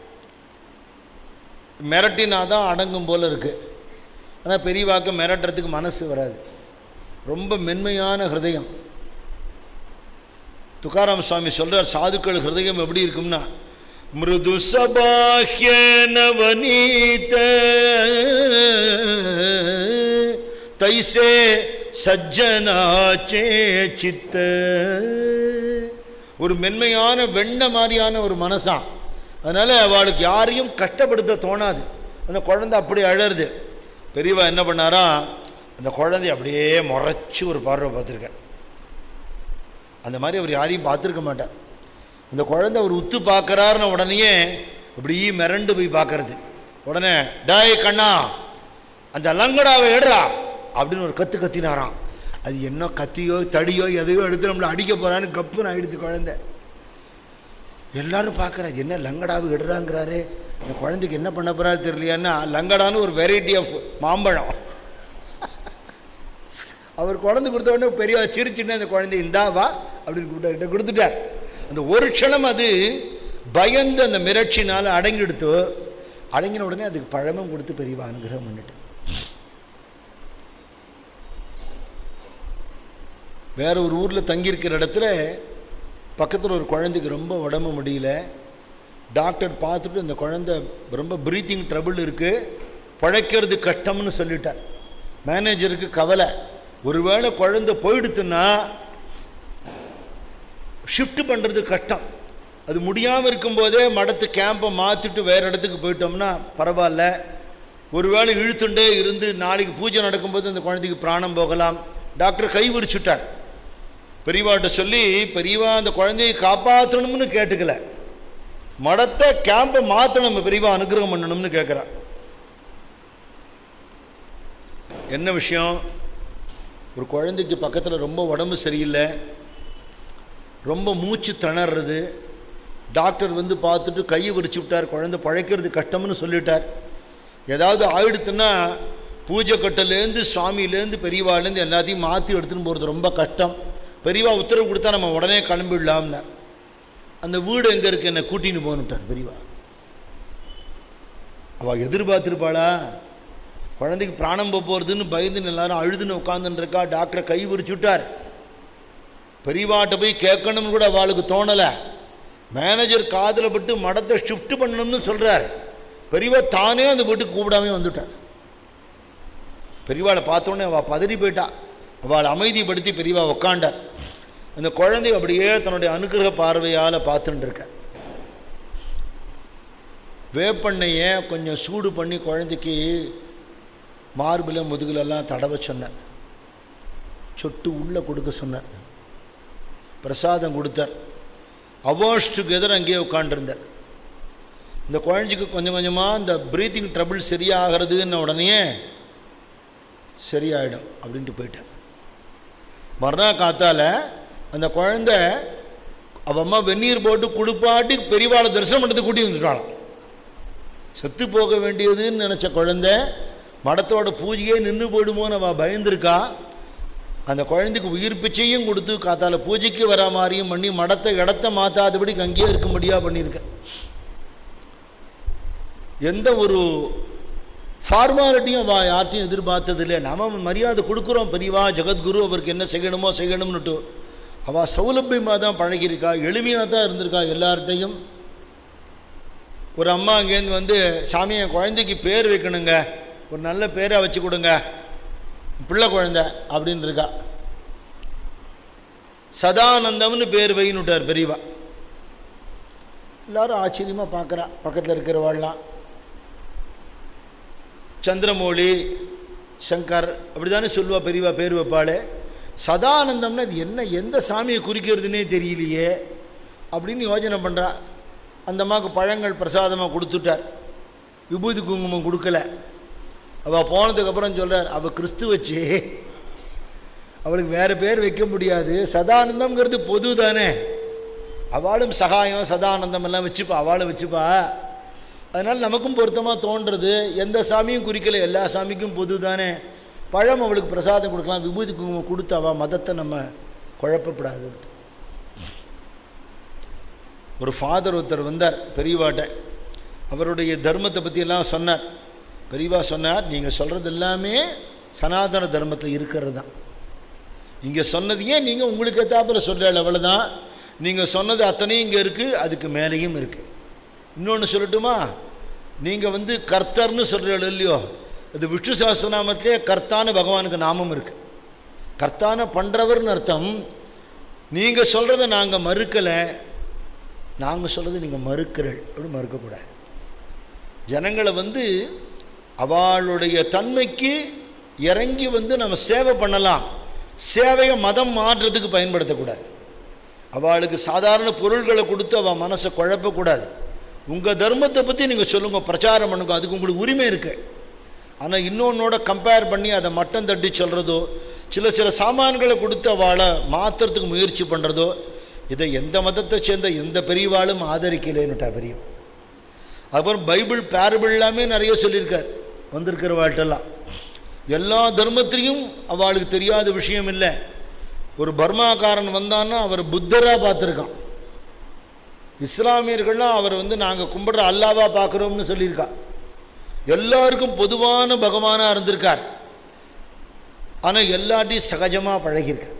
மிரட்டினா தான் அடங்கும் போல் இருக்குது ஆனால் பெரியவாக்கு மிரட்டுறதுக்கு மனசு வராது ரொம்ப மென்மையான ஹிருதயம் துக்காராம் சுவாமி சொல்கிறார் சாதுக்கள் ஹிருதயம் எப்படி இருக்கும்னா மிருது சபாஹ்ய நவநீத தைசே சஜ்ஜனாச்சே சித்த ஒரு மென்மையான வெண்ண மாதிரியான ஒரு மனசான் அதனால் அவளுக்கு யாரையும் கஷ்டப்படுத்த தோணாது அந்த குழந்தை அப்படி அழருது பெரியவா என்ன பண்ணாரா அந்த குழந்தை அப்படியே முறைச்சி ஒரு பார்வை பார்த்துருக்கேன் அந்த மாதிரி அவர் யாரையும் பார்த்துருக்க மாட்டார் அந்த குழந்தை அவர் உத்து பார்க்குறாருன்னு உடனேயே இப்படி மிரண்டு போய் பார்க்கறது உடனே டாய் கண்ணா அந்த லங்கடாவை எடுறா அப்படின்னு ஒரு கத்து கத்தினாராம் அது என்ன கத்தியோ தடியோ எதையோ எடுத்து நம்மளை அடிக்க போகிறான்னு கப்புன்னு ஆயிடுது குழந்தை எல்லாரும் பார்க்குறாரு என்ன லங்கடாவு எடுறாங்கிறாரு இந்த குழந்தைக்கு என்ன பண்ண போறாரு தெரியலையான்னா லங்கடான்னு ஒரு வெரைட்டி ஆஃப் மாம்பழம் அவர் குழந்தை கொடுத்த உடனே பெரிய சிரிச்சுன்னு அந்த குழந்தை இந்தா வா அப்படின்னு கூப்பிட்டு கொடுத்துட்டார் அந்த ஒரு க்ஷணம் அது பயந்து அந்த மிரட்சினால் அடங்கிடுத்து அடங்கின உடனே அதுக்கு பழமும் கொடுத்து பெரியவா அனுகிரகம் பண்ணிட்டு வேற ஒரு ஊரில் தங்கியிருக்கிற இடத்துல பக்கத்தில் ஒரு குழந்தைக்கு ரொம்ப உடம்பு முடியல டாக்டர் பார்த்துட்டு இந்த குழந்தை ரொம்ப ப்ரீத்திங் ட்ரபிள் இருக்குது பழைக்கிறது கஷ்டம்னு சொல்லிட்டார் மேனேஜருக்கு கவலை ஒருவேளை குழந்தை போயிடுத்துன்னா ஷிஃப்ட் பண்ணுறது கஷ்டம் அது முடியாமல் இருக்கும்போதே மடத்து கேம்பை மாற்றிட்டு வேறு இடத்துக்கு போயிட்டோம்னா பரவாயில்ல ஒருவேளை இழுத்துண்டே இருந்து நாளைக்கு பூஜை நடக்கும்போது அந்த குழந்தைக்கு பிராணம் போகலாம் டாக்டர் கை விரிச்சுட்டார் பெரியவாட்ட சொல்லி பெரியவா அந்த குழந்தையை காப்பாற்றணும்னு கேட்டுக்கல மடத்தை கேம்பை மாற்றணும் பெரியவா அனுகிரகம் பண்ணணும்னு கேட்குறா என்ன விஷயம் ஒரு குழந்தைக்கு பக்கத்தில் ரொம்ப உடம்பு சரியில்லை ரொம்ப மூச்சு திணறது டாக்டர் வந்து பார்த்துட்டு கையை விரிச்சு விட்டார் குழந்தை பழைக்கிறது கஷ்டம்னு சொல்லிட்டார் ஏதாவது ஆயிடுத்துன்னா பூஜை கட்டிலேருந்து சுவாமியிலேருந்து பெரியவாலேருந்து எல்லாத்தையும் மாற்றி எடுத்துன்னு போகிறது ரொம்ப கஷ்டம் பெரியவா உத்தரவு கொடுத்தா நம்ம உடனே கிளம்பிடலாம்னார் அந்த வீடு எங்கே இருக்கு என்னை கூட்டின்னு போகணுட்டார் பெரியவா அவள் எதிர்பார்த்துருப்பாளா குழந்தைக்கு பிராணம் போக போகிறதுன்னு பயந்துன்னு எல்லாரும் அழுதுன்னு உட்காந்துருக்கா டாக்டரை கை விரிச்சுட்டார் பெரியவாட்ட போய் கேட்கணும்னு கூட அவளுக்கு தோணலை மேனேஜர் காதில் பட்டு மடத்தை ஷிஃப்ட் பண்ணணும்னு சொல்கிறார் பெரியவா தானே அந்த வீட்டுக்கு கூப்பிடாமே வந்துட்டார் பெரியவாளை பார்த்தோன்னே அவள் பதறி போயிட்டா அவளை அமைதிப்படுத்தி பெரியவா உக்காண்டார் அந்த குழந்தை அப்படியே தன்னுடைய அனுகிரக பார்வையால் பார்த்துட்டு இருக்க வேப்பெண்ணையை கொஞ்சம் சூடு பண்ணி குழந்தைக்கு மார்பில் முதுகுலெல்லாம் தடவை சொன்னேன் சொட்டு உள்ளே கொடுக்க சொன்னார் பிரசாதம் கொடுத்தார் அவார்ஸ் டுகெதர் அங்கேயே உட்காண்டிருந்தார் இந்த குழந்தைக்கு கொஞ்சம் கொஞ்சமாக இந்த ப்ரீத்திங் ட்ரபிள் சரியாகிறதுன்னு உடனே சரியாயிடும் அப்படின்ட்டு போயிட்டார் மறுநாள் காத்தால அந்த குழந்தை அவ அம்மா வெந்நீர் போட்டு குளிப்பாட்டி பெரியவாளை தரிசனம் பண்ணுறதுக்கு கூட்டி வந்துட்டாளாம் செத்து போக வேண்டியதுன்னு நினச்ச குழந்தை மடத்தோட பூஜையே நின்று போயிடுமோன்னு அவள் பயந்துருக்கா அந்த குழந்தைக்கு உயிர் பிச்சையும் கொடுத்து காத்தால பூஜைக்கு வர மாதிரியும் பண்ணி மடத்தை இடத்த மாற்றாதபடிக்கு அங்கேயே இருக்க முடியா பண்ணியிருக்க எந்த ஒரு ஃபார்மாலிட்டியும் அவள் யார்ட்டையும் எதிர்பார்த்தது இல்லை நாம மரியாதை கொடுக்குறோம் பெரியவா ஜெகத்குரு அவருக்கு என்ன செய்யணுமோ செய்யணும்னுட்டு அவள் சௌலபியமாக தான் பழகியிருக்கா எளிமையாக தான் இருந்திருக்கா எல்லார்ட்டையும் ஒரு அம்மா அங்கேருந்து வந்து சாமி என் குழந்தைக்கு பேர் வைக்கணுங்க ஒரு நல்ல பேரை வச்சு கொடுங்க பிள்ளை குழந்தை அப்படின்னு இருக்கா சதானந்தம்னு பேர் வைன்னுட்டார் பெரியவா எல்லாரும் ஆச்சரியமாக பார்க்குறா பக்கத்தில் இருக்கிறவாள்லாம் சந்திரமௌழி சங்கர் அப்படி தானே சொல்லுவா பெரியவா பேர் வைப்பாளே சதானந்தம்னா அது என்ன எந்த சாமியை குறிக்கிறதுனே தெரியலையே அப்படின்னு யோஜனை பண்ணுறா அந்த அம்மாவுக்கு பழங்கள் பிரசாதமாக கொடுத்துட்டார் விபூதி குங்குமம் கொடுக்கல அவள் போனதுக்கப்புறம் சொல்கிறார் அவள் கிறிஸ்து வச்சு அவளுக்கு வேறு பேர் வைக்க முடியாது சதானந்தம்ங்கிறது பொது தானே அவளும் சகாயம் சதானந்தம் எல்லாம் வச்சுப்பா அவளை வச்சுப்பா அதனால் நமக்கும் பொருத்தமாக தோன்றது எந்த சாமியும் குறிக்கல எல்லா சாமிக்கும் பொது தானே பழம் அவளுக்கு பிரசாதம் கொடுக்கலாம் விபூதி குங்குமம் கொடுத்து அவள் மதத்தை நம்ம குழப்பப்படாது ஒரு ஃபாதர் ஒருத்தர் வந்தார் பெரியவாட்ட அவருடைய தர்மத்தை பற்றியெல்லாம் சொன்னார் பெரியவா சொன்னார் நீங்கள் சொல்கிறது எல்லாமே சனாதன தர்மத்தில் இருக்கிறது தான் இங்கே சொன்னதையே நீங்கள் உங்களுக்கு ஏத்தாப்பில் சொல்கிறாள் அவ்வளோதான் நீங்கள் சொன்னது அத்தனையும் இங்கே இருக்குது அதுக்கு மேலேயும் இருக்குது இன்னொன்று சொல்லட்டுமா நீங்கள் வந்து கர்த்தர்னு சொல்கிறீர்கள் இல்லையோ அது விஷ்ணு சஹஸ்ரநாமத்திலே கர்த்தான பகவானுக்கு நாமம் இருக்குது கர்த்தான பண்ணுறவர்னு அர்த்தம் நீங்கள் சொல்கிறத நாங்கள் மறுக்கலை நாங்கள் சொல்கிறது நீங்கள் மறுக்கிறள் அப்படின்னு மறுக்கக்கூடாது ஜனங்களை வந்து அவளுடைய தன்மைக்கு இறங்கி வந்து நம்ம சேவை பண்ணலாம் சேவையை மதம் மாற்றுறதுக்கு பயன்படுத்தக்கூடாது அவளுக்கு சாதாரண பொருள்களை கொடுத்து அவள் மனசை குழப்பக்கூடாது உங்கள் தர்மத்தை பற்றி நீங்கள் சொல்லுங்கள் பிரச்சாரம் பண்ணுங்க அதுக்கு உங்களுக்கு உரிமை இருக்கு ஆனால் இன்னொன்னோட கம்பேர் பண்ணி அதை மட்டம் தட்டி சொல்கிறதோ சில சில சாமான்களை கொடுத்து அவளை மாற்றுறதுக்கு முயற்சி பண்ணுறதோ இதை எந்த மதத்தை சேர்ந்த எந்த பெரியவாளும் ஆதரிக்கலைன்னுட்டா பெரியவன் அப்புறம் பைபிள் பேரபிள் எல்லாமே நிறைய சொல்லியிருக்கார் வந்திருக்கிற வாழ்ட்டெல்லாம் எல்லா தர்மத்திலையும் அவளுக்கு தெரியாத விஷயம் இல்லை ஒரு பர்மாக்காரன் வந்தான்னா அவர் புத்தராக பார்த்துருக்கான் இஸ்லாமியர்கள்லாம் அவர் வந்து நாங்கள் கும்பிட்ற அல்லாவா பார்க்குறோம்னு சொல்லியிருக்கா எல்லாருக்கும் பொதுவான பகவானாக இருந்திருக்கார் ஆனால் எல்லாத்தையும் சகஜமாக பழகியிருக்கார்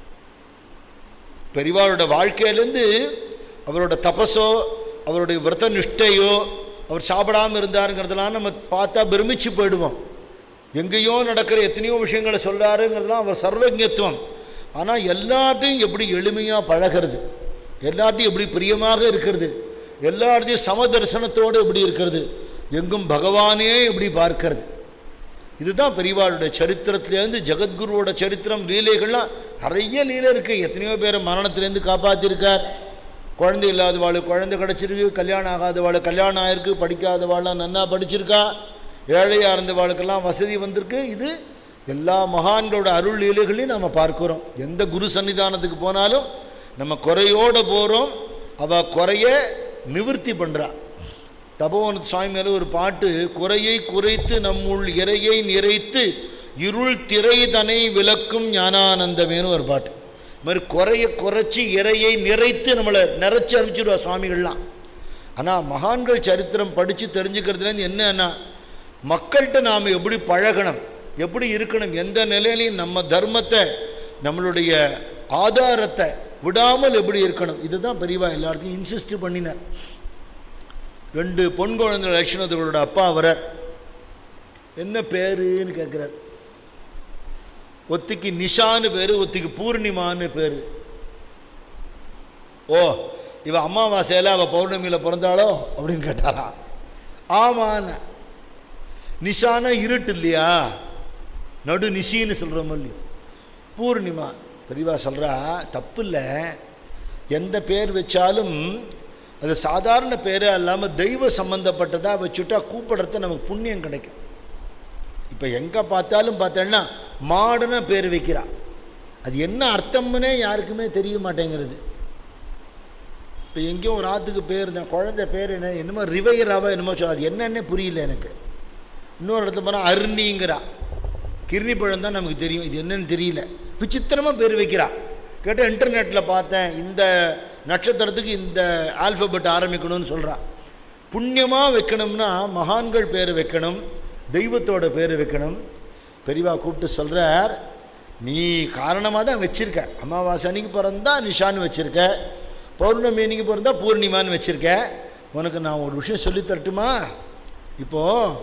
பெரியவாளோட வாழ்க்கையிலேருந்து அவரோட தபஸோ அவருடைய விரத நிஷ்டையோ அவர் சாப்பிடாமல் இருந்தாருங்கிறதெல்லாம் நம்ம பார்த்தா பிரமிச்சு போயிடுவோம் எங்கேயோ நடக்கிற எத்தனையோ விஷயங்களை சொல்கிறாருங்கிறதுலாம் அவர் சர்வஜத்துவம் ஆனால் எல்லாத்தையும் எப்படி எளிமையாக பழகிறது எல்லாத்தையும் எப்படி பிரியமாக இருக்கிறது எல்லாத்தையும் சமதர்சனத்தோடு எப்படி இருக்கிறது எங்கும் பகவானே எப்படி பார்க்கிறது இதுதான் பெரியவாளுடைய சரித்திரத்திலேருந்து ஜெகத்குருவோட சரித்திரம் லீலைகள்லாம் நிறைய லீலை இருக்குது எத்தனையோ பேரை மரணத்திலேருந்து காப்பாற்றிருக்கார் குழந்தை இல்லாதவாள் குழந்தை கிடச்சிருக்கு கல்யாணம் ஆகாதவாள் கல்யாணம் ஆயிருக்கு படிக்காதவாள்லாம் நன்னா படிச்சிருக்கா ஏழையாக இருந்தவாளுக்கெல்லாம் வசதி வந்திருக்கு இது எல்லா மகான்களோட அருள் லீலைகளையும் நம்ம பார்க்குறோம் எந்த குரு சன்னிதானத்துக்கு போனாலும் நம்ம குறையோடு போகிறோம் அவள் குறைய நிவர்த்தி பண்ணுறா தபோவன சுவாமி மேலே ஒரு பாட்டு குறையை குறைத்து நம்முள் இறையை நிறைத்து இருள் திரை தனை விளக்கும் ஞானானந்தமேனு ஒரு பாட்டு இது மாதிரி குறைய குறைச்சி இறையை நிறைத்து நம்மளை நிறைச்சி அனுப்பிச்சிடுவா சுவாமிகள்லாம் ஆனால் மகான்கள் சரித்திரம் படித்து தெரிஞ்சுக்கிறதுலேருந்து என்னன்னா மக்கள்கிட்ட நாம் எப்படி பழகணும் எப்படி இருக்கணும் எந்த நிலையிலையும் நம்ம தர்மத்தை நம்மளுடைய ஆதாரத்தை விடாமல் எப்படி இருக்கணும் இதுதான் பெரியவா எல்லாத்தையும் இன்சிஸ்ட் பண்ணினார் ரெண்டு பொன் குழந்தை லட்சுமணத்தோட அப்பா வரார் என்ன பேருன்னு கேட்குறார் ஒத்திக்கு நிஷான்னு பேர் ஒத்திக்கு பூர்ணிமான்னு பேர் ஓ இவ அமாவாசையில் அவள் பௌர்ணமியில் பிறந்தாளோ அப்படின்னு கேட்டாரா ஆமாண்ண நிஷானா இருட்டு இல்லையா நடு நிஷின்னு சொல்கிறோம் இல்லையோ பூர்ணிமா பெரியவா சொல்கிறா தப்பு இல்லை எந்த பேர் வச்சாலும் அது சாதாரண பேரே இல்லாமல் தெய்வ சம்மந்தப்பட்டதாக வச்சுட்டா கூப்பிடுறது நமக்கு புண்ணியம் கிடைக்கும் இப்போ எங்கே பார்த்தாலும் பார்த்தேன்னா மாடன பேர் வைக்கிறா அது என்ன அர்த்தம்னே யாருக்குமே தெரிய மாட்டேங்கிறது இப்போ எங்கேயும் ஒரு ஆற்றுக்கு பேர் இருந்தேன் குழந்தை பேர் என்ன என்னமோ ரிவையராவா என்னமோ சொல்ல அது என்னன்னே புரியல எனக்கு இன்னொரு இடத்துல போனால் அருணிங்கிறா கிர்னி பழம் தான் நமக்கு தெரியும் இது என்னன்னு தெரியல விசித்திரமாக பேர் வைக்கிறா கேட்டால் இன்டர்நெட்டில் பார்த்தேன் இந்த நட்சத்திரத்துக்கு இந்த ஆல்ஃபபெட் ஆரம்பிக்கணும்னு சொல்கிறா புண்ணியமாக வைக்கணும்னா மகான்கள் பேர் வைக்கணும் தெய்வத்தோட பேர் வைக்கணும் பெரியவா கூப்பிட்டு சொல்கிறார் நீ காரணமாக தான் வச்சுருக்க அமாவாசை அன்னைக்கு பிறந்தா நிஷான்னு வச்சுருக்க பௌர்ணமி அன்னைக்கு பிறந்தா பூர்ணிமான்னு வச்சுருக்க உனக்கு நான் ஒரு விஷயம் சொல்லி தரட்டுமா இப்போது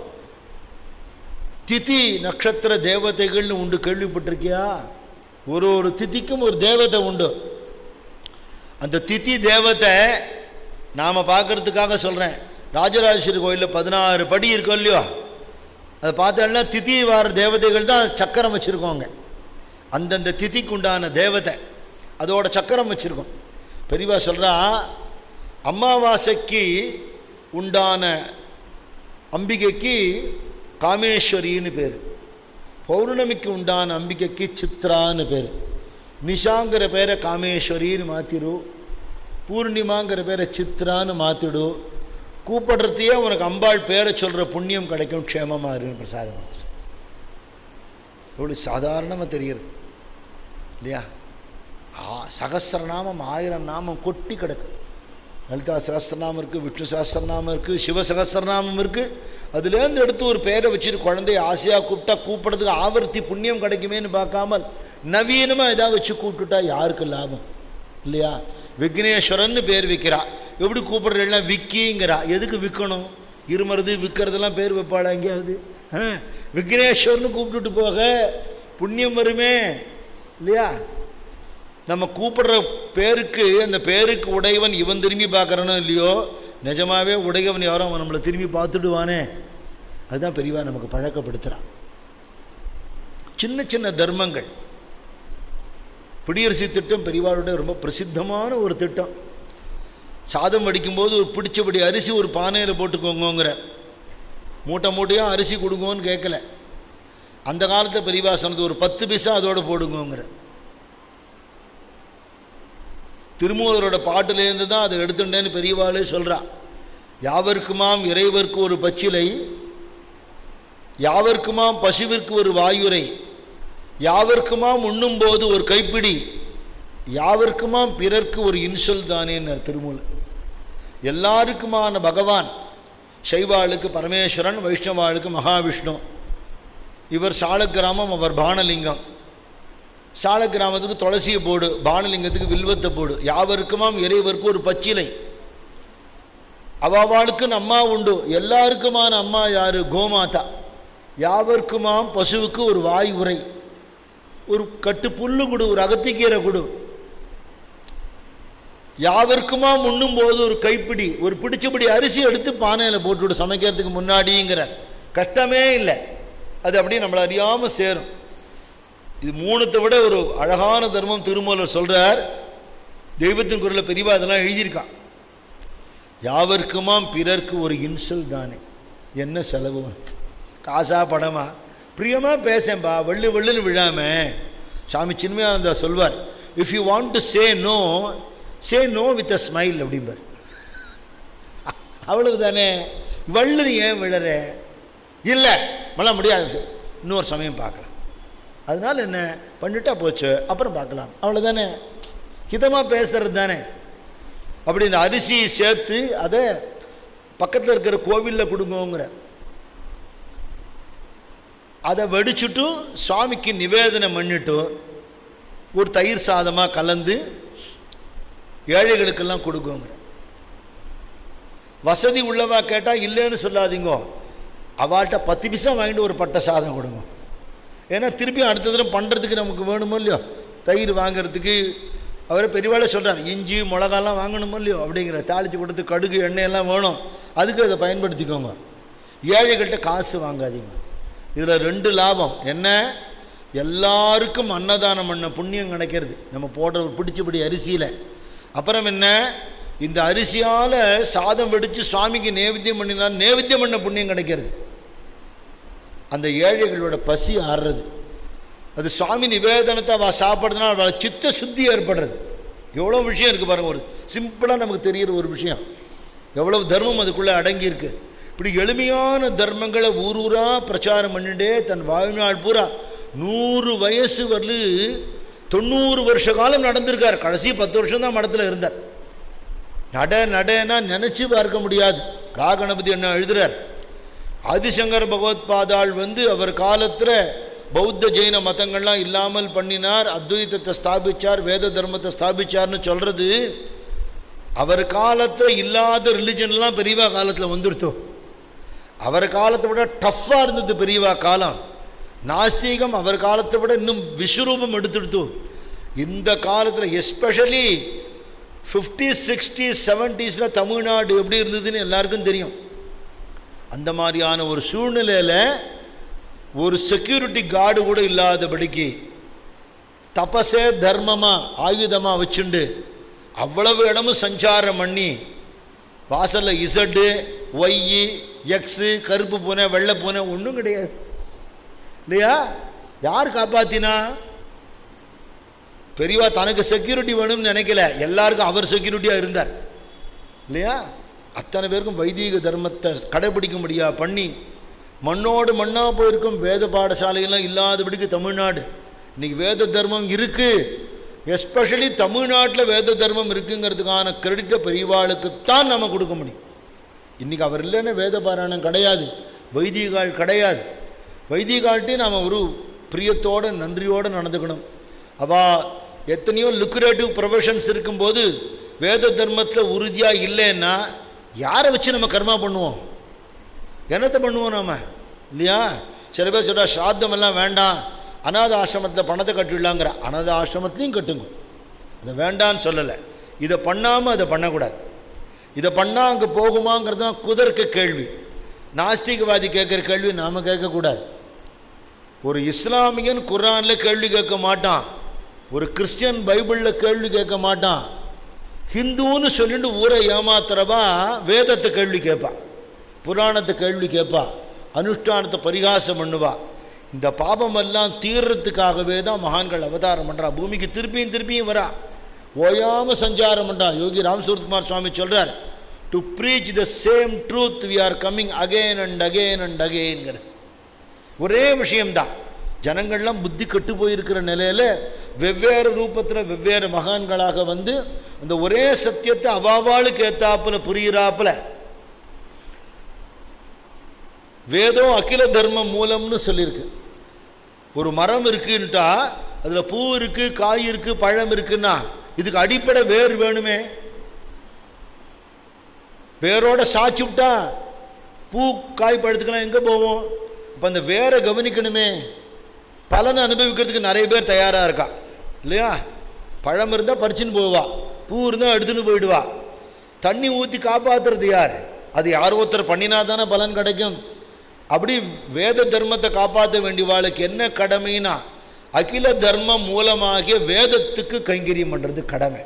திதி நட்சத்திர தேவதைகள்னு உண்டு கேள்விப்பட்டிருக்கியா ஒரு ஒரு திதிக்கும் ஒரு தேவதை உண்டு அந்த திதி தேவதை நாம் பார்க்கறதுக்காக சொல்கிறேன் ராஜராஜேஸ்வரி கோயிலில் பதினாறு படி இருக்கும் இல்லையோ அதை பார்த்தோம்னா திதி வார தேவதைகள் தான் சக்கரம் வச்சுருக்கோங்க அந்தந்த திதிக்கு உண்டான தேவதை அதோட சக்கரம் வச்சுருக்கோம் பெரியவா சொல்கிறா அமாவாசைக்கு உண்டான அம்பிகைக்கு காமேஸ்வரின்னு பேர் பௌர்ணமிக்கு உண்டான அம்பிகைக்கு சித்ரான்னு பேர் நிஷாங்கிற பேரை காமேஸ்வரின்னு மாற்றிடு பூர்ணிமாங்கிற பேரை சித்ரான்னு மாற்றிடு கூப்பிடுறதையே உனக்கு அம்பாள் பேரை சொல்கிற புண்ணியம் கிடைக்கும் க்ஷேமமாக இருக்குன்னு பிரசாதப்படுத்துட்டு எவ்வளோ சாதாரணமாக தெரியுது இல்லையா ஆ சகசிரநாமம் ஆயிரம் நாமம் கொட்டி கிடக்கு லலிதா சகஸ்திரநாமம் இருக்குது விஷ்ணு சகஸ்திரநாமம் இருக்குது சிவ சகஸ்திரநாமம் இருக்குது அதுலேருந்து எடுத்து ஒரு பேரை வச்சுட்டு குழந்தைய ஆசையாக கூப்பிட்டா கூப்பிட்றதுக்கு ஆவர்த்தி புண்ணியம் கிடைக்குமேன்னு பார்க்காமல் நவீனமாக ஏதாவது வச்சு கூப்பிட்டுட்டா யாருக்கு லாபம் இல்லையா விக்னேஸ்வரன்னு பேர் வைக்கிறா எப்படி கூப்பிட்றா விக்கிங்கிறா எதுக்கு விற்கணும் இருமருது விற்கிறதெல்லாம் பேர் வைப்பாளா எங்கேயாவது ஆ விக்னேஸ்வரன்னு கூப்பிட்டுட்டு போக புண்ணியம் வருமே இல்லையா நம்ம கூப்பிடுற பேருக்கு அந்த பேருக்கு உடையவன் இவன் திரும்பி பார்க்குறானோ இல்லையோ நிஜமாவே உடையவன் யாரோ அவன் நம்மளை திரும்பி பார்த்துடுவானே அதுதான் பெரியவா நமக்கு பழக்கப்படுத்துகிறான் சின்ன சின்ன தர்மங்கள் பிடியரசு திட்டம் பெரியவாளுடைய ரொம்ப பிரசித்தமான ஒரு திட்டம் சாதம் வடிக்கும்போது ஒரு பிடிச்சபடி அரிசி ஒரு பானையில் போட்டுக்கோங்கிற மூட்டை மூட்டையாக அரிசி கொடுங்கன்னு கேட்கல அந்த காலத்தில் பெரியவா சொன்னது ஒரு பத்து பைசா அதோட போடுங்கங்கிற திருமூலரோட பாட்டிலேருந்து தான் அதை எடுத்துட்டேன்னு பெரியவாளே சொல்கிறா யாவர்க்குமாம் இறைவர்க்கு ஒரு பச்சிலை யாவர்க்குமாம் பசுவிற்கு ஒரு வாயுரை யாவர்க்குமாம் உண்ணும்போது ஒரு கைப்பிடி யாவர்க்குமாம் பிறர்க்கு ஒரு இன்சொல் தானேன்னார் திருமூல எல்லாருக்குமான பகவான் சைவாளுக்கு பரமேஸ்வரன் வைஷ்ணவாளுக்கு மகாவிஷ்ணு இவர் சாலக்கிராமம் அவர் பானலிங்கம் சாலக்கிராமத்துக்கு துளசியை போடு பானலிங்கத்துக்கு வில்வத்தை போடு யாவருக்குமாம் இறைவருக்கு ஒரு பச்சிலை அவாவாளுக்கு அம்மா உண்டு எல்லாருக்குமான அம்மா யாரு கோமாதா யாவர்க்குமாம் பசுவுக்கு ஒரு வாய் உரை ஒரு கட்டு புல்லு கொடு ஒரு அகத்திக்கீரை கொடு யாவருக்குமா உண்ணும் போது ஒரு கைப்பிடி ஒரு பிடிச்சபடி அரிசி எடுத்து பானையில் போட்டுவிடு சமைக்கிறதுக்கு முன்னாடிங்கிற கஷ்டமே இல்லை அது அப்படியே நம்மளை அறியாமல் சேரும் இது மூணுத்தை விட ஒரு அழகான தர்மம் திருமூலர் சொல்கிறார் தெய்வத்தின் குரலில் பெரியவா அதெல்லாம் எழுதியிருக்கான் யாவர்க்குமாம் பிறர்க்கு ஒரு இன்சொல் தானே என்ன செலவு உனக்கு காசா படமா பிரியமாக பேசேன்பா வெள்ளு வெள்ளுன்னு விழாம சாமி சின்மயானந்தா சொல்வார் if you want to say no say no with a smile அப்படிம்பார் அவ்வளவு தானே வள்ளு நீ ஏன் விழற இல்லை மழை முடியாது இன்னொரு சமயம் பார்க்கலாம் அதனால என்ன பண்ணிட்டா போச்சு அப்புறம் பார்க்கலாம் அவ்வளோதானே ஹிதமாக பேசுறது தானே அப்படி இந்த அரிசியை சேர்த்து அதை பக்கத்தில் இருக்கிற கோவிலில் கொடுங்கோங்கிற அதை வெடிச்சுட்டு சுவாமிக்கு நிவேதனம் பண்ணிட்டு ஒரு தயிர் சாதமாக கலந்து ஏழைகளுக்கெல்லாம் கொடுக்குங்கிற வசதி உள்ளவா கேட்டால் இல்லைன்னு சொல்லாதீங்கோ அவள்கிட்ட பத்து பைசா வாங்கிட்டு ஒரு பட்டை சாதம் கொடுங்க ஏன்னா திருப்பி அடுத்த தடவை பண்ணுறதுக்கு நமக்கு வேணுமோ இல்லையோ தயிர் வாங்குறதுக்கு அவரே பெரியவாளே சொல்கிறார் இஞ்சி மிளகாலாம் வாங்கணுமோ இல்லையோ அப்படிங்கிற தாளித்து கொடுத்து கடுகு எண்ணெயெல்லாம் வேணும் அதுக்கு அதை பயன்படுத்திக்கோங்க ஏழைகள்கிட்ட காசு வாங்காதீங்க இதில் ரெண்டு லாபம் என்ன எல்லாருக்கும் அன்னதானம் பண்ண புண்ணியம் கிடைக்கிறது நம்ம போடுற ஒரு பிடிச்சபடி அரிசியில் அப்புறம் என்ன இந்த அரிசியால் சாதம் வெடித்து சுவாமிக்கு நேவேத்தியம் பண்ணினா நேவேத்தியம் பண்ண புண்ணியம் கிடைக்கிறது அந்த ஏழைகளோட பசி ஆறுறது அது சுவாமி நிவேதனத்தை அவள் சாப்பிட்றதுனால அவள் சித்த சுத்தி ஏற்படுறது எவ்வளோ விஷயம் இருக்குது பாருங்கள் ஒரு சிம்பிளாக நமக்கு தெரிகிற ஒரு விஷயம் எவ்வளவு தர்மம் அதுக்குள்ளே அடங்கியிருக்கு இப்படி எளிமையான தர்மங்களை ஊர் ஊராக பிரச்சாரம் பண்ணிட்டே தன் வாழ்நாள் பூரா நூறு வயசு வரலு தொண்ணூறு வருஷ காலம் நடந்திருக்கார் கடைசி பத்து வருஷம் தான் மடத்தில் இருந்தார் நட நடனா நினச்சி பார்க்க முடியாது ராகணபதி என்ன எழுதுறார் ஆதிசங்கர் பகவத்பாதாள் வந்து அவர் காலத்தில் பௌத்த ஜெயின மதங்கள்லாம் இல்லாமல் பண்ணினார் அத்வைதத்தை ஸ்தாபிச்சார் வேத தர்மத்தை ஸ்தாபிச்சார்னு சொல்கிறது அவர் காலத்தில் இல்லாத ரிலிஜன்லாம் பெரியவா காலத்தில் வந்துடுத்தோம் அவர் காலத்தை விட டஃப்பாக இருந்தது பெரியவா காலம் நாஸ்தீகம் அவர் காலத்தை விட இன்னும் விஸ்வரூபம் எடுத்துடுத்து இந்த காலத்தில் எஸ்பெஷலி ஃபிஃப்டி சிக்ஸ்டி செவன்ட்டீஸில் தமிழ்நாடு எப்படி இருந்ததுன்னு எல்லாருக்கும் தெரியும் அந்த மாதிரியான ஒரு சூழ்நிலையில் ஒரு செக்யூரிட்டி கார்டு கூட இல்லாதபடிக்கு தபசே தர்மமாக ஆயுதமாக வச்சுண்டு அவ்வளவு இடமும் சஞ்சாரம் பண்ணி வாசலில் இசட்டு ஒய்யி எக்ஸு கருப்பு பூனை வெள்ளை பூனை ஒன்றும் கிடையாது இல்லையா யார் காப்பாத்தினா பெரியவா தனக்கு செக்யூரிட்டி வேணும்னு நினைக்கல எல்லாருக்கும் அவர் செக்யூரிட்டியாக இருந்தார் இல்லையா அத்தனை பேருக்கும் வைதீக தர்மத்தை கடைபிடிக்க முடியா பண்ணி மண்ணோடு மண்ணாக போயிருக்கும் வேத பாடசாலையெல்லாம் இல்லாதபடிக்கு தமிழ்நாடு இன்னைக்கு வேத தர்மம் இருக்குது எஸ்பெஷலி தமிழ்நாட்டில் வேத தர்மம் இருக்குங்கிறதுக்கான கிரெடிட்டை பெரியவாளுக்குத்தான் நம்ம கொடுக்க முடியும் இன்றைக்கி அவர் இல்லைன்னா வேத பாராயணம் கிடையாது வைதிகால் கிடையாது வைதிகால்ட்டே நாம் ஒரு பிரியத்தோடு நன்றியோடு நடந்துக்கணும் அவா எத்தனையோ லுக்ரேட்டிவ் ப்ரொஃபஷன்ஸ் இருக்கும்போது வேத தர்மத்தில் உறுதியாக இல்லைன்னா யாரை வச்சு நம்ம கர்மா பண்ணுவோம் என்னத்தை பண்ணுவோம் நாம் இல்லையா சில பேர் சொல்கிறா ஸ்ராத்தம் எல்லாம் வேண்டாம் அநாத ஆசிரமத்தில் பணத்தை கட்டிடலாங்கிற அநாத ஆசிரமத்துலேயும் கட்டுங்க அதை வேண்டான்னு சொல்லலை இதை பண்ணாமல் அதை பண்ணக்கூடாது இதை பண்ணால் அங்கே போகுமாங்கிறது தான் குதர்க்க கேள்வி நாஸ்திகவாதி கேட்குற கேள்வி நாம் கேட்கக்கூடாது ஒரு இஸ்லாமியன் குரானில் கேள்வி கேட்க மாட்டான் ஒரு கிறிஸ்டியன் பைபிளில் கேள்வி கேட்க மாட்டான் ஹிந்துன்னு சொல்லிட்டு ஊரை ஏமாத்துறவா வேதத்தை கேள்வி கேட்பான் புராணத்தை கேள்வி கேட்பா அனுஷ்டானத்தை பரிகாசம் பண்ணுவா இந்த பாபமெல்லாம் தீர்றதுக்காகவே தான் மகான்கள் அவதாரம் பண்ணுறா பூமிக்கு திருப்பியும் திருப்பியும் வரா ஓயாமல் சஞ்சாரம் பண்ணுறா யோகி ராம் சுரத்குமார் சுவாமி சொல்கிறார் to preach the same truth we are coming again and again and அகெயின்கிற ஒரே விஷயம்தான் ஜனங்கள்லாம் புத்தி கெட்டு போயிருக்கிற நிலையில் வெவ்வேறு ரூபத்தில் வெவ்வேறு மகான்களாக வந்து அந்த ஒரே சத்தியத்தை அவாவாளுக்கு ஏத்தாப்புல புரியிறாப்புல வேதம் அகில தர்ம மூலம்னு சொல்லியிருக்கு ஒரு மரம் இருக்குன்ட்டா அதில் பூ இருக்கு காய் இருக்கு பழம் இருக்குன்னா இதுக்கு அடிப்படை வேர் வேணுமே வேரோட சாய்ச்சி விட்டா பூ காய் பழத்துக்கெல்லாம் எங்கே போவோம் இப்போ அந்த வேரை கவனிக்கணுமே பலனை அனுபவிக்கிறதுக்கு நிறைய பேர் தயாராக இருக்கா இல்லையா பழம் இருந்தால் பறிச்சுன்னு போவா பூ இருந்தால் எடுத்துன்னு போயிடுவா தண்ணி ஊற்றி காப்பாற்றுறது யார் அது யார் ஒருத்தர் பண்ணினா தானே பலன் கிடைக்கும் அப்படி வேத தர்மத்தை காப்பாற்ற வேண்டியவாளுக்கு என்ன கடமைனா அகில தர்மம் மூலமாகிய வேதத்துக்கு கைங்கரியம் பண்ணுறது கடமை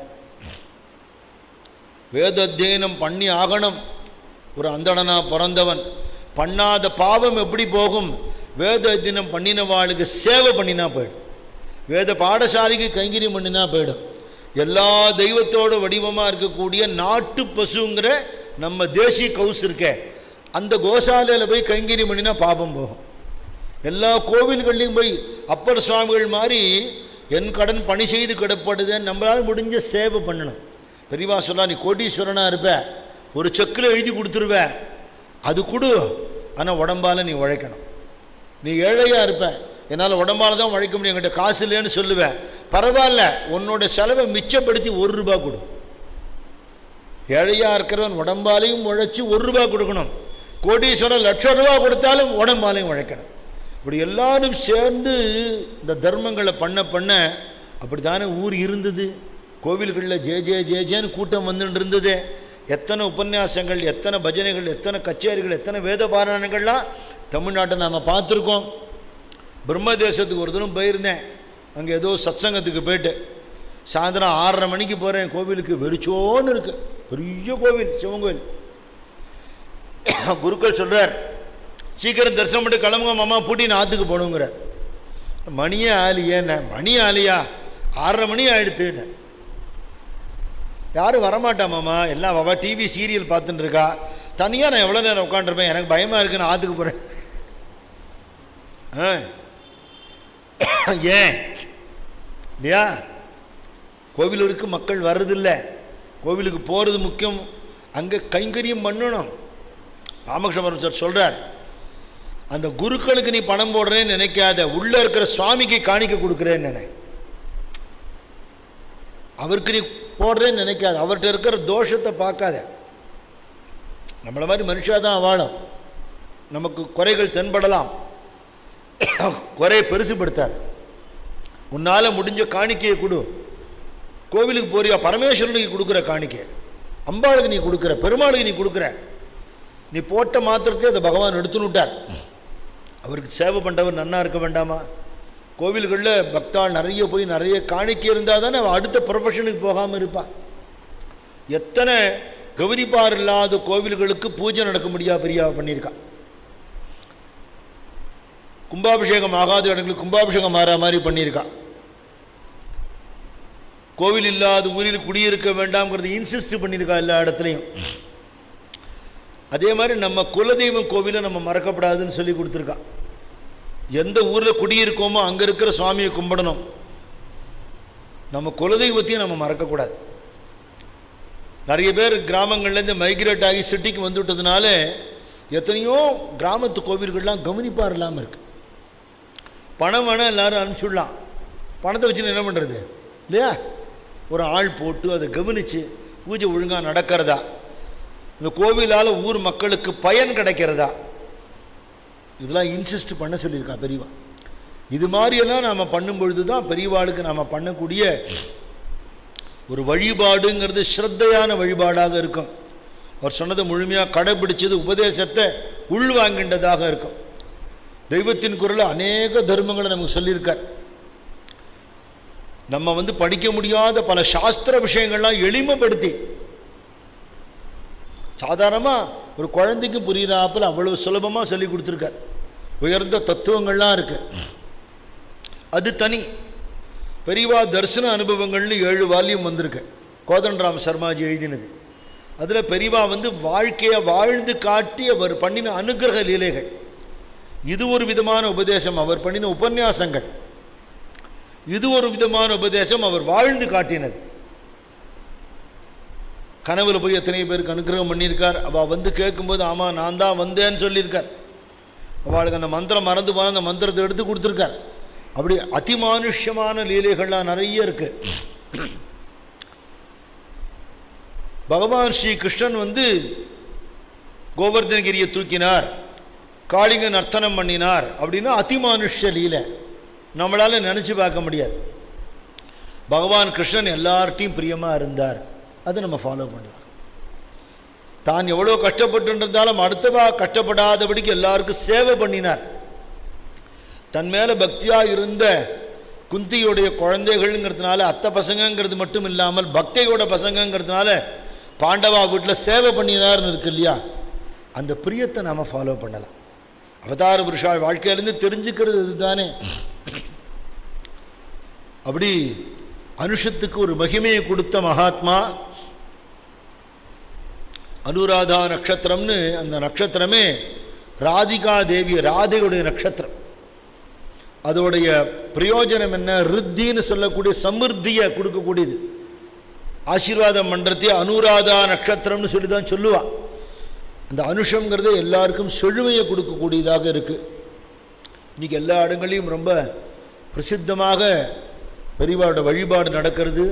வேத அத்தியனம் பண்ணி ஆகணும் ஒரு அந்தணனா பிறந்தவன் பண்ணாத பாவம் எப்படி போகும் வேத அத்தியனம் பண்ணினவாளுக்கு சேவை பண்ணினா போயிடும் வேத பாடசாலைக்கு கைங்கரியம் பண்ணினா போயிடும் எல்லா தெய்வத்தோட வடிவமாக இருக்கக்கூடிய நாட்டு பசுங்கிற நம்ம தேசிய கவுஸ் இருக்கே அந்த கோசாலையில் போய் கைங்கரியம் பண்ணினா பாபம் போகும் எல்லா கோவில்கள்லையும் போய் அப்பர் சுவாமிகள் மாதிரி என் கடன் பணி செய்து கிடப்படுதுன்னு நம்மளால் முடிஞ்ச சேவை பண்ணணும் பெரியவா சொல்லா நீ கோடீஸ்வரனாக இருப்ப ஒரு செக்கில் எழுதி கொடுத்துருவ அது கொடு ஆனால் உடம்பால் நீ உழைக்கணும் நீ ஏழையாக இருப்ப என்னால் உடம்பால் தான் உழைக்க முடியும் என்கிட்ட காசு இல்லைன்னு சொல்லுவேன் பரவாயில்ல உன்னோட செலவை மிச்சப்படுத்தி ஒரு ரூபா கொடு ஏழையாக இருக்கிறவன் உடம்பாலையும் உழைச்சி ஒரு ரூபா கொடுக்கணும் கோடீஸ்வரன் லட்சம் ரூபா கொடுத்தாலும் உடம்பாலையும் உழைக்கணும் இப்படி எல்லாரும் சேர்ந்து இந்த தர்மங்களை பண்ண பண்ண அப்படி தானே ஊர் இருந்தது கோவில்களில் ஜே ஜே ஜே ஜேன்னு கூட்டம் வந்துட்டு இருந்தது எத்தனை உபன்யாசங்கள் எத்தனை பஜனைகள் எத்தனை கச்சேரிகள் எத்தனை வேத பாராயணங்கள்லாம் தமிழ்நாட்டை நாம் பார்த்துருக்கோம் பிரம்ம தேசத்துக்கு ஒரு தினம் போயிருந்தேன் அங்கே ஏதோ சத்சங்கத்துக்கு போயிட்டு சாயந்தரம் ஆறரை மணிக்கு போகிறேன் கோவிலுக்கு வெறிச்சோன்னு இருக்கு பெரிய கோவில் சிவன் கோவில் குருக்கள் சொல்கிறார் சீக்கிரம் தரிசனம் பண்ணிட்டு கிளம்புங்க மாமா பூட்டி நான் ஆற்றுக்கு போகணுங்கிறார் மணியே ஆலியேண்ணே மணி ஆலியா ஆறரை மணி ஆயிடுத்துன்னு யாரும் வரமாட்டா மாமா எல்லாம் அவள் டிவி சீரியல் பார்த்துட்டு இருக்கா தனியாக நான் எவ்வளோ நேரம் உட்காந்துருப்பேன் எனக்கு பயமாக இருக்கு நான் ஆற்றுக்கு போகிறேன் ஆ ஏன் இல்லையா கோவிலுக்கு மக்கள் வர்றதில்ல கோவிலுக்கு போகிறது முக்கியம் அங்கே கைங்கரியம் பண்ணணும் ராமகிருஷ்ண பரமசர் சொல்கிறார் அந்த குருக்களுக்கு நீ பணம் போடுறேன்னு நினைக்காத உள்ளே இருக்கிற சுவாமிக்கு காணிக்க கொடுக்குறேன்னு நினை அவருக்கு நீ போடுறேன்னு நினைக்காத அவர்கிட்ட இருக்கிற தோஷத்தை பார்க்காத நம்மளை மாதிரி மனுஷா தான் வாழும் நமக்கு குறைகள் தென்படலாம் குறையை பெருசுப்படுத்தாது உன்னால் முடிஞ்ச காணிக்கையை கொடு கோவிலுக்கு போறியா பரமேஸ்வரனுக்கு கொடுக்குற காணிக்கை அம்பாளுக்கு நீ கொடுக்குற பெருமாளுக்கு நீ கொடுக்குற நீ போட்ட மாத்திரத்தை அதை பகவான் எடுத்துன்னு விட்டார் அவருக்கு சேவை பண்ணுறவர் நன்னா இருக்க வேண்டாமா கோவில்களில் பக்தாள் நிறைய போய் நிறைய காணிக்கை இருந்தால் தானே அவள் அடுத்த ப்ரொஃபஷனுக்கு போகாமல் இருப்பாள் எத்தனை கௌரிப்பார் இல்லாத கோவில்களுக்கு பூஜை நடக்க முடியா பெரியா பண்ணியிருக்கா கும்பாபிஷேகம் ஆகாத இடங்களுக்கு கும்பாபிஷேகம் ஆகிற மாதிரி பண்ணியிருக்கா கோவில் இல்லாத ஊரில் குடியிருக்க வேண்டாம்ங்கிறது இன்சிஸ்ட் பண்ணியிருக்கா எல்லா இடத்துலையும் அதே மாதிரி நம்ம குலதெய்வம் கோவிலை நம்ம மறக்கப்படாதுன்னு சொல்லி கொடுத்துருக்கா எந்த ஊரில் குடியிருக்கோமோ அங்கே இருக்கிற சுவாமியை கும்பிடணும் நம்ம குலதெய்வத்தையும் நம்ம மறக்கக்கூடாது நிறைய பேர் கிராமங்கள்லேருந்து மைக்ரேட் ஆகி சிட்டிக்கு வந்துவிட்டதுனால எத்தனையோ கிராமத்து கோவில்கள்லாம் கவனிப்பார் இல்லாமல் இருக்குது பணம் வேணால் எல்லோரும் அனுப்பிச்சுடலாம் பணத்தை வச்சு என்ன பண்ணுறது இல்லையா ஒரு ஆள் போட்டு அதை கவனித்து பூஜை ஒழுங்காக நடக்கிறதா இந்த கோவிலால் ஊர் மக்களுக்கு பயன் கிடைக்கிறதா இதெல்லாம் இன்சிஸ்ட் பண்ண சொல்லியிருக்கா பெரியவா இது மாதிரியெல்லாம் நாம் பண்ணும் பொழுது தான் பெரியவாளுக்கு நாம் பண்ணக்கூடிய ஒரு வழிபாடுங்கிறது ஸ்ரத்தையான வழிபாடாக இருக்கும் அவர் சொன்னதை முழுமையாக கடைபிடிச்சது உபதேசத்தை உள்வாங்கின்றதாக இருக்கும் தெய்வத்தின் குரல் அநேக தர்மங்களை நமக்கு சொல்லியிருக்கார் நம்ம வந்து படிக்க முடியாத பல சாஸ்திர விஷயங்கள்லாம் எளிமைப்படுத்தி சாதாரணமாக ஒரு குழந்தைக்கு புரியிறாப்பில் அவ்வளவு சுலபமாக சொல்லி கொடுத்துருக்கார் உயர்ந்த தத்துவங்கள்லாம் இருக்கு அது தனி பெரியவா தரிசன அனுபவங்கள்னு ஏழு வால்யூம் வந்திருக்கு கோதண்டராம் சர்மாஜி எழுதினது அதில் பெரியவா வந்து வாழ்க்கையை வாழ்ந்து காட்டி அவர் பண்ணின அனுகிரக லீலைகள் இது ஒரு விதமான உபதேசம் அவர் பண்ணின உபன்யாசங்கள் இது ஒரு விதமான உபதேசம் அவர் வாழ்ந்து காட்டினது கனவுல போய் எத்தனை பேருக்கு அனுகிரகம் பண்ணியிருக்கார் அவள் வந்து கேட்கும்போது ஆமாம் நான் தான் வந்தேன்னு சொல்லியிருக்கார் அவளுக்கு அந்த மந்திரம் மறந்து போன அந்த மந்திரத்தை எடுத்து கொடுத்துருக்கார் அப்படி அதிமானுஷ்யமான லீலைகள்லாம் நிறைய இருக்கு பகவான் ஸ்ரீ கிருஷ்ணன் வந்து கோவர்தனகிரியை தூக்கினார் காளிங்க நர்த்தனம் பண்ணினார் அப்படின்னா அதிமானுஷ்ய லீலை நம்மளால் நினச்சி பார்க்க முடியாது பகவான் கிருஷ்ணன் எல்லார்ட்டையும் பிரியமாக இருந்தார் அதை நம்ம ஃபாலோ பண்ணலாம் தான் எவ்வளோ கஷ்டப்பட்டு இருந்தாலும் அடுத்தவா கஷ்டப்படாதபடிக்கு எல்லாருக்கும் சேவை பண்ணினார் தன் மேலே பக்தியாக இருந்த குந்தியுடைய குழந்தைகள்ங்கிறதுனால அத்தை பசங்கங்கிறது மட்டும் இல்லாமல் பக்தியோட பசங்கங்கிறதுனால பாண்டவா வீட்டில் சேவை பண்ணினார்னு இருக்கு இல்லையா அந்த பிரியத்தை நாம் ஃபாலோ பண்ணலாம் அவதார புருஷாள் வாழ்க்கையிலேருந்து தெரிஞ்சுக்கிறது இதுதானே அப்படி அனுஷத்துக்கு ஒரு மகிமையை கொடுத்த மகாத்மா அனுராதா நட்சத்திரம்னு அந்த நட்சத்திரமே ராதிகா தேவி ராதையுடைய நட்சத்திரம் அதோடைய பிரயோஜனம் என்ன ரித்தின்னு சொல்லக்கூடிய சமிருத்தியை கொடுக்கக்கூடியது ஆசீர்வாதம் பண்ணுறதே அனுராதா நட்சத்திரம்னு சொல்லி தான் சொல்லுவா அந்த அனுஷங்கிறது எல்லாருக்கும் செழுமையை கொடுக்கக்கூடியதாக இருக்குது இன்றைக்கி எல்லா இடங்களையும் ரொம்ப பிரசித்தமாக பெரியவாரோட வழிபாடு நடக்கிறது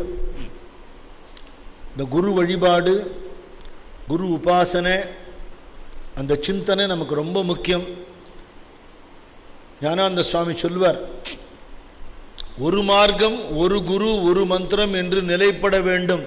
இந்த குரு வழிபாடு குரு உபாசனை அந்த சிந்தனை நமக்கு ரொம்ப முக்கியம் ஞானானந்த சுவாமி சொல்வார் ஒரு மார்க்கம் ஒரு குரு ஒரு மந்திரம் என்று நிலைப்பட வேண்டும்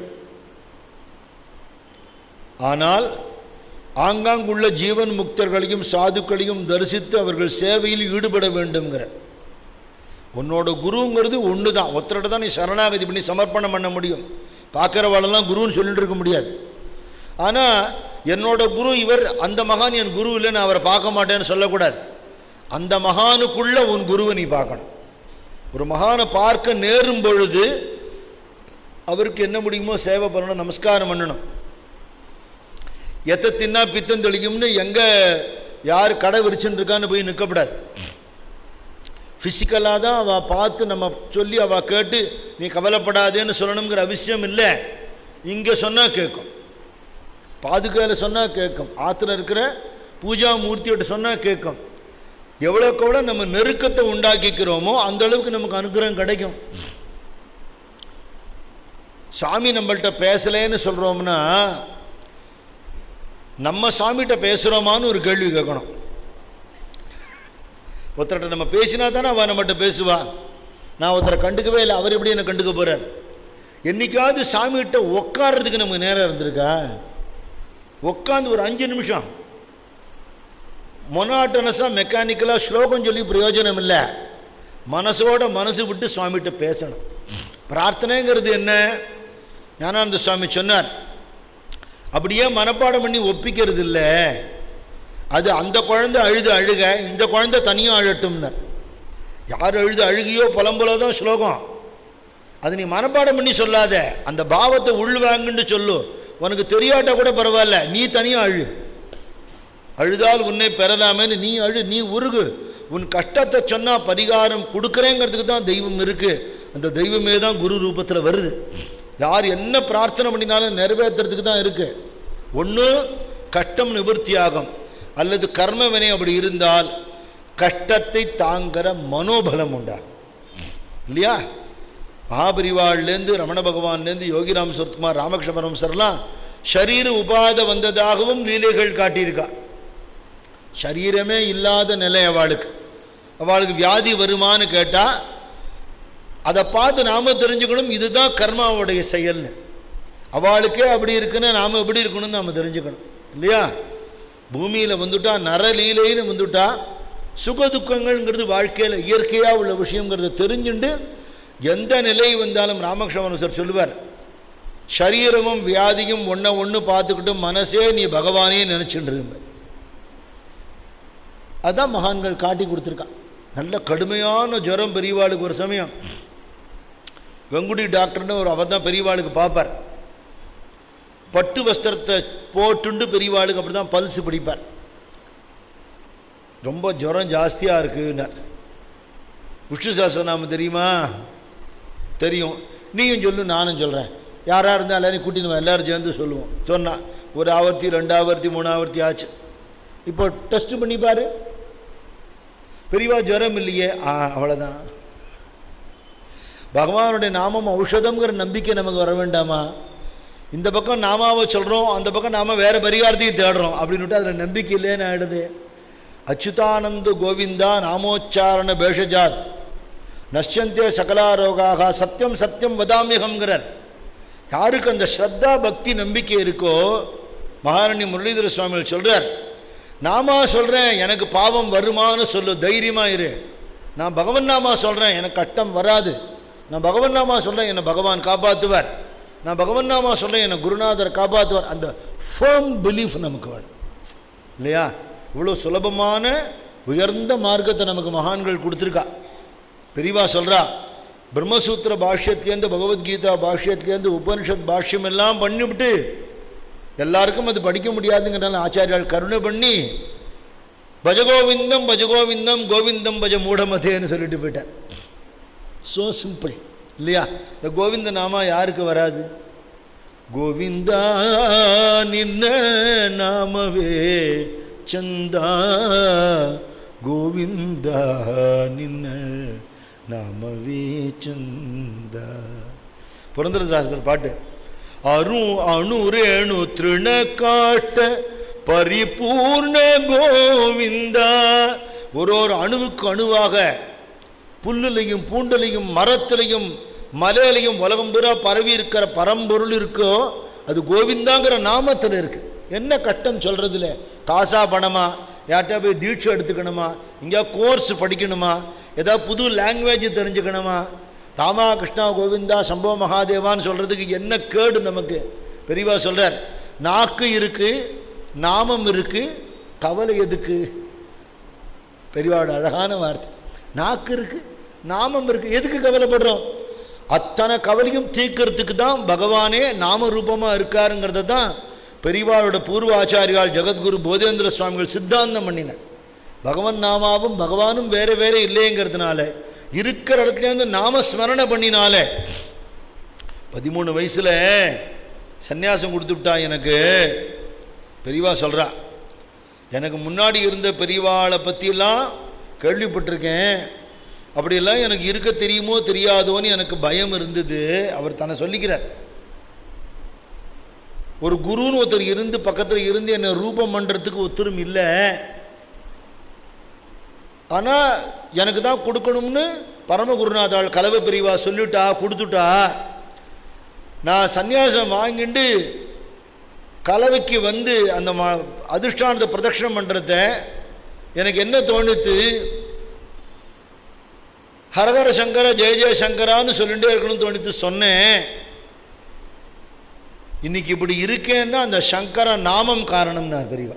ஆனால் ஆங்காங்குள்ள ஜீவன் முக்தர்களையும் சாதுக்களையும் தரிசித்து அவர்கள் சேவையில் ஈடுபட வேண்டுங்கிற உன்னோட குருங்கிறது ஒன்று தான் ஒருத்தரோட தான் நீ சரணாகதி பண்ணி சமர்ப்பணம் பண்ண முடியும் பார்க்குறவாளெல்லாம் குருன்னு சொல்லிட்டு இருக்க முடியாது ஆனால் என்னோட குரு இவர் அந்த மகான் என் குரு இல்லை நான் அவரை பார்க்க மாட்டேன்னு சொல்லக்கூடாது அந்த மகானுக்குள்ள உன் குருவை நீ பார்க்கணும் ஒரு மகானை பார்க்க நேரும் பொழுது அவருக்கு என்ன முடியுமோ சேவை பண்ணணும் நமஸ்காரம் பண்ணணும் எத்தை தின்னா பித்தம் தெளிக்கும்னு எங்கே யார் கடை விரிச்சுன்னு இருக்கான்னு போய் நிற்கக்கூடாது ஃபிசிக்கலாக தான் அவள் பார்த்து நம்ம சொல்லி அவள் கேட்டு நீ கவலைப்படாதேன்னு சொல்லணுங்கிற அவசியம் இல்லை இங்கே சொன்னால் கேட்கும் பாதுகாயில் சொன்னால் கேட்கும் ஆற்றுல இருக்கிற பூஜா மூர்த்தியோட சொன்னால் கேட்கும் எவ்வளோக்கு எவ்வளோ நம்ம நெருக்கத்தை உண்டாக்கிக்கிறோமோ அந்த அளவுக்கு நமக்கு அனுகிரகம் கிடைக்கும் சாமி நம்மள்கிட்ட பேசலேன்னு சொல்கிறோம்னா நம்ம சாமிகிட்ட பேசுகிறோமான்னு ஒரு கேள்வி கேட்கணும் ஒருத்தர்கிட்ட நம்ம பேசினா தானே அவள் நம்மகிட்ட பேசுவா நான் ஒருத்தரை கண்டுக்கவே இல்லை அவர் எப்படி என்னை கண்டுக்க போகிறார் என்னைக்காவது சாமிகிட்ட உட்கார்றதுக்கு நமக்கு நேரம் இருந்திருக்கா உட்காந்து ஒரு அஞ்சு நிமிஷம் மொனாட்டனஸாக மெக்கானிக்கலாக ஸ்லோகம் சொல்லி பிரயோஜனம் இல்லை மனசோட மனசு விட்டு சுவாமிகிட்ட பேசணும் பிரார்த்தனைங்கிறது என்ன ஞானானந்த சுவாமி சொன்னார் அப்படியே மனப்பாடம் பண்ணி ஒப்பிக்கிறது இல்லை அது அந்த குழந்தை அழுது அழுக இந்த குழந்தை தனியாக அழட்டும்னார் யார் அழுது அழுகியோ புலம்புலோ தான் ஸ்லோகம் அது நீ மனப்பாடம் பண்ணி சொல்லாத அந்த பாவத்தை உள்வாங்குன்னு சொல்லு உனக்கு தெரியாட்டா கூட பரவாயில்ல நீ தனியாக அழு அழுதால் உன்னை பெறலாமேன்னு நீ அழு நீ உருகு உன் கஷ்டத்தை சொன்னால் பரிகாரம் கொடுக்குறேங்கிறதுக்கு தான் தெய்வம் இருக்குது அந்த தெய்வமே தான் குரு ரூபத்தில் வருது யார் என்ன பிரார்த்தனை பண்ணினாலும் நிறைவேற்றுறதுக்கு தான் இருக்குது ஒன்று கஷ்டம் நிவர்த்தியாகும் அல்லது கர்ம வினை அப்படி இருந்தால் கஷ்டத்தை தாங்கிற மனோபலம் உண்டாகும் இல்லையா மகாபரிவாள்லேருந்து ரமண பகவான்லேருந்து யோகிராம் சுரத்குமார் ராமகிருஷ்ண பரமசர்லாம் ஷரீர உபாத வந்ததாகவும் லீலைகள் காட்டியிருக்கா சரீரமே இல்லாத நிலை அவளுக்கு அவளுக்கு வியாதி வருமான்னு கேட்டால் அதை பார்த்து நாம் தெரிஞ்சுக்கணும் இதுதான் கர்மாவுடைய செயல்னு அவளுக்கே அப்படி இருக்குன்னா நாம் எப்படி இருக்கணும்னு நாம் தெரிஞ்சுக்கணும் இல்லையா பூமியில் வந்துட்டா நரலீலைன்னு வந்துட்டா சுக துக்கங்கள்ங்கிறது வாழ்க்கையில் இயற்கையாக உள்ள விஷயங்கிறத தெரிஞ்சுண்டு எந்த நிலை வந்தாலும் ராமகிருஷ்ணன் சார் சொல்லுவார் சரீரமும் வியாதியும் ஒன்றை ஒன்று பார்த்துக்கிட்டு மனசே நீ பகவானே நினச்சிட்டு இரும்ப அதான் மகான்கள் காட்டி கொடுத்துருக்கான் நல்ல கடுமையான ஜுரம் பெரியவாளுக்கு ஒரு சமயம் வெங்குடி டாக்டர்னு ஒரு அவர் தான் பெரியவாளுக்கு பார்ப்பார் பட்டு வஸ்திரத்தை போட்டுண்டு பெரியவாளுக்கு அப்படி தான் பல்ஸ் பிடிப்பார் ரொம்ப ஜுரம் ஜாஸ்தியாக இருக்குன்னார் விஷ்ணு சாஸ்திரநாமம் தெரியுமா தெரியும் நீயும் சொல்லு நானும் சொல்கிறேன் யாராக இருந்தால் எல்லாரையும் கூட்டின்னு வா, எல்லாரும் சேர்ந்து சொல்லுவோம் சொன்னா ஒரு ஆவர்த்தி ரெண்டு ஆவர்த்தி மூணு ஆவர்த்தி ஆச்சு இப்போ டெஸ்ட் பண்ணி பாரு பெரியவா ஜுரம் இல்லையே ஆ அவ்வளோதான் பகவானுடைய நாமம் ஔஷதம்ங்கிற நம்பிக்கை நமக்கு வர வேண்டாமா இந்த பக்கம் நாமாவை சொல்கிறோம் அந்த பக்கம் நாம வேறு பரிகாரத்தையும் தேடுறோம் அப்படின்னுட்டு அதில் நம்பிக்கை இல்லைன்னு ஆயிடுது அச்சுதானந்த கோவிந்தா நாமோச்சாரண பேஷஜாத் நஷ்யந்தே சகலாரோகாக சத்தியம் சத்தியம் வதாமியகம்ங்கிறார் யாருக்கு அந்த ஸ்ரத்தா பக்தி நம்பிக்கை இருக்கோ மகாராணி முரளிதர சுவாமிகள் சொல்கிறார் நாமா சொல்கிறேன் எனக்கு பாவம் வருமான்னு சொல்லு தைரியமாக இரு நான் பகவன் நாமா சொல்கிறேன் எனக்கு கஷ்டம் வராது நான் பகவன் நாமா சொல்கிறேன் என்னை பகவான் காப்பாற்றுவார் நான் பகவன் நாமா சொல்கிறேன் என்னை குருநாதர் காப்பாற்றுவார் அந்த ஃபேம் பிலீஃப் நமக்கு வேணும் இல்லையா இவ்வளோ சுலபமான உயர்ந்த மார்க்கத்தை நமக்கு மகான்கள் கொடுத்துருக்கா பெரியவா சொல்கிறா பிரம்மசூத்திர பாஷ்யத்துலேருந்து பகவத்கீதா பாஷ்யத்துலேருந்து உபனிஷத் பாஷ்யம் எல்லாம் பண்ணிவிட்டு எல்லாருக்கும் அது படிக்க முடியாதுங்கிறனால ஆச்சாரியால் கருணை பண்ணி பஜகோவிந்தம் பஜகோவிந்தம் கோவிந்தம் பஜ மூடமதேன்னு சொல்லிட்டு போயிட்டார் ஸோ சிம்பிள் இல்லையா இந்த கோவிந்த நாமா யாருக்கு வராது ಗೋವಿಂದ ನಿನ್ನ ನಾಮವೇ ಚಂದ ಗೋವಿಂದ ನಿನ್ನ ನಾಮವೇ ಚಂದ ಪುರಂದರದಾಸರ ಪಾட்டு ಅರು ಅಣುರೇಣು ತೃಣ ಕಾಟ பரிபூர்ண கோவிந்தா ஒரு ஒரு அணுவுக்கு அணுவாக புல்லுலையும் பூண்டலையும் மரத்திலையும் மலையிலையும் உலகம் பூரா பரவி இருக்கிற பரம்பொருள் இருக்கோ அது கோவிந்தாங்கிற நாமத்தில் இருக்கு என்ன கஷ்டம் சொல்றதுல காசா பணமா யார்கிட்ட போய் தீட்சை எடுத்துக்கணுமா இங்கே கோர்ஸ் படிக்கணுமா ஏதாவது புது லாங்குவேஜ் தெரிஞ்சுக்கணுமா ராமா கிருஷ்ணா கோவிந்தா சம்பவ மகாதேவான்னு சொல்கிறதுக்கு என்ன கேடு நமக்கு பெரியவா சொல்கிறார் நாக்கு இருக்கு நாமம் இருக்கு கவலை எதுக்கு பெரியவாட அழகான வார்த்தை நாக்கு இருக்கு நாமம் இருக்கு எதுக்கு கவலைப்படுறோம் அத்தனை கவலையும் தீர்க்கறதுக்கு தான் பகவானே நாம ரூபமாக இருக்காருங்கிறத தான் பெரியவாளோட பூர்வ ஆச்சாரியால் ஜெகத்குரு போதேந்திர சுவாமிகள் சித்தாந்தம் பண்ணினார் பகவன் நாமாவும் பகவானும் வேற வேற இல்லைங்கிறதுனால இருக்கிற இடத்துலேருந்து நாம ஸ்மரணை பண்ணினாலே பதிமூணு வயசில் சந்நியாசம் கொடுத்துட்டா எனக்கு பெரியவா சொல்கிறா எனக்கு முன்னாடி இருந்த பெரியவாளை பற்றியெல்லாம் கேள்விப்பட்டிருக்கேன் அப்படியெல்லாம் எனக்கு இருக்க தெரியுமோ தெரியாதோன்னு எனக்கு பயம் இருந்தது அவர் தன்னை சொல்லிக்கிறார் ஒரு குருன்னு ஒருத்தர் இருந்து பக்கத்தில் இருந்து என்னை ரூபம் பண்ணுறதுக்கு ஒத்தரும் இல்லை ஆனால் எனக்கு தான் கொடுக்கணும்னு பரமகுருநாதாள் கலவை பிரிவா சொல்லிட்டா கொடுத்துட்டா நான் சந்நியாசம் வாங்கிட்டு கலவைக்கு வந்து அந்த ம அதிர்ஷ்டானத்தை பிரதட்சணம் பண்ணுறத எனக்கு என்ன தோணுத்து ஹரஹர சங்கர ஜெய ஜெய சங்கரான்னு சொல்லிகிட்டே இருக்கணும்னு தோணித்து சொன்னேன் இன்னைக்கு இப்படி இருக்கேன்னா அந்த சங்கர நாமம் காரணம்னார் பெரியவா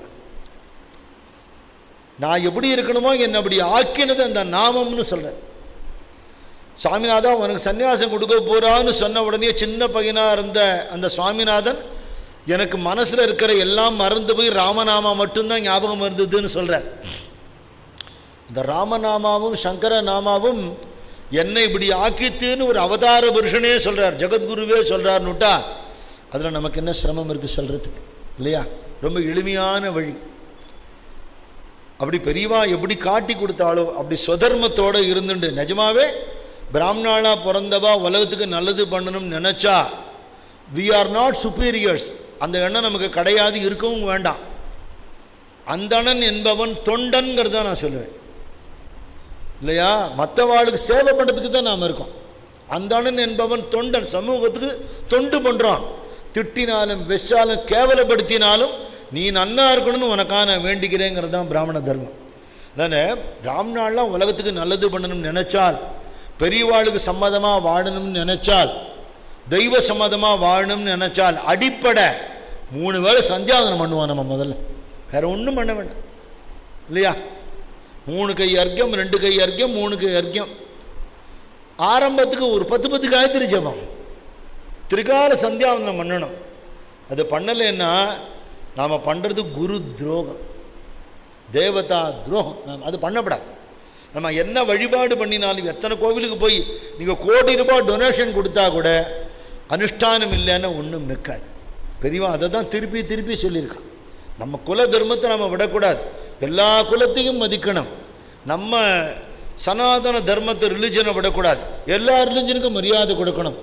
நான் எப்படி இருக்கணுமோ என்னை அப்படி ஆக்கினது அந்த நாமம்னு சொல்கிறேன் சுவாமிநாதா உனக்கு சன்னியாசம் கொடுக்க போகிறான்னு சொன்ன உடனே சின்ன பையனாக இருந்த அந்த சுவாமிநாதன் எனக்கு மனசில் இருக்கிற எல்லாம் மறந்து போய் ராமநாமா மட்டும்தான் ஞாபகம் இருந்ததுன்னு சொல்கிறார் இந்த ராமநாமாவும் சங்கர நாமாவும் என்னை இப்படி ஆக்கித்துன்னு ஒரு அவதார புருஷனே சொல்கிறார் ஜெகத்குருவே சொல்கிறார்னுட்டா அதில் நமக்கு என்ன சிரமம் இருக்குது சொல்கிறதுக்கு இல்லையா ரொம்ப எளிமையான வழி அப்படி பெரியவா எப்படி காட்டி கொடுத்தாலோ அப்படி ஸ்வதர்மத்தோடு இருந்துண்டு நிஜமாவே பிராமணாளா பிறந்தவா உலகத்துக்கு நல்லது பண்ணணும்னு நினச்சா வி ஆர் நாட் சுப்பீரியர்ஸ் அந்த எண்ணம் நமக்கு கிடையாது இருக்கவும் வேண்டாம் அந்தணன் என்பவன் தொண்டன்கிறத நான் சொல்லுவேன் இல்லையா மற்றவாளுக்கு சேவை பண்ணுறதுக்கு தான் நாம் இருக்கோம் அந்தணன் என்பவன் தொண்டன் சமூகத்துக்கு தொண்டு பண்ணுறான் திட்டினாலும் வெச்சாலும் கேவலப்படுத்தினாலும் நீ நன்னா இருக்கணும்னு உனக்காக நான் வேண்டிக்கிறேங்கிறது தான் பிராமண தர்மம் அதனால் பிராமணாலாம் உலகத்துக்கு நல்லது பண்ணணும்னு நினச்சால் பெரியவாளுக்கு சம்மதமாக வாழணும்னு நினச்சால் தெய்வ சம்மதமாக வாழணும்னு நினச்சால் அடிப்படை மூணு வேளை சந்தியாவதனம் பண்ணுவோம் நம்ம முதல்ல வேற ஒன்றும் பண்ண வேண்டாம் இல்லையா மூணு கை அர்க்கியம் ரெண்டு கை அர்க்கியம் மூணு கை அர்க்கியம் ஆரம்பத்துக்கு ஒரு பத்து பத்து காயத்ரி ஜபம் திரிகால சந்தியாவந்தனம் பண்ணணும் அது பண்ணலைன்னா நாம் பண்ணுறது குரு துரோகம் தேவதா துரோகம் நாம் அது பண்ணப்படாது நம்ம என்ன வழிபாடு பண்ணினாலும் எத்தனை கோவிலுக்கு போய் நீங்கள் கோடி ரூபாய் டொனேஷன் கொடுத்தா கூட அனுஷ்டானம் இல்லைன்னு ஒன்றும் நிற்காது பெரியவா அதை தான் திருப்பி திருப்பி சொல்லியிருக்கான் நம்ம குல தர்மத்தை நம்ம விடக்கூடாது எல்லா குலத்தையும் மதிக்கணும் நம்ம சனாதன தர்மத்தை ரிலிஜனை விடக்கூடாது எல்லா ரிலிஜனுக்கும் மரியாதை கொடுக்கணும்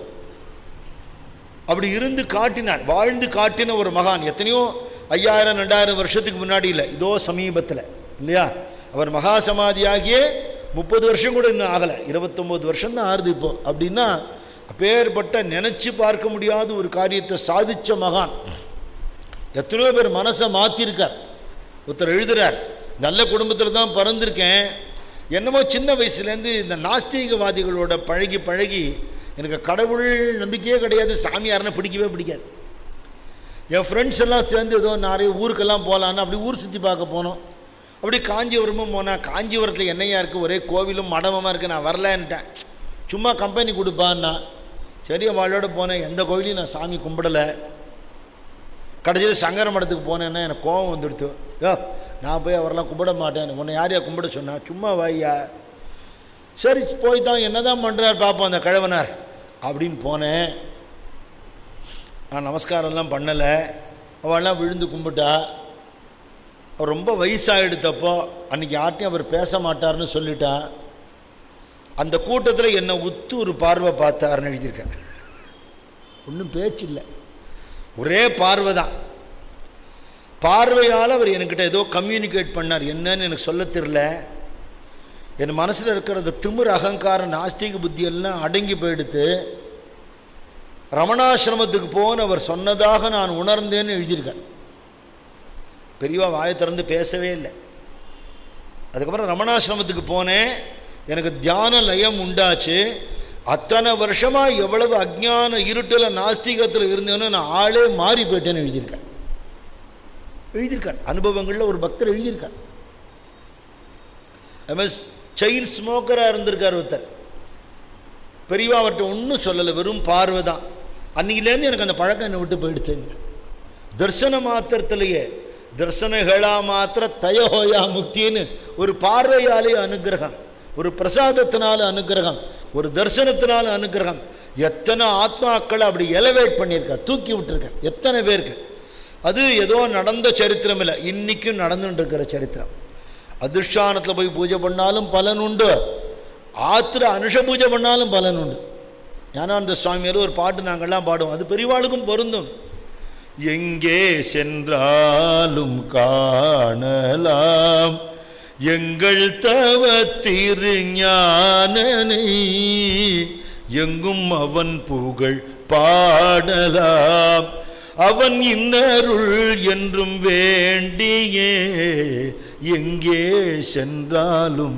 அப்படி இருந்து காட்டினார் வாழ்ந்து காட்டின ஒரு மகான் எத்தனையோ ஐயாயிரம் ரெண்டாயிரம் வருஷத்துக்கு முன்னாடி இல்லை இதோ சமீபத்தில் இல்லையா அவர் மகா சமாதியாகியே முப்பது வருஷம் கூட இன்னும் ஆகலை இருபத்தொம்போது வருஷம் தான் ஆறுது இப்போ அப்படின்னா அப்பேற்பட்ட நினச்சி பார்க்க முடியாத ஒரு காரியத்தை சாதித்த மகான் எத்தனையோ பேர் மனசை மாற்றிருக்கார் ஒருத்தர் எழுதுறார் நல்ல குடும்பத்தில் தான் பிறந்திருக்கேன் என்னமோ சின்ன வயசுலேருந்து இந்த நாஸ்திகவாதிகளோட பழகி பழகி எனக்கு கடவுள் நம்பிக்கையே கிடையாது சாமியார்னு பிடிக்கவே பிடிக்காது என் ஃப்ரெண்ட்ஸ் எல்லாம் சேர்ந்து ஏதோ நிறைய ஊருக்கெல்லாம் போகலான்னு அப்படி ஊர் சுற்றி பார்க்க போனோம் அப்படி காஞ்சிபுரமும் போனால் காஞ்சிபுரத்தில் என்னையா இருக்குது ஒரே கோவிலும் மடமமாக இருக்குது நான் வரலன்ட்டேன் சும்மா கம்பெனி கொடுப்பான்னா சரி அவளோட போனேன் எந்த கோவிலையும் நான் சாமி கும்பிடலை கடைசியில் சங்கர மடத்துக்கு போனேன்னா எனக்கு கோபம் வந்துடுத்து யோ நான் போய் அவரெல்லாம் கும்பிட மாட்டேன் உன்னை யாரையா கும்பிட சொன்னா சும்மா வாய்யா சரி போய் தான் என்ன தான் பண்ணுறார் பார்ப்போம் அந்த கிழவனார் அப்படின்னு போனேன் நான் நமஸ்காரம்லாம் பண்ணலை அவள்லாம் விழுந்து கும்பிட்டா அவர் ரொம்ப வயசாகிடுத்தப்போ அன்றைக்கி யார்ட்டையும் அவர் பேச மாட்டார்னு சொல்லிட்டா அந்த கூட்டத்தில் என்னை உத்து ஒரு பார்வை பார்த்தாருன்னு எழுதியிருக்காரு ஒன்றும் பேச்சு இல்லை ஒரே பார்வை தான் பார்வையால் அவர் என்கிட்ட ஏதோ கம்யூனிகேட் பண்ணார் என்னன்னு எனக்கு சொல்ல தெரில என் மனசில் இருக்கிற அந்த திமிர் அகங்காரம் நாஸ்திக புத்தியெல்லாம் அடங்கி போயிடுத்து ரமணாசிரமத்துக்கு போன அவர் சொன்னதாக நான் உணர்ந்தேன்னு எழுதியிருக்கேன் பெரியவா வாயை திறந்து பேசவே இல்லை அதுக்கப்புறம் ரமணாசிரமத்துக்கு போனேன் எனக்கு தியான லயம் உண்டாச்சு அத்தனை வருஷமாக எவ்வளவு அஜ்ஞான இருட்டில் நாஸ்திகத்தில் இருந்தேன்னு நான் ஆளே மாறி போயிட்டேன்னு எழுதியிருக்கேன் எழுதியிருக்கார் அனுபவங்களில் ஒரு பக்தர் எழுதியிருக்கார் எம்எஸ் செயின் ஸ்மோக்கராக இருந்திருக்கார் ஒருத்தர் பெரியவா அவர்கிட்ட ஒன்றும் சொல்லலை வெறும் பார்வை தான் அன்னையிலேருந்து எனக்கு அந்த பழக்கம் என்னை விட்டு போயிடுச்சுங்க தர்சன மாத்திரத்திலேயே தர்சனகளா மாத்திர தயோயா முக்தின்னு ஒரு பார்வையாலே அனுகிரகம் ஒரு பிரசாதத்தினால அனுகிரகம் ஒரு தரிசனத்தினால அனுகிரகம் எத்தனை ஆத்மாக்களை அப்படி எலவேட் பண்ணியிருக்கார் தூக்கி விட்டுருக்கார் எத்தனை பேருக்கு அது ஏதோ நடந்த சரித்திரம் இல்லை இன்றைக்கும் நடந்துட்டு இருக்கிற சரித்திரம் அதிர்ஷ்டானத்தில் போய் பூஜை பண்ணாலும் பலன் உண்டு ஆத்திர அனுஷ பூஜை பண்ணாலும் பலன் உண்டு ஞானானந்த சுவாமியார் ஒரு பாட்டு நாங்கள்லாம் பாடுவோம் அது பெரியவாளுக்கும் பொருந்தும் எங்கே சென்றாலும் காணலாம் எங்கள் தவ திருஞானனை எங்கும் அவன் புகழ் பாடலாம் அவன் இன்னருள் என்றும் வேண்டியே எங்கே சென்றாலும்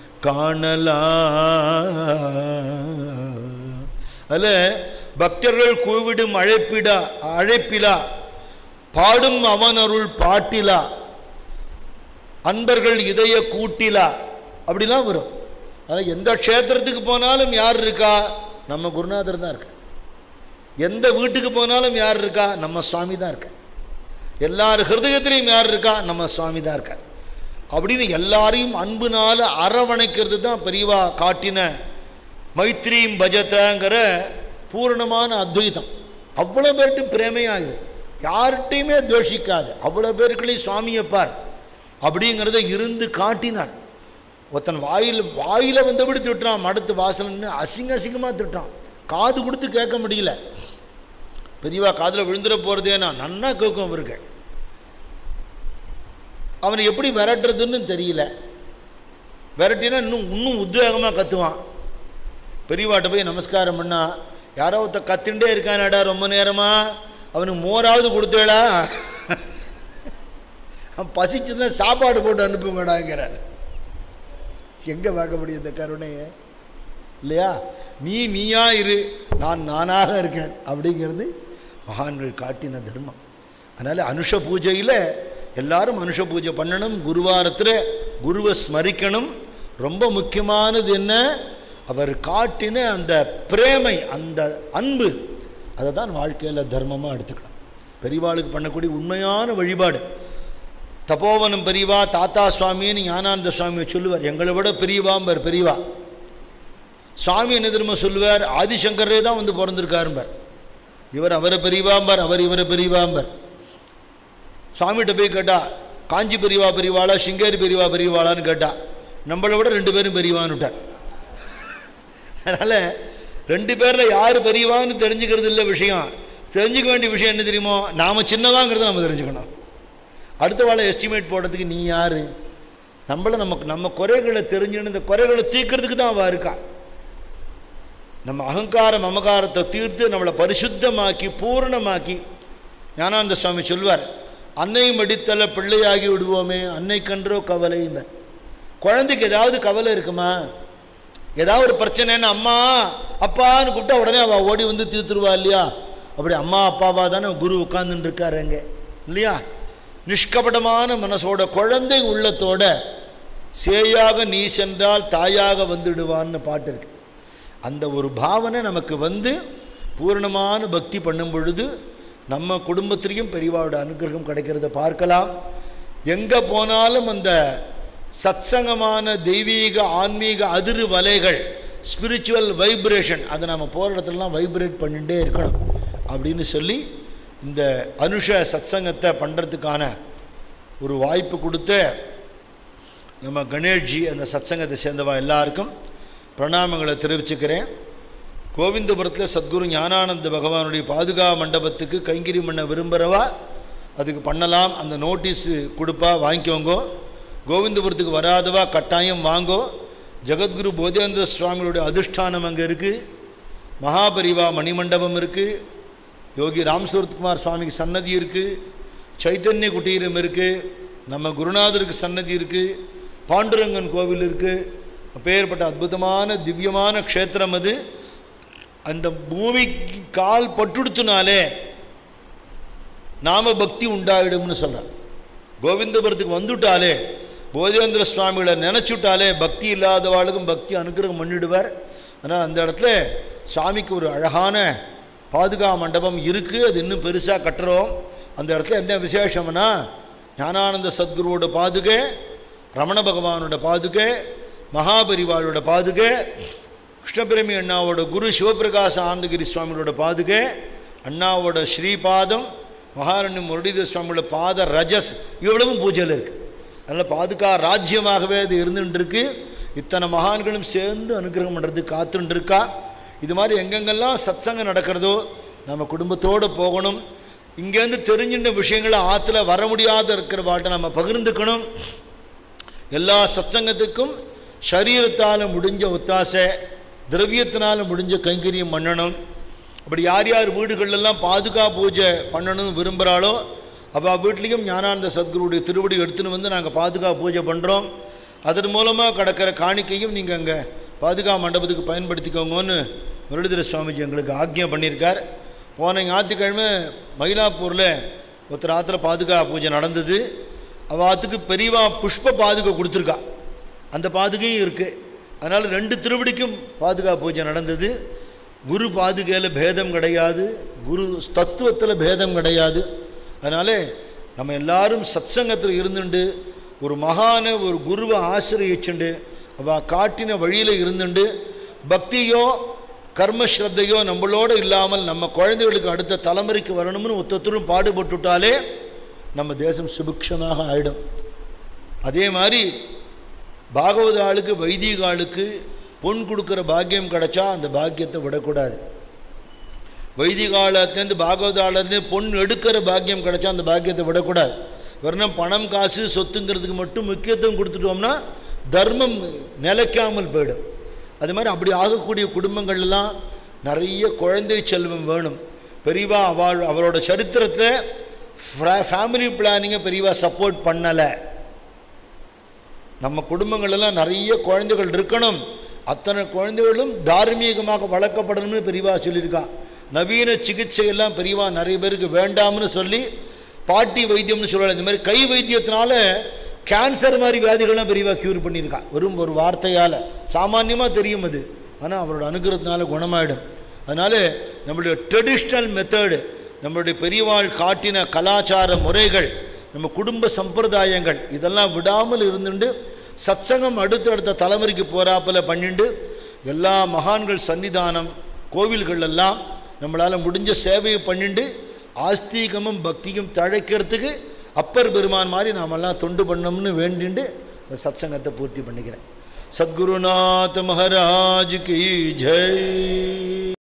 காணலாம் அதில் பக்தர்கள் கூவிடும் அழைப்பிடா அழைப்பிலா பாடும் அவன் அருள் பாட்டிலா அன்பர்கள் இதய கூட்டிலா அப்படிலாம் வரும் ஆனால் எந்த க்ஷேத்திரத்துக்கு போனாலும் யார் இருக்கா நம்ம குருநாதர் தான் இருக்கா எந்த வீட்டுக்கு போனாலும் யார் இருக்கா நம்ம சுவாமி தான் இருக்கா எல்லார் ஹிருதயத்திலையும் யார் இருக்கா நம்ம சுவாமி தான் இருக்கா அப்படின்னு எல்லாரையும் அன்புனால அரவணைக்கிறது தான் பெரியவா காட்டின மைத்ரீம் பஜத்தங்கிற பூரணமான அத்வைதம் அவ்வளோ பேர்ட்டும் பிரேமையாகுது யார்கிட்டையுமே தோஷிக்காது அவ்வளோ பேருக்குள்ளேயும் சுவாமியை பார் அப்படிங்கிறத இருந்து காட்டினார் ஒருத்தன் வாயில் வாயில் வந்தபடி திட்டுறான் மடத்து வாசல்னு அசிங்க அசிங்கமாக திட்டுறான் காது கொடுத்து கேட்க முடியல பெரியவா காதில் விழுந்துட போகிறதே நான் நன்னா கேட்கும் அவருக்கு அவனை எப்படி விரட்டுறதுன்னு தெரியல விரட்டினா இன்னும் இன்னும் உத்வேகமாக கத்துவான் பெரியவாட்ட போய் நமஸ்காரம் பண்ணா யாரோ ஒருத்த கத்துண்டே இருக்கானாடா ரொம்ப நேரமா அவனுக்கு மோராவது கொடுத்தேடா அவன் பசிச்சுன்னா சாப்பாடு போட்டு அனுப்புங்கடாங்கிறார் எங்கே பார்க்க முடியும் இந்த கருணையை இல்லையா நீ நீயா இரு நான் நானாக இருக்கேன் அப்படிங்கிறது மகான்கள் காட்டின தர்மம் அதனால் அனுஷ பூஜையில் எல்லாரும் அனுஷ பூஜை பண்ணணும் குருவாரத்தில் குருவை ஸ்மரிக்கணும் ரொம்ப முக்கியமானது என்ன அவர் காட்டின அந்த பிரேமை அந்த அன்பு அதை தான் வாழ்க்கையில் தர்மமாக எடுத்துக்கலாம் பெரியவாளுக்கு பண்ணக்கூடிய உண்மையான வழிபாடு தபோவனம் பெரியவா தாத்தா சுவாமின்னு ஞானானந்த சுவாமியை சொல்லுவார் எங்களை விட பெரியவாம்பர் பெரியவா சுவாமி என்ன திரும்ப சொல்லுவார் ஆதிசங்கரே தான் வந்து பிறந்திருக்காரும்பார் இவர் அவரை பெரியவாம்பார் அவர் இவரை பெரியவாம்பார் சுவாமிகிட்ட போய் கேட்டா காஞ்சி பெரியவா பெரியவாளா சிங்கேரி பெரியவா பெரியவாளான்னு கேட்டா நம்மளை விட ரெண்டு பேரும் பெரியவான்னு விட்டார் அதனால் ரெண்டு பேரில் யார் பெரியவான்னு தெரிஞ்சுக்கிறது இல்லை விஷயம் தெரிஞ்சுக்க வேண்டிய விஷயம் என்ன தெரியுமோ நாம் சின்னதாங்கிறத நம்ம தெரிஞ்சுக்கணும் அடுத்த வாழை எஸ்டிமேட் போடுறதுக்கு நீ யார் நம்மள நமக்கு நம்ம குறைகளை தெரிஞ்சுன்னு இந்த குறைகளை தீர்க்கறதுக்கு தான் அவள் இருக்கா நம்ம அகங்கார மமகாரத்தை தீர்த்து நம்மளை பரிசுத்தமாக்கி பூரணமாக்கி ஞானானந்த சுவாமி சொல்வார் அன்னை மடித்தல பிள்ளையாகி விடுவோமே அன்னை கன்றோ கவலையுமே குழந்தைக்கு ஏதாவது கவலை இருக்குமா ஏதாவது ஒரு பிரச்சனைன்னு அம்மா அப்பான்னு கூப்பிட்டா உடனே அவள் ஓடி வந்து தீர்த்துருவா இல்லையா அப்படி அம்மா அப்பாவா தானே குரு உட்கார்ந்துட்டு இருக்காரு அங்கே இல்லையா நிஷ்கபடமான மனசோட குழந்தை உள்ளத்தோட சேயாக நீ சென்றால் தாயாக வந்துடுவான்னு பாட்டு இருக்கு அந்த ஒரு பாவனை நமக்கு வந்து பூரணமான பக்தி பண்ணும் பொழுது நம்ம குடும்பத்திலையும் பெரியவாவோட அனுகிரகம் கிடைக்கிறத பார்க்கலாம் எங்கே போனாலும் அந்த சத்சங்கமான தெய்வீக ஆன்மீக அதிர் வலைகள் ஸ்பிரிச்சுவல் வைப்ரேஷன் அதை நம்ம போகிற இடத்துலலாம் வைப்ரேட் பண்ணிகிட்டே இருக்கணும் அப்படின்னு சொல்லி இந்த அனுஷ சத்சங்கத்தை பண்ணுறதுக்கான ஒரு வாய்ப்பு கொடுத்த நம்ம கணேஷ்ஜி அந்த சத்சங்கத்தை சேர்ந்தவா எல்லாருக்கும் பிரணாமங்களை தெரிவிச்சுக்கிறேன் கோவிந்தபுரத்தில் சத்குரு ஞானானந்த பகவானுடைய பாதுகா மண்டபத்துக்கு கைங்கரி பண்ண விரும்புகிறவா அதுக்கு பண்ணலாம் அந்த நோட்டீஸு கொடுப்பா வாங்கிக்கோங்கோ கோவிந்தபுரத்துக்கு வராதவா கட்டாயம் வாங்கோ ஜெகத்குரு போதேந்திர சுவாமிகளுடைய அதிஷ்டானம் அங்கே இருக்குது மகாபரிவா மணிமண்டபம் இருக்குது யோகி ராம்சூரத்குமார் சுவாமிக்கு சன்னதி இருக்குது சைத்தன்ய குட்டீரம் இருக்குது நம்ம குருநாதருக்கு சன்னதி இருக்குது பாண்டுரங்கன் கோவில் இருக்குது அப்பேற்பட்ட அற்புதமான திவ்யமான க்ஷேத்திரம் அது அந்த பூமிக்கு கால் பட்டுடுத்துனாலே நாம பக்தி உண்டாயிடும்னு சொல்கிறார் கோவிந்தபுரத்துக்கு வந்துட்டாலே போதேந்திர சுவாமிகளை நினச்சுட்டாலே பக்தி இல்லாதவாளுக்கும் பக்தி அனுகிரகம் பண்ணிடுவார் அதனால் அந்த இடத்துல சுவாமிக்கு ஒரு அழகான பாதுகா மண்டபம் இருக்குது அது இன்னும் பெருசாக கட்டுறோம் அந்த இடத்துல என்ன விசேஷம்னா ஞானானந்த சத்குருவோட பாதுகை ரமண பகவானோட பாதுகை மகாபரிவாளோட பாதுகை கிருஷ்ணபிரமி அண்ணாவோட குரு சிவபிரகாச ஆனந்தகிரி சுவாமியோட பாதுகை அண்ணாவோட ஸ்ரீபாதம் மகாரண்யம் முரளிதர் சுவாமியோட பாத ரஜஸ் இவ்வளவும் பூஜையில் இருக்குது அதனால் பாதுகா ராஜ்யமாகவே அது இருந்துட்டு இருக்கு இத்தனை மகான்களும் சேர்ந்து அனுகிரகம் பண்ணுறதுக்கு காத்துட்டு இருக்கா இது மாதிரி எங்கெங்கெல்லாம் சத்சங்கம் நடக்கிறதோ நம்ம குடும்பத்தோடு போகணும் இங்கேருந்து தெரிஞ்சின்ற விஷயங்களை ஆற்றுல வர முடியாத இருக்கிற வாட்டை நம்ம பகிர்ந்துக்கணும் எல்லா சத்சங்கத்துக்கும் சரீரத்தால் முடிஞ்ச ஒத்தாசை திரவியத்தினால் முடிஞ்ச கைங்கரியம் பண்ணணும் அப்படி யார் யார் வீடுகளெல்லாம் பாதுகா பூஜை பண்ணணும்னு விரும்புகிறாளோ அவள் வீட்லேயும் ஞானானந்த சத்குருடைய திருவடி எடுத்துன்னு வந்து நாங்கள் பாதுகா பூஜை பண்ணுறோம் அதன் மூலமாக கிடக்கிற காணிக்கையும் நீங்கள் அங்கே பாதுகா மண்டபத்துக்கு பயன்படுத்திக்கோங்கன்னு முரளிதர சுவாமிஜி எங்களுக்கு ஆக்ஞை பண்ணியிருக்கார் போன ஞாயிற்றுக்கிழமை மயிலாப்பூரில் ஒருத்தர் ஆற்றுல பாதுகா பூஜை நடந்தது அவள் ஆற்றுக்கு பெரியவா புஷ்ப பாதுகை கொடுத்துருக்கா அந்த பாதுகையும் இருக்குது அதனால் ரெண்டு திருவடிக்கும் பாதுகா பூஜை நடந்தது குரு பாதுகையில் பேதம் கிடையாது குரு தத்துவத்தில் பேதம் கிடையாது அதனால் நம்ம எல்லாரும் சத்சங்கத்தில் இருந்துண்டு ஒரு மகான ஒரு குருவை ஆசிரியச்சுண்டு அவள் காட்டின வழியில் இருந்துண்டு பக்தியோ கர்மஸ்ரத்தையோ நம்மளோட இல்லாமல் நம்ம குழந்தைகளுக்கு அடுத்த தலைமுறைக்கு வரணும்னு ஒத்தொத்தரும் பாடுபட்டுட்டாலே நம்ம தேசம் சுபிக்ஷமாக ஆயிடும் அதே மாதிரி பாகவத ஆளுக்கு வைதிக ஆளுக்கு பொன் கொடுக்குற பாக்கியம் கிடைச்சா அந்த பாக்கியத்தை விடக்கூடாது வைதிகாலத்துலேருந்து பாகவதாளத்துலேருந்து பொன் எடுக்கிற பாக்கியம் கிடைச்சா அந்த பாக்கியத்தை விடக்கூடாது வெறும் பணம் காசு சொத்துங்கிறதுக்கு மட்டும் முக்கியத்துவம் கொடுத்துட்டோம்னா தர்மம் நிலைக்காமல் போயிடும் அது மாதிரி அப்படி ஆகக்கூடிய குடும்பங்கள்லாம் நிறைய குழந்தை செல்வம் வேணும் பெரியவா அவள் அவரோட சரித்திரத்தை ஃபேமிலி பிளானிங்கை பெரியவா சப்போர்ட் பண்ணலை நம்ம குடும்பங்களெல்லாம் நிறைய குழந்தைகள் இருக்கணும் அத்தனை குழந்தைகளும் தார்மீகமாக வளர்க்கப்படணும்னு பெரியவா சொல்லியிருக்கா நவீன சிகிச்சை எல்லாம் பெரியவா நிறைய பேருக்கு வேண்டாம்னு சொல்லி பாட்டி வைத்தியம்னு சொல்லலை இந்த மாதிரி கை வைத்தியத்தினால கேன்சர் மாதிரி வியாதிகள்லாம் பெரியவா க்யூர் பண்ணியிருக்கா வெறும் ஒரு வார்த்தையால் சாமான்யமாக தெரியும் அது ஆனால் அவரோட அனுகிரகத்தினால குணமாயிடும் அதனால் நம்மளுடைய ட்ரெடிஷ்னல் மெத்தடு நம்மளுடைய பெரியவாள் காட்டின கலாச்சார முறைகள் நம்ம குடும்ப சம்பிரதாயங்கள் இதெல்லாம் விடாமல் இருந்துட்டு சத்சங்கம் அடுத்தடுத்த தலைமுறைக்கு போகிறாப்புல பண்ணிண்டு எல்லா மகான்கள் சன்னிதானம் கோவில்கள் எல்லாம் நம்மளால் முடிஞ்ச சேவையை பண்ணிண்டு ஆஸ்தீகமும் பக்தியும் தழைக்கிறதுக்கு அப்பர் பெருமான் மாதிரி நாமெல்லாம் தொண்டு பண்ணோம்னு வேண்டிண்டு இந்த சத்சங்கத்தை பூர்த்தி பண்ணிக்கிறேன் சத்குருநாத் மகாராஜ் கி ஜெய்